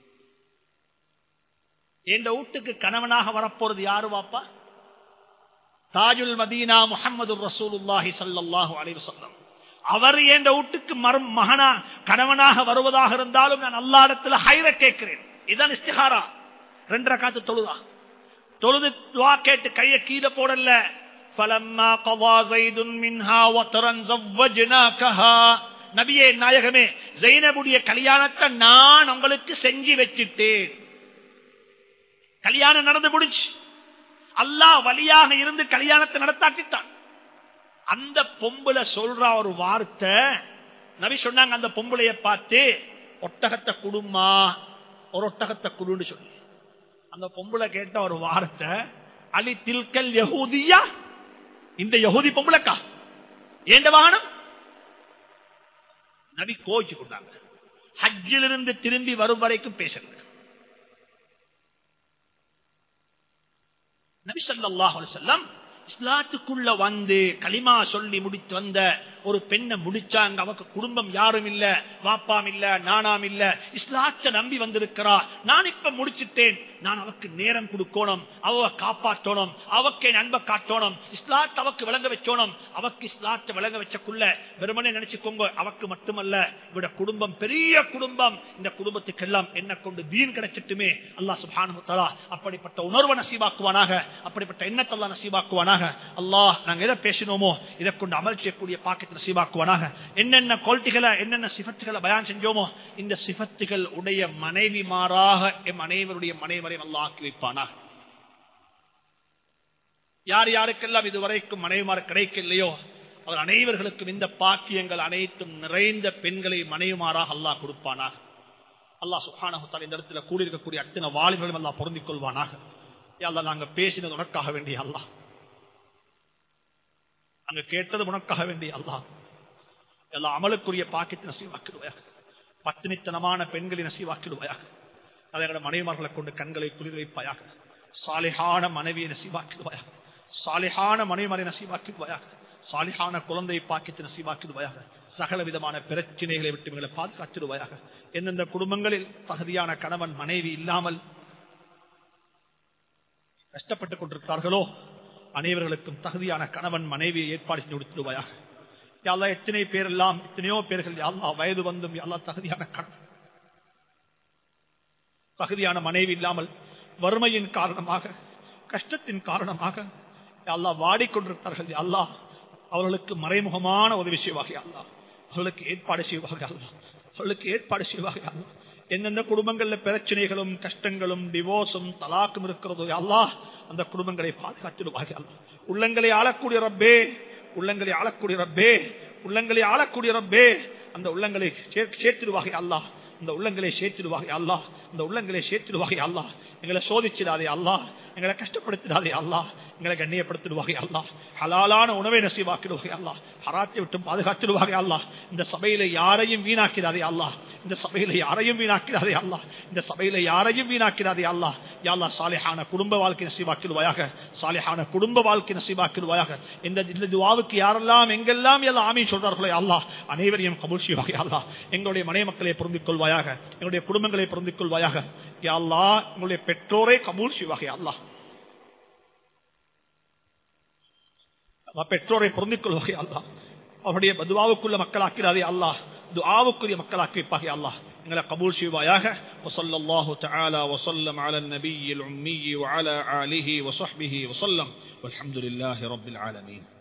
என் வீட்டுக்கு கணவனாக வரப்போறது யாரு வாப்பா தாஜுல் மதீனா முகமது ரசூலுல்லாஹி சல்லாஹு அலைவு சொல்லம் அவர் என்ற வீட்டுக்கு மரம் மகனா கணவனாக வருவதாக இருந்தாலும் நான் அல்லா இடத்துல ஹைர கேட்கிறேன் இதுதான் இஸ்திஹாரா ரெண்டரை காத்து தொழுதா தொழுது துவா கேட்டு கையை கீழே போடல فلما قضى زيد منها وطرا زوجناكها நபியே நாயகமே ஜெயினபுடைய கல்யாணத்தை நான் உங்களுக்கு செஞ்சு வச்சிட்டேன் கல்யாணம் நடந்து முடிச்சு அல்லாஹ் வழியாக இருந்து கல்யாணத்தை நடத்தாட்டித்தான் அந்த பொம்புல சொல்ற ஒரு வார்த்தை நபி சொன்னாங்க அந்த பொம்பளைய பார்த்து ஒட்டகத்தை குடுமா ஒரு ஒட்டகத்தை குடுன்னு சொல்லி அந்த பொம்பளை கேட்ட ஒரு வார்த்தை அலி தில்கல் யகூதியா இந்த யகுதி பொம்பளைக்கா ஏண்ட வாகனம் நபி கோச்சு கொண்டாங்க ஹஜ்ஜிலிருந்து திரும்பி வரும் வரைக்கும் பேசுறது நபி சல்லாஹ் செல்லம் இஸ்லாத்துக்குள்ள வந்து களிமா சொல்லி முடித்து வந்த ஒரு பெண்ணை முடிச்சாங்க அவக்கு குடும்பம் யாரும் இல்ல வாப்பாம் இல்ல நானாம் இல்ல இஸ்லாத்தை நம்பி வந்திருக்கிறா நான் இப்ப முடிச்சுட்டேன் நான் அவக்கு நேரம் கொடுக்கணும் அவ காப்பாற்றணும் அவக்கு அன்பை காட்டணும் இஸ்லாத்தை அவக்கு விளங்க வச்சோணும் அவக்கு இஸ்லாத்தை விளங்க வச்சக்குள்ள வெறுமனே நினைச்சுக்கோங்க அவக்கு மட்டுமல்ல இவட குடும்பம் பெரிய குடும்பம் இந்த குடும்பத்துக்கெல்லாம் என்ன கொண்டு தீன் கிடைச்சிட்டுமே அல்லா சுபானு தலா அப்படிப்பட்ட உணர்வை நசீபாக்குவானாக அப்படிப்பட்ட எண்ணத்தல்லா நசீபாக்குவானாக செய்வானாக அல்லாஹ் நாங்க எதை பேசினோமோ இதை கொண்டு அமல் செய்யக்கூடிய பாக்கத்தை நசீவாக்குவானாக என்னென்ன குவாலிட்டிகளை என்னென்ன சிஃபத்துகளை பயான் செஞ்சோமோ இந்த சிஃபத்துகள் உடைய மனைவி மாறாக எம் அனைவருடைய மனைவரையும் அல்லாஹ் ஆக்கி வைப்பானாக யார் யாருக்கெல்லாம் இதுவரைக்கும் மனைவிமார் கிடைக்கலையோ அவர் அனைவர்களுக்கும் இந்த பாக்கியங்கள் அனைத்தும் நிறைந்த பெண்களை மனைவிமாராக அல்லாஹ் கொடுப்பானாக அல்லாஹ் சுஹானஹத்தால் இந்த இடத்துல கூடியிருக்கக்கூடிய அத்தனை வாலிபர்களும் அல்லாஹ் பொருந்திக் கொள்வானாக அல்லா நாங்க பேசினது உனக்காக வேண்டிய அல்லாஹ் அங்க கேட்டது உனக்காக வேண்டிய அல்லாஹ் எல்லா அமலுக்குரிய பாக்கியத்தை நசீவாக்கிடுவாயாக பத்தினித்தனமான பெண்களை நசீவாக்கிடுவாயாக அதை எங்களோட மனைவிமார்களை கொண்டு கண்களை குளிர் வைப்பாயாக சாலிஹான மனைவியை நசீவாக்கிடுவாயாக சாலிஹான மனைவிமாரை நசீவாக்கிடுவாயாக சாலிஹான குழந்தை பாக்கியத்தை நசீவாக்கிடுவாயாக சகல விதமான பிரச்சனைகளை விட்டு எங்களை பாதுகாத்திடுவாயாக எந்தெந்த குடும்பங்களில் தகுதியான கணவன் மனைவி இல்லாமல் கஷ்டப்பட்டுக் கொண்டிருக்கிறார்களோ அனைவர்களுக்கும் தகுதியான கணவன் மனைவியை ஏற்பாடு செஞ்சு கொடுத்துடுவாயாக யாழ்லா எத்தனை பேர் எல்லாம் எத்தனையோ பேர்கள் யாழ்லா வயது வந்தும் யாழ்லா தகுதியான கணவன் தகுதியான மனைவி இல்லாமல் வறுமையின் காரணமாக கஷ்டத்தின் காரணமாக அல்லா வாடிக்கொண்டிருக்கிறார்கள் அல்லா அவர்களுக்கு மறைமுகமான உதவி செய்வாக அல்லா அவர்களுக்கு ஏற்பாடு செய்வாக அல்லா அவர்களுக்கு ஏற்பாடு செய்வாக அல்லா எந்தெந்த குடும்பங்கள்ல பிரச்சனைகளும் கஷ்டங்களும் டிவோர்ஸும் தலாக்கும் இருக்கிறதோ அல்லா அந்த குடும்பங்களை பாதுகாத்துடுவாக அல்லா உள்ளங்களை ஆளக்கூடிய ரப்பே உள்ளங்களை ஆளக்கூடிய ரப்பே உள்ளங்களை ஆளக்கூடிய ரப்பே அந்த உள்ளங்களை சேர்த்திடுவாக அல்லா இந்த உள்ளங்களை சேர்த்திடுவாக அல்லா இந்த உள்ளங்களை சேர்த்திடுவாக அல்லா எங்களை சோதிச்சிடாதே அல்லா எங்களை கஷ்டப்படுத்திடாதே அல்லா எங்களை கண்ணியப்படுத்திடுவாக அல்லா ஹலாலான உணவை நசீவாக்கிடுவாக அல்லா ஹராத்தை விட்டு பாதுகாத்திடுவாக அல்லா இந்த சபையில யாரையும் வீணாக்கிறாதே அல்லா இந்த சபையில யாரையும் வீணாக்கிறாதே அல்லா இந்த சபையில யாரையும் வீணாக்கிறாதே அல்லா யாழ்லா சாலிஹான குடும்ப வாழ்க்கை நசீவாக்கிடுவாயாக சாலிஹான குடும்ப வாழ்க்கை நசீவாக்கிடுவாயாக இந்த இந்த துவாவுக்கு யாரெல்லாம் எங்கெல்லாம் எல்லாம் ஆமீன் சொல்றார்களோ அல்லா அனைவரையும் கபூல் செய்வாக அல்லா எங்களுடைய மனை மக்களை பொருந்திக் கொள்வாயாக எங்களுடைய குடும்பங்களை பொருந்திக் கொள்வாயாக யாழ்லா எங்களுடைய பெற்றோரை கபூல் செய்வாக அல்லா பெற்றோரை பொருந்திக் கொள்வாக அல்லா அவருடைய பதுவாவுக்குள்ள மக்களாக்கிறாதே அல்லாஹ் துஆவுக்குரிய மக்களாக்கி வைப்பாக அல்லாஹ் எங்களை கபூல் செய்வாயாக وصلى الله تعالى وسلم على النبي الأمي وعلى آله وصحبه وسلم والحمد لله رب العالمين